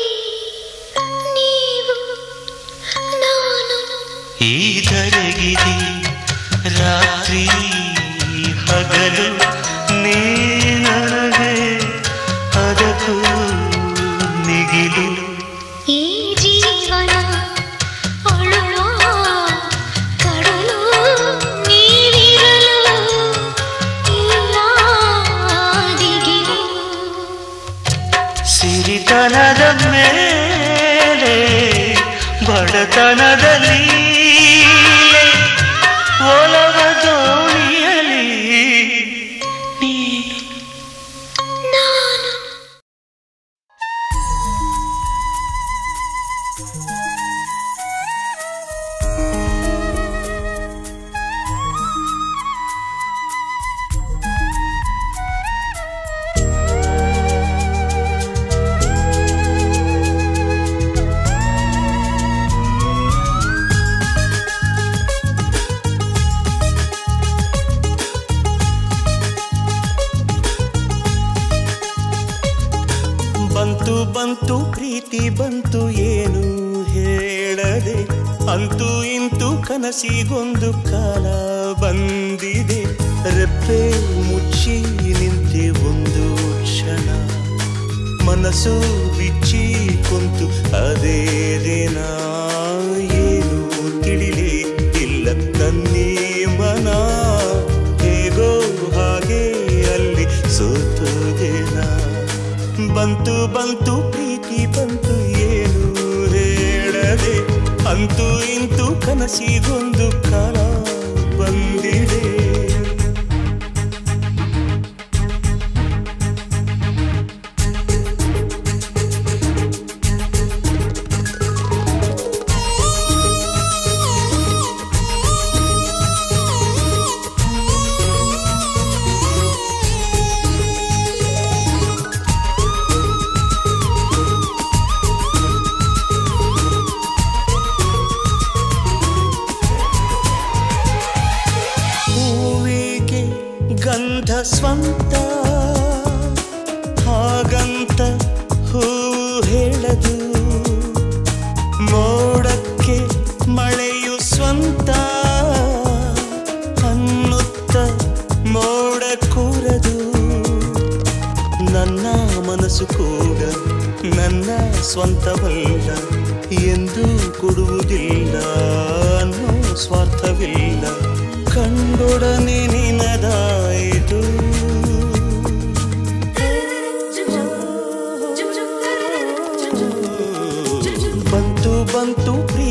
ನೀವು ನಾನು ಈ ಧರೆಗಿದೆ ರಾತ್ರಿ ಹಗಲು ನೀ ನನಗೆ ಅದಕ್ಕೂ ನಿಗಿಲು ಈ ಜೀವನ ಅಳುವ ಕಡಲು ನೀವಿರಲು ಇಲ್ಲ ದಿಗಿಲು ಸಿರಿತನದ ಮೇಲೆ ಬಡತನದಲ್ಲಿ ಒಲವ ದೋಣಿಯಲಿ ನೀನು ನಾನು ಬಂತು ಬಂತು ಪ್ರೀತಿ ಬಂತು ಏನು ಹೇಳದೆ ಅಂತೂ ಇಂತೂ ಕನಸಿಗೊಂದು ಕಾಲ ಬಂದಿದೆ ರೆಪ್ಪೆ ಮುಚ್ಚಿ ನಿಂತೆ ಒಂದು ಕ್ಷಣ ಮನಸ್ಸು ಬಿಚ್ಚಿ ಕುಂತು ಅದೇ ದಿನ ಏನು ತಿಳಿಲೇ ಇಲ್ಲ ತನ್ನಿ ಮನ ಹೇಗೋ ಹಾಗೆ ಅಲ್ಲಿ ಸೋತೋದೇನ ಬಂತು ಬಂತು ಪ್ರೀತಿ ಬಂತು ಏನು ಹೇಳದೆ ಅಂತೂ ಇಂತೂ ಕನಸಿಗೊಂದು ಕಾಲ ಬಂದಿದೆ ಹೂವಿಗೆ ಗಂಧ ಸ್ವಂತ ಹಾಗಂತ ಹೂವು ಹೇಳದು ಮೋಡಕ್ಕೆ ಮಳೆಯು ಸ್ವಂತ ಅನ್ನುತ್ತ ಮೋಡ ಕೂರದು ನನ್ನ ಮನಸ್ಸು ಕೂಡ ನನ್ನ ಸ್ವಂತವಲ್ಲ ಎಂದು ಕೊಡುವುದಿಲ್ಲ ಅನ್ನೋ ಸ್ವಾರ್ಥವಿಲ್ಲ ಕಂಡೊಡನೆ ನಿನದಾಯಿತು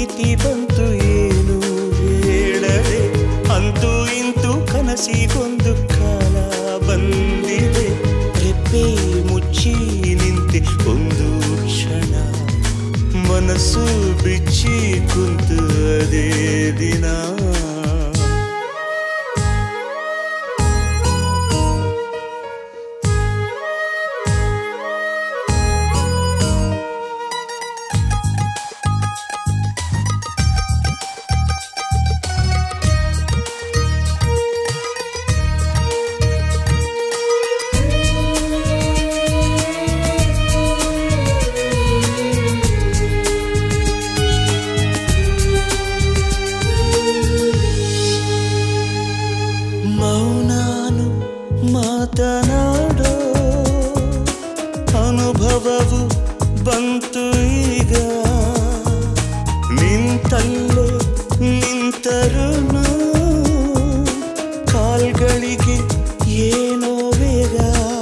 ಪ್ರೀತಿ ಬಂತು ಏನು ಹೇಳದೆ ಅಂತೂ ಇಂತೂ ಕನಸಿಗೊಂದು ಕಾಲ ಬಂದಿದೆ ರೆಪ್ಪೆ ಮುಚ್ಚಿ ನಿಂತೆ ಒಂದು ಕ್ಷಣ ಮನಸ್ಸು ಬಿಚ್ಚಿ ಕುಂತು ಅದೇ ದಿನ ಮೌನಾನು ಮಾತನಾಡೋ ಅನುಭವವು ಬಂತು ಈಗ ನಿಂತಲ್ಲೇ ನಿಂತರುನು ಕಾಲ್ಗಳಿಗೆ ಏನೋ ಬೇಗ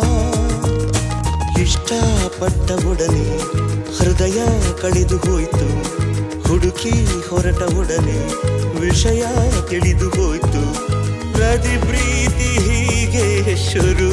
ಇಷ್ಟಪಟ್ಟ ಒಡನೆ ಹೃದಯ ಕಳೆದು ಹೋಯ್ತು ಹುಡುಕಿ ಹೊರಟ ಒಡನೆ ವಿಷಯ ತಿಳಿದು ಹೋಯ್ತು ಪ್ರತಿ ಪ್ರೀತಿ ಹೀಗೆ ಶುರು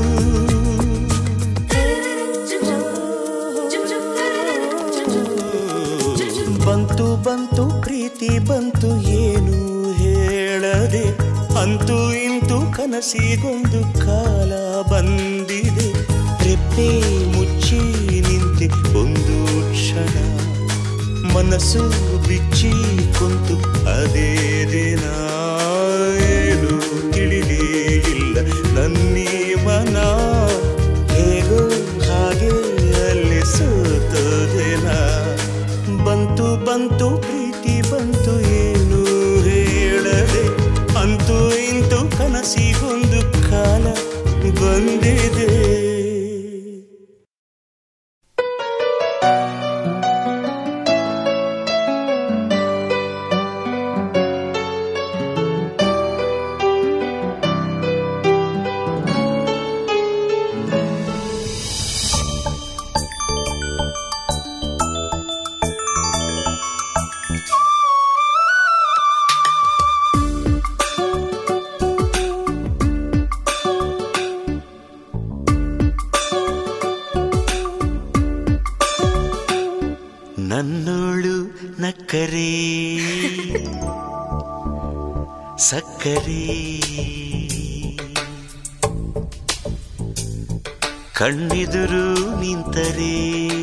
ಬಂತು ಬಂತು ಪ್ರೀತಿ ಬಂತು ಏನು ಹೇಳದೆ ಅಂತೂ ಇಂತೂ ಕನಸಿಗೊಂದು ಕಾಲ ಬಂದಿದೆ ರೆಪ್ಪೆ ಮುಚ್ಚಿ ನಿಂತೆ ಒಂದು ಕ್ಷಣ ಮನಸ್ಸು ಬಿಚ್ಚಿ ಕುಂತು ಅದೇ ದಿನ ಏನು ತಿಳಿಲೇ ಇಲ್ಲ ನನ್ನೀ ಮನ ಹೇಗೋ ಹಾಗೆ ಅಲ್ಲಿ ಸೋತೋದೆನ ಬಂತು ಬಂತು ಪ್ರೀತಿ ಬಂತು ಏನು ಹೇಳದೆ ಅಂತೂ ಇಂತೂ ಕನಸಿಗೊಂದು ಕಾಲ ಬಂದಿದೆ ನನ್ನೋಳು ನಕ್ಕರೆ ಸಕ್ಕರೆ ಕಣ್ಣೆದುರು ನಿಂತರೆ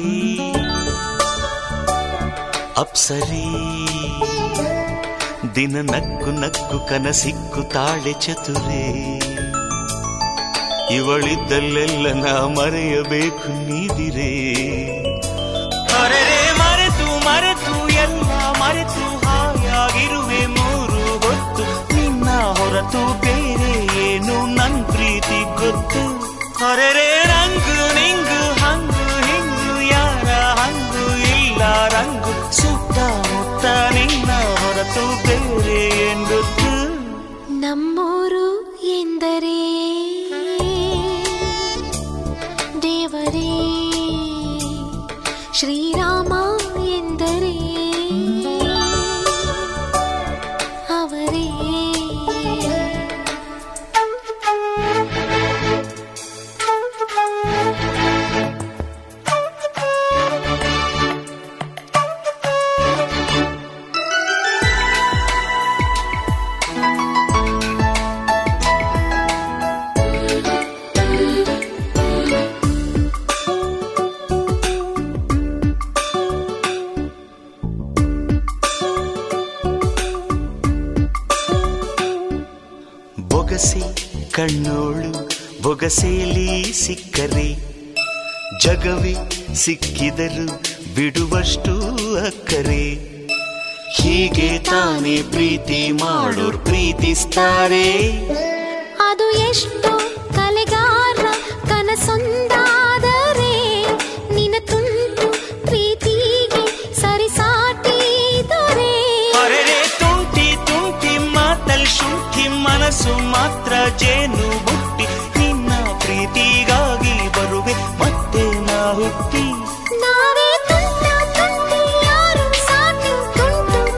ಅಪ್ಸರೆ ದಿನ ನಕ್ಕು ನಕ್ಕು ಕನಸಿಕ್ಕು ತಾಳೆ ಚತುರೆ ಇವಳಿದ್ದಲ್ಲೆಲ್ಲ ನಾ ಮರೆಯಬೇಕು ನೀದಿರೇ ಅರೆರೆ ಮರೆತು ಮರೆತು ಎಲ್ಲ ಮರೆತು ಹಾಯಾಗಿರುವೆ ಮೂರು ಹೊತ್ತು ನಿನ್ನ ಹೊರತು ಬೇರೆ ಏನು ನನ್ ಪ್ರೀತಿ ಗೊತ್ತು ಅರೆರೆ ರಂಗು ನಿಂಗು ಹಂಗು ಹಿಂಗು ಯಾರ ಹಂಗು ಇಲ್ಲ ರಂಗು ಸುತ್ತಮುತ್ತ ನಿನ್ನ ಹೊರತು ಬೇರೆ ಏನ್ ಗೊತ್ತು ನಮ್ಮೂರು ಎಂದರೆ ದೇವರೇ ಶ್ರೀರಾಮ ಎಂದರೆ ಅವರೇ ಬೊಗಸೆ ಕಣ್ಣೋಳು ಬೊಗಸೆಯಲ್ಲಿ ಸಿಕ್ಕರೆ ಜಗವೇ ಸಿಕ್ಕಿದರು ಬಿಡುವಷ್ಟು ಅಕ್ಕರೆ ಹೀಗೆ ತಾನೇ ಪ್ರೀತಿ ಮಾಡೋರ್ ಪ್ರೀತಿಸ್ತಾರೆ ಅದು ಎಷ್ಟು ಕಲೆಗಾರ ಕನಸೊಂದಾದರೆ ನಿನ ತುಂಟು ಪ್ರೀತಿಗೆ ಸರಿಸಾಟಿದರೆ ಅರೆರೆ ತುಂಟಿ ತುಂಟಿ ಮಾತಲ್ ಶುಂಠಿ ಮನಸ್ಸು ಮಾತ್ರ ಜೇನು ಬುಟ್ಟಿ ನಿನ್ನ ಪ್ರೀತಿಗಾಗಿ ಬರುವೆ ಮತ್ತೆ ನಾ ಹುಟ್ಟಿ ನಾವೇ ತುಂಟ ತುಂಟಿ ಯಾರು ಸಾಟಿ ತುಂಟು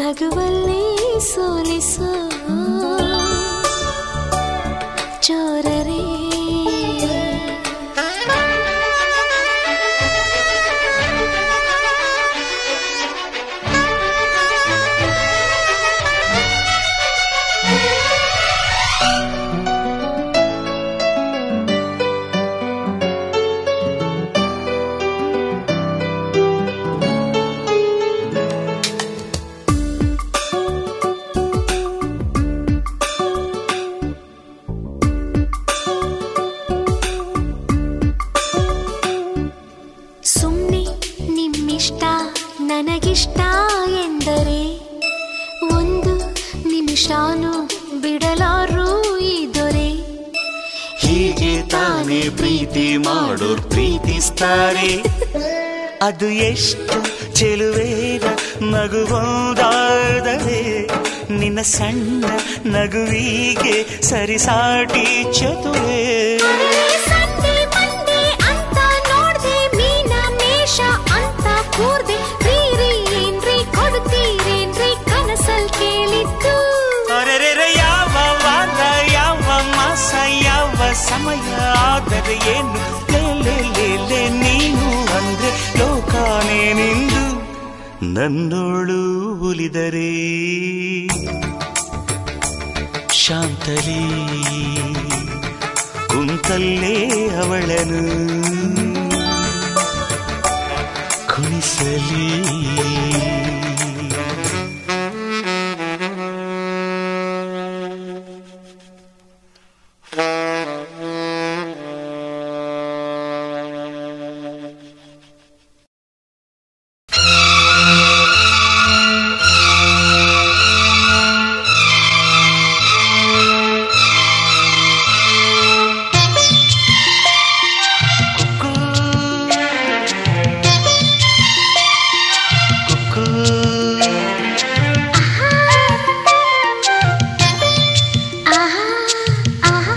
ನಗುವಲ್ಲಿ ಸೋಲಿಸೋ ಚೋರರೇ ಸುಮ್ಮನೆ ನಿಮ್ಮಿಷ್ಟ ನನಗಿಷ್ಟ ಎಂದರೆ ಒಂದು ನಿಮಿಷಾನು ಬಿಡಲಾರು ಈ ದೊರೆ ಹೀಗೆ ತಾನೇ ಪ್ರೀತಿ ಮಾಡೋರ್ ಪ್ರೀತಿಸ್ತಾರೆ ಅದು ಎಷ್ಟು ಚೆಲುವೇರ ನಗುವುದಾದರೆ ನಿನ್ನ ಸಣ್ಣ ನಗುವಿಗೆ ಸರಿಸಾಟಿ ಚತುರೇ ಸಂಡೆ ಮಂಡೆ ಅಂತ ನೋಡ್ದೆ ಮೀನ ಮೇಷ ಅಂತ ಕೂರ್ದೆ ರೀ ಏನ್ರಿ ಕೊಡ್ತೀರೇನ್ರಿ ಕನಸಲ್ ಕೇಳಿದ್ದು ಅರೆರೆರೆ ಯಾವ ವಾರ ಯಾವ ಮಾಸ ಯಾವ ಸಮಯ ಆದರೆ ಏನು ಲೇ ಲೇ ಲೇ ಲೇ ನೀನು ಅಂದ್ರೆ ಲೋಕಾನೇ ನಿಂದು ನನ್ನೋಳು ಉಲಿದರೆ ಶಾಂತಲಿ ಕುಂತಲ್ಲೇ ಅವಳನು ಕುಣಿಸಲಿ ಆಹಾ ಆಹಾ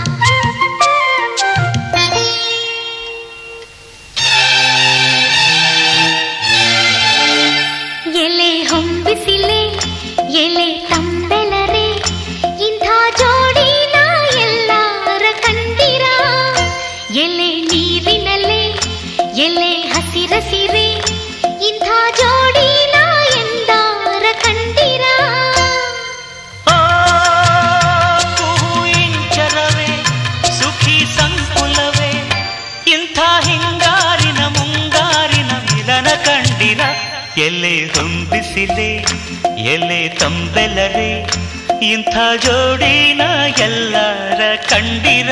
ಎಲೆ ಹೊಂಬಿಸಿಲೆ ಎಲೆ ತಂಬೆಲರೆ ಇಂಥ ಜೋಡಿನ ಎಲ್ಲಾರ ಕಂಡಿರ ಎಲೆ ನೀರಿನಲೆ ಎಲೆ ಹಸಿರಸಿರೆ ಇಂಥ ಜೋಡಿನ ಎಂದಾರ ಕಂಡಿರ ಆ ಕುಹು ಇಂಚರವೇ ಸುಖಿ ಸಂಕುಲವೇ ಇಂಥ ಹಿಂಗಾರಿನ ಮುಂಗಾರಿನ ಮಿಲನ ಕಂಡಿರ ಎಲೆ ಹೊಂಬಿಸಿಲೆ ಎಲೆ ತಂಬೆಲರೆ ಇಂಥ ಜೋಡಿನ ಎಲ್ಲರ ಕಂಡಿರ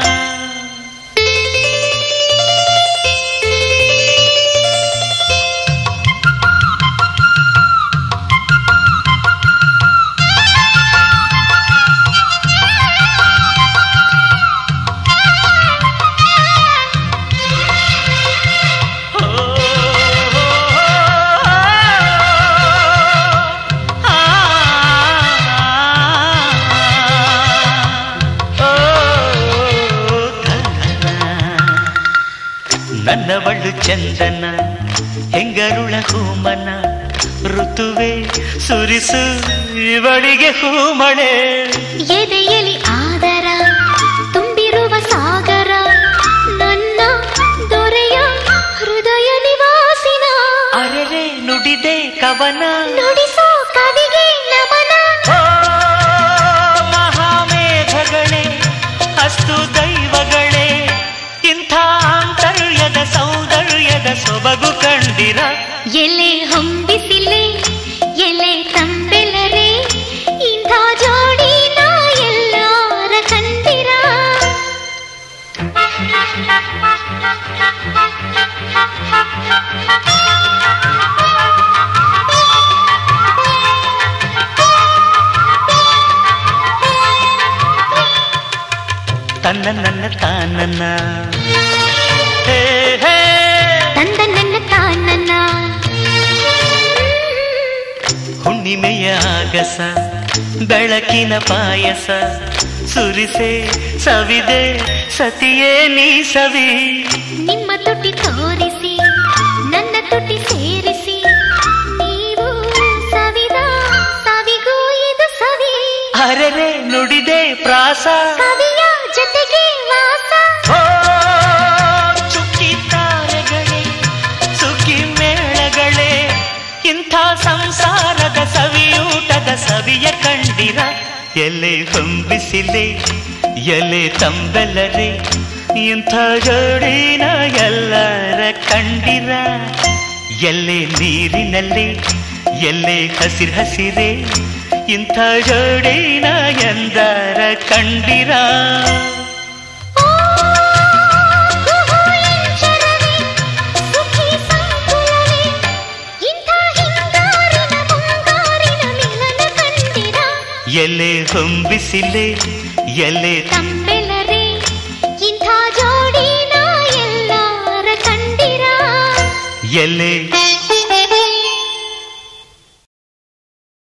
ನನ್ನವಳು ಚಂದನ ಹೆಂಗರುಳ ಹೂಮನ ಋತುವೆ ಸುರಿಸು ಇವಳಿಗೆ ಹೂಮಳೆ ಎದೆಯಲಿ ಆದರ ತುಂಬಿರುವ ಸಾಗರ ನನ್ನ ದೊರೆಯ ಹೃದಯ ನಿವಾಸಿನ ಅರೆರೆ ನುಡಿದೆ ಕವನ ನುಡಿಸೋ ಕವಿಗೆ ನಮನ ಓ ಮಹಾಮೇಘಗಳೇ ಅಸ್ತು ದೈವಗಳೇ ಇಂಥ ಆಂತರ್ಯದ ಸೌಂದರ್ಯದ ಸೊಬಗು ಕಂಡಿರ ಎಲೆ ಹೊಂಬಿಸಿಲೆ ಎಲೆ ತಂಬೆಲರೆ ಇಂಥ ಜೋಡಿನ ಎಲ್ಲಾರ ಕಂದಿರ ತನ್ನ ನನ್ನ ತಾನನ್ನ ಹೇ ಹೇ ತಂದ ನನ್ನ ತಾನನ್ನ ಹುಣ್ಣಿಮೆಯ ಆಗಸ ಬೆಳಕಿನ ಪಾಯಸ ಸುರಿಸೆ ಸವಿದೆ ಸತಿಯೇ ನೀ ಸವಿ ನಿಮ್ಮ ತುಟಿ ತೋರಿಸಿ ನನ್ನ ತುಟಿ ಸೇರಿಸಿ ನೀವು ಸವಿದ ಅರೆರೆ ನುಡಿದೆ ಪ್ರಾಸ ಕವಿಯ ಜೊತೆಗೆ ವಾಸ ಓ ಚುಕ್ಕಿ ತಾರೆಗಳೇ ಸುಗ್ಗಿ ಮೇಳಗಳೇ ಇಂಥ ಸಂಸಾರದ ಸವಿಯೂಟದ ಸವಿಯ ಕಂಡಿರ ಎಲೆ ಹೊಂಬಿಸಿಲೆ ಎಲೆ ತಂಬೆಲ್ಲರೆ ಇಂಥ ಜೋಡಿನ ಎಲ್ಲರ ಕಂಡಿರ ಎಲ್ಲೆ ನೀರಿನಲ್ಲಿ ಎಲ್ಲೆ ಹಸಿರು ಹಸಿರೆ ಇಂಥ ಜೋಡಿನ ಎಂದರ ಕಂಡಿರ ಓ ಕುಹೂ ಇಂಚರವೇ ಸುಖಿ ಸಂಕುಲವೇ ಇಂಥ ಹಿಂಗಾರಿನ ಮುಂಗಾರಿನ ಮಿಲನ ಕಂಡಿರ ಎಲೆ ಹೊಂಬಿಸಿಲೆ ಎಲೆ ತಮ್ಮೆಲ್ಲರೇ ಇಂಥ ಜೋಡಿನ ಎಲ್ಲಾರ ಕಂಡಿರ ಎಲೆ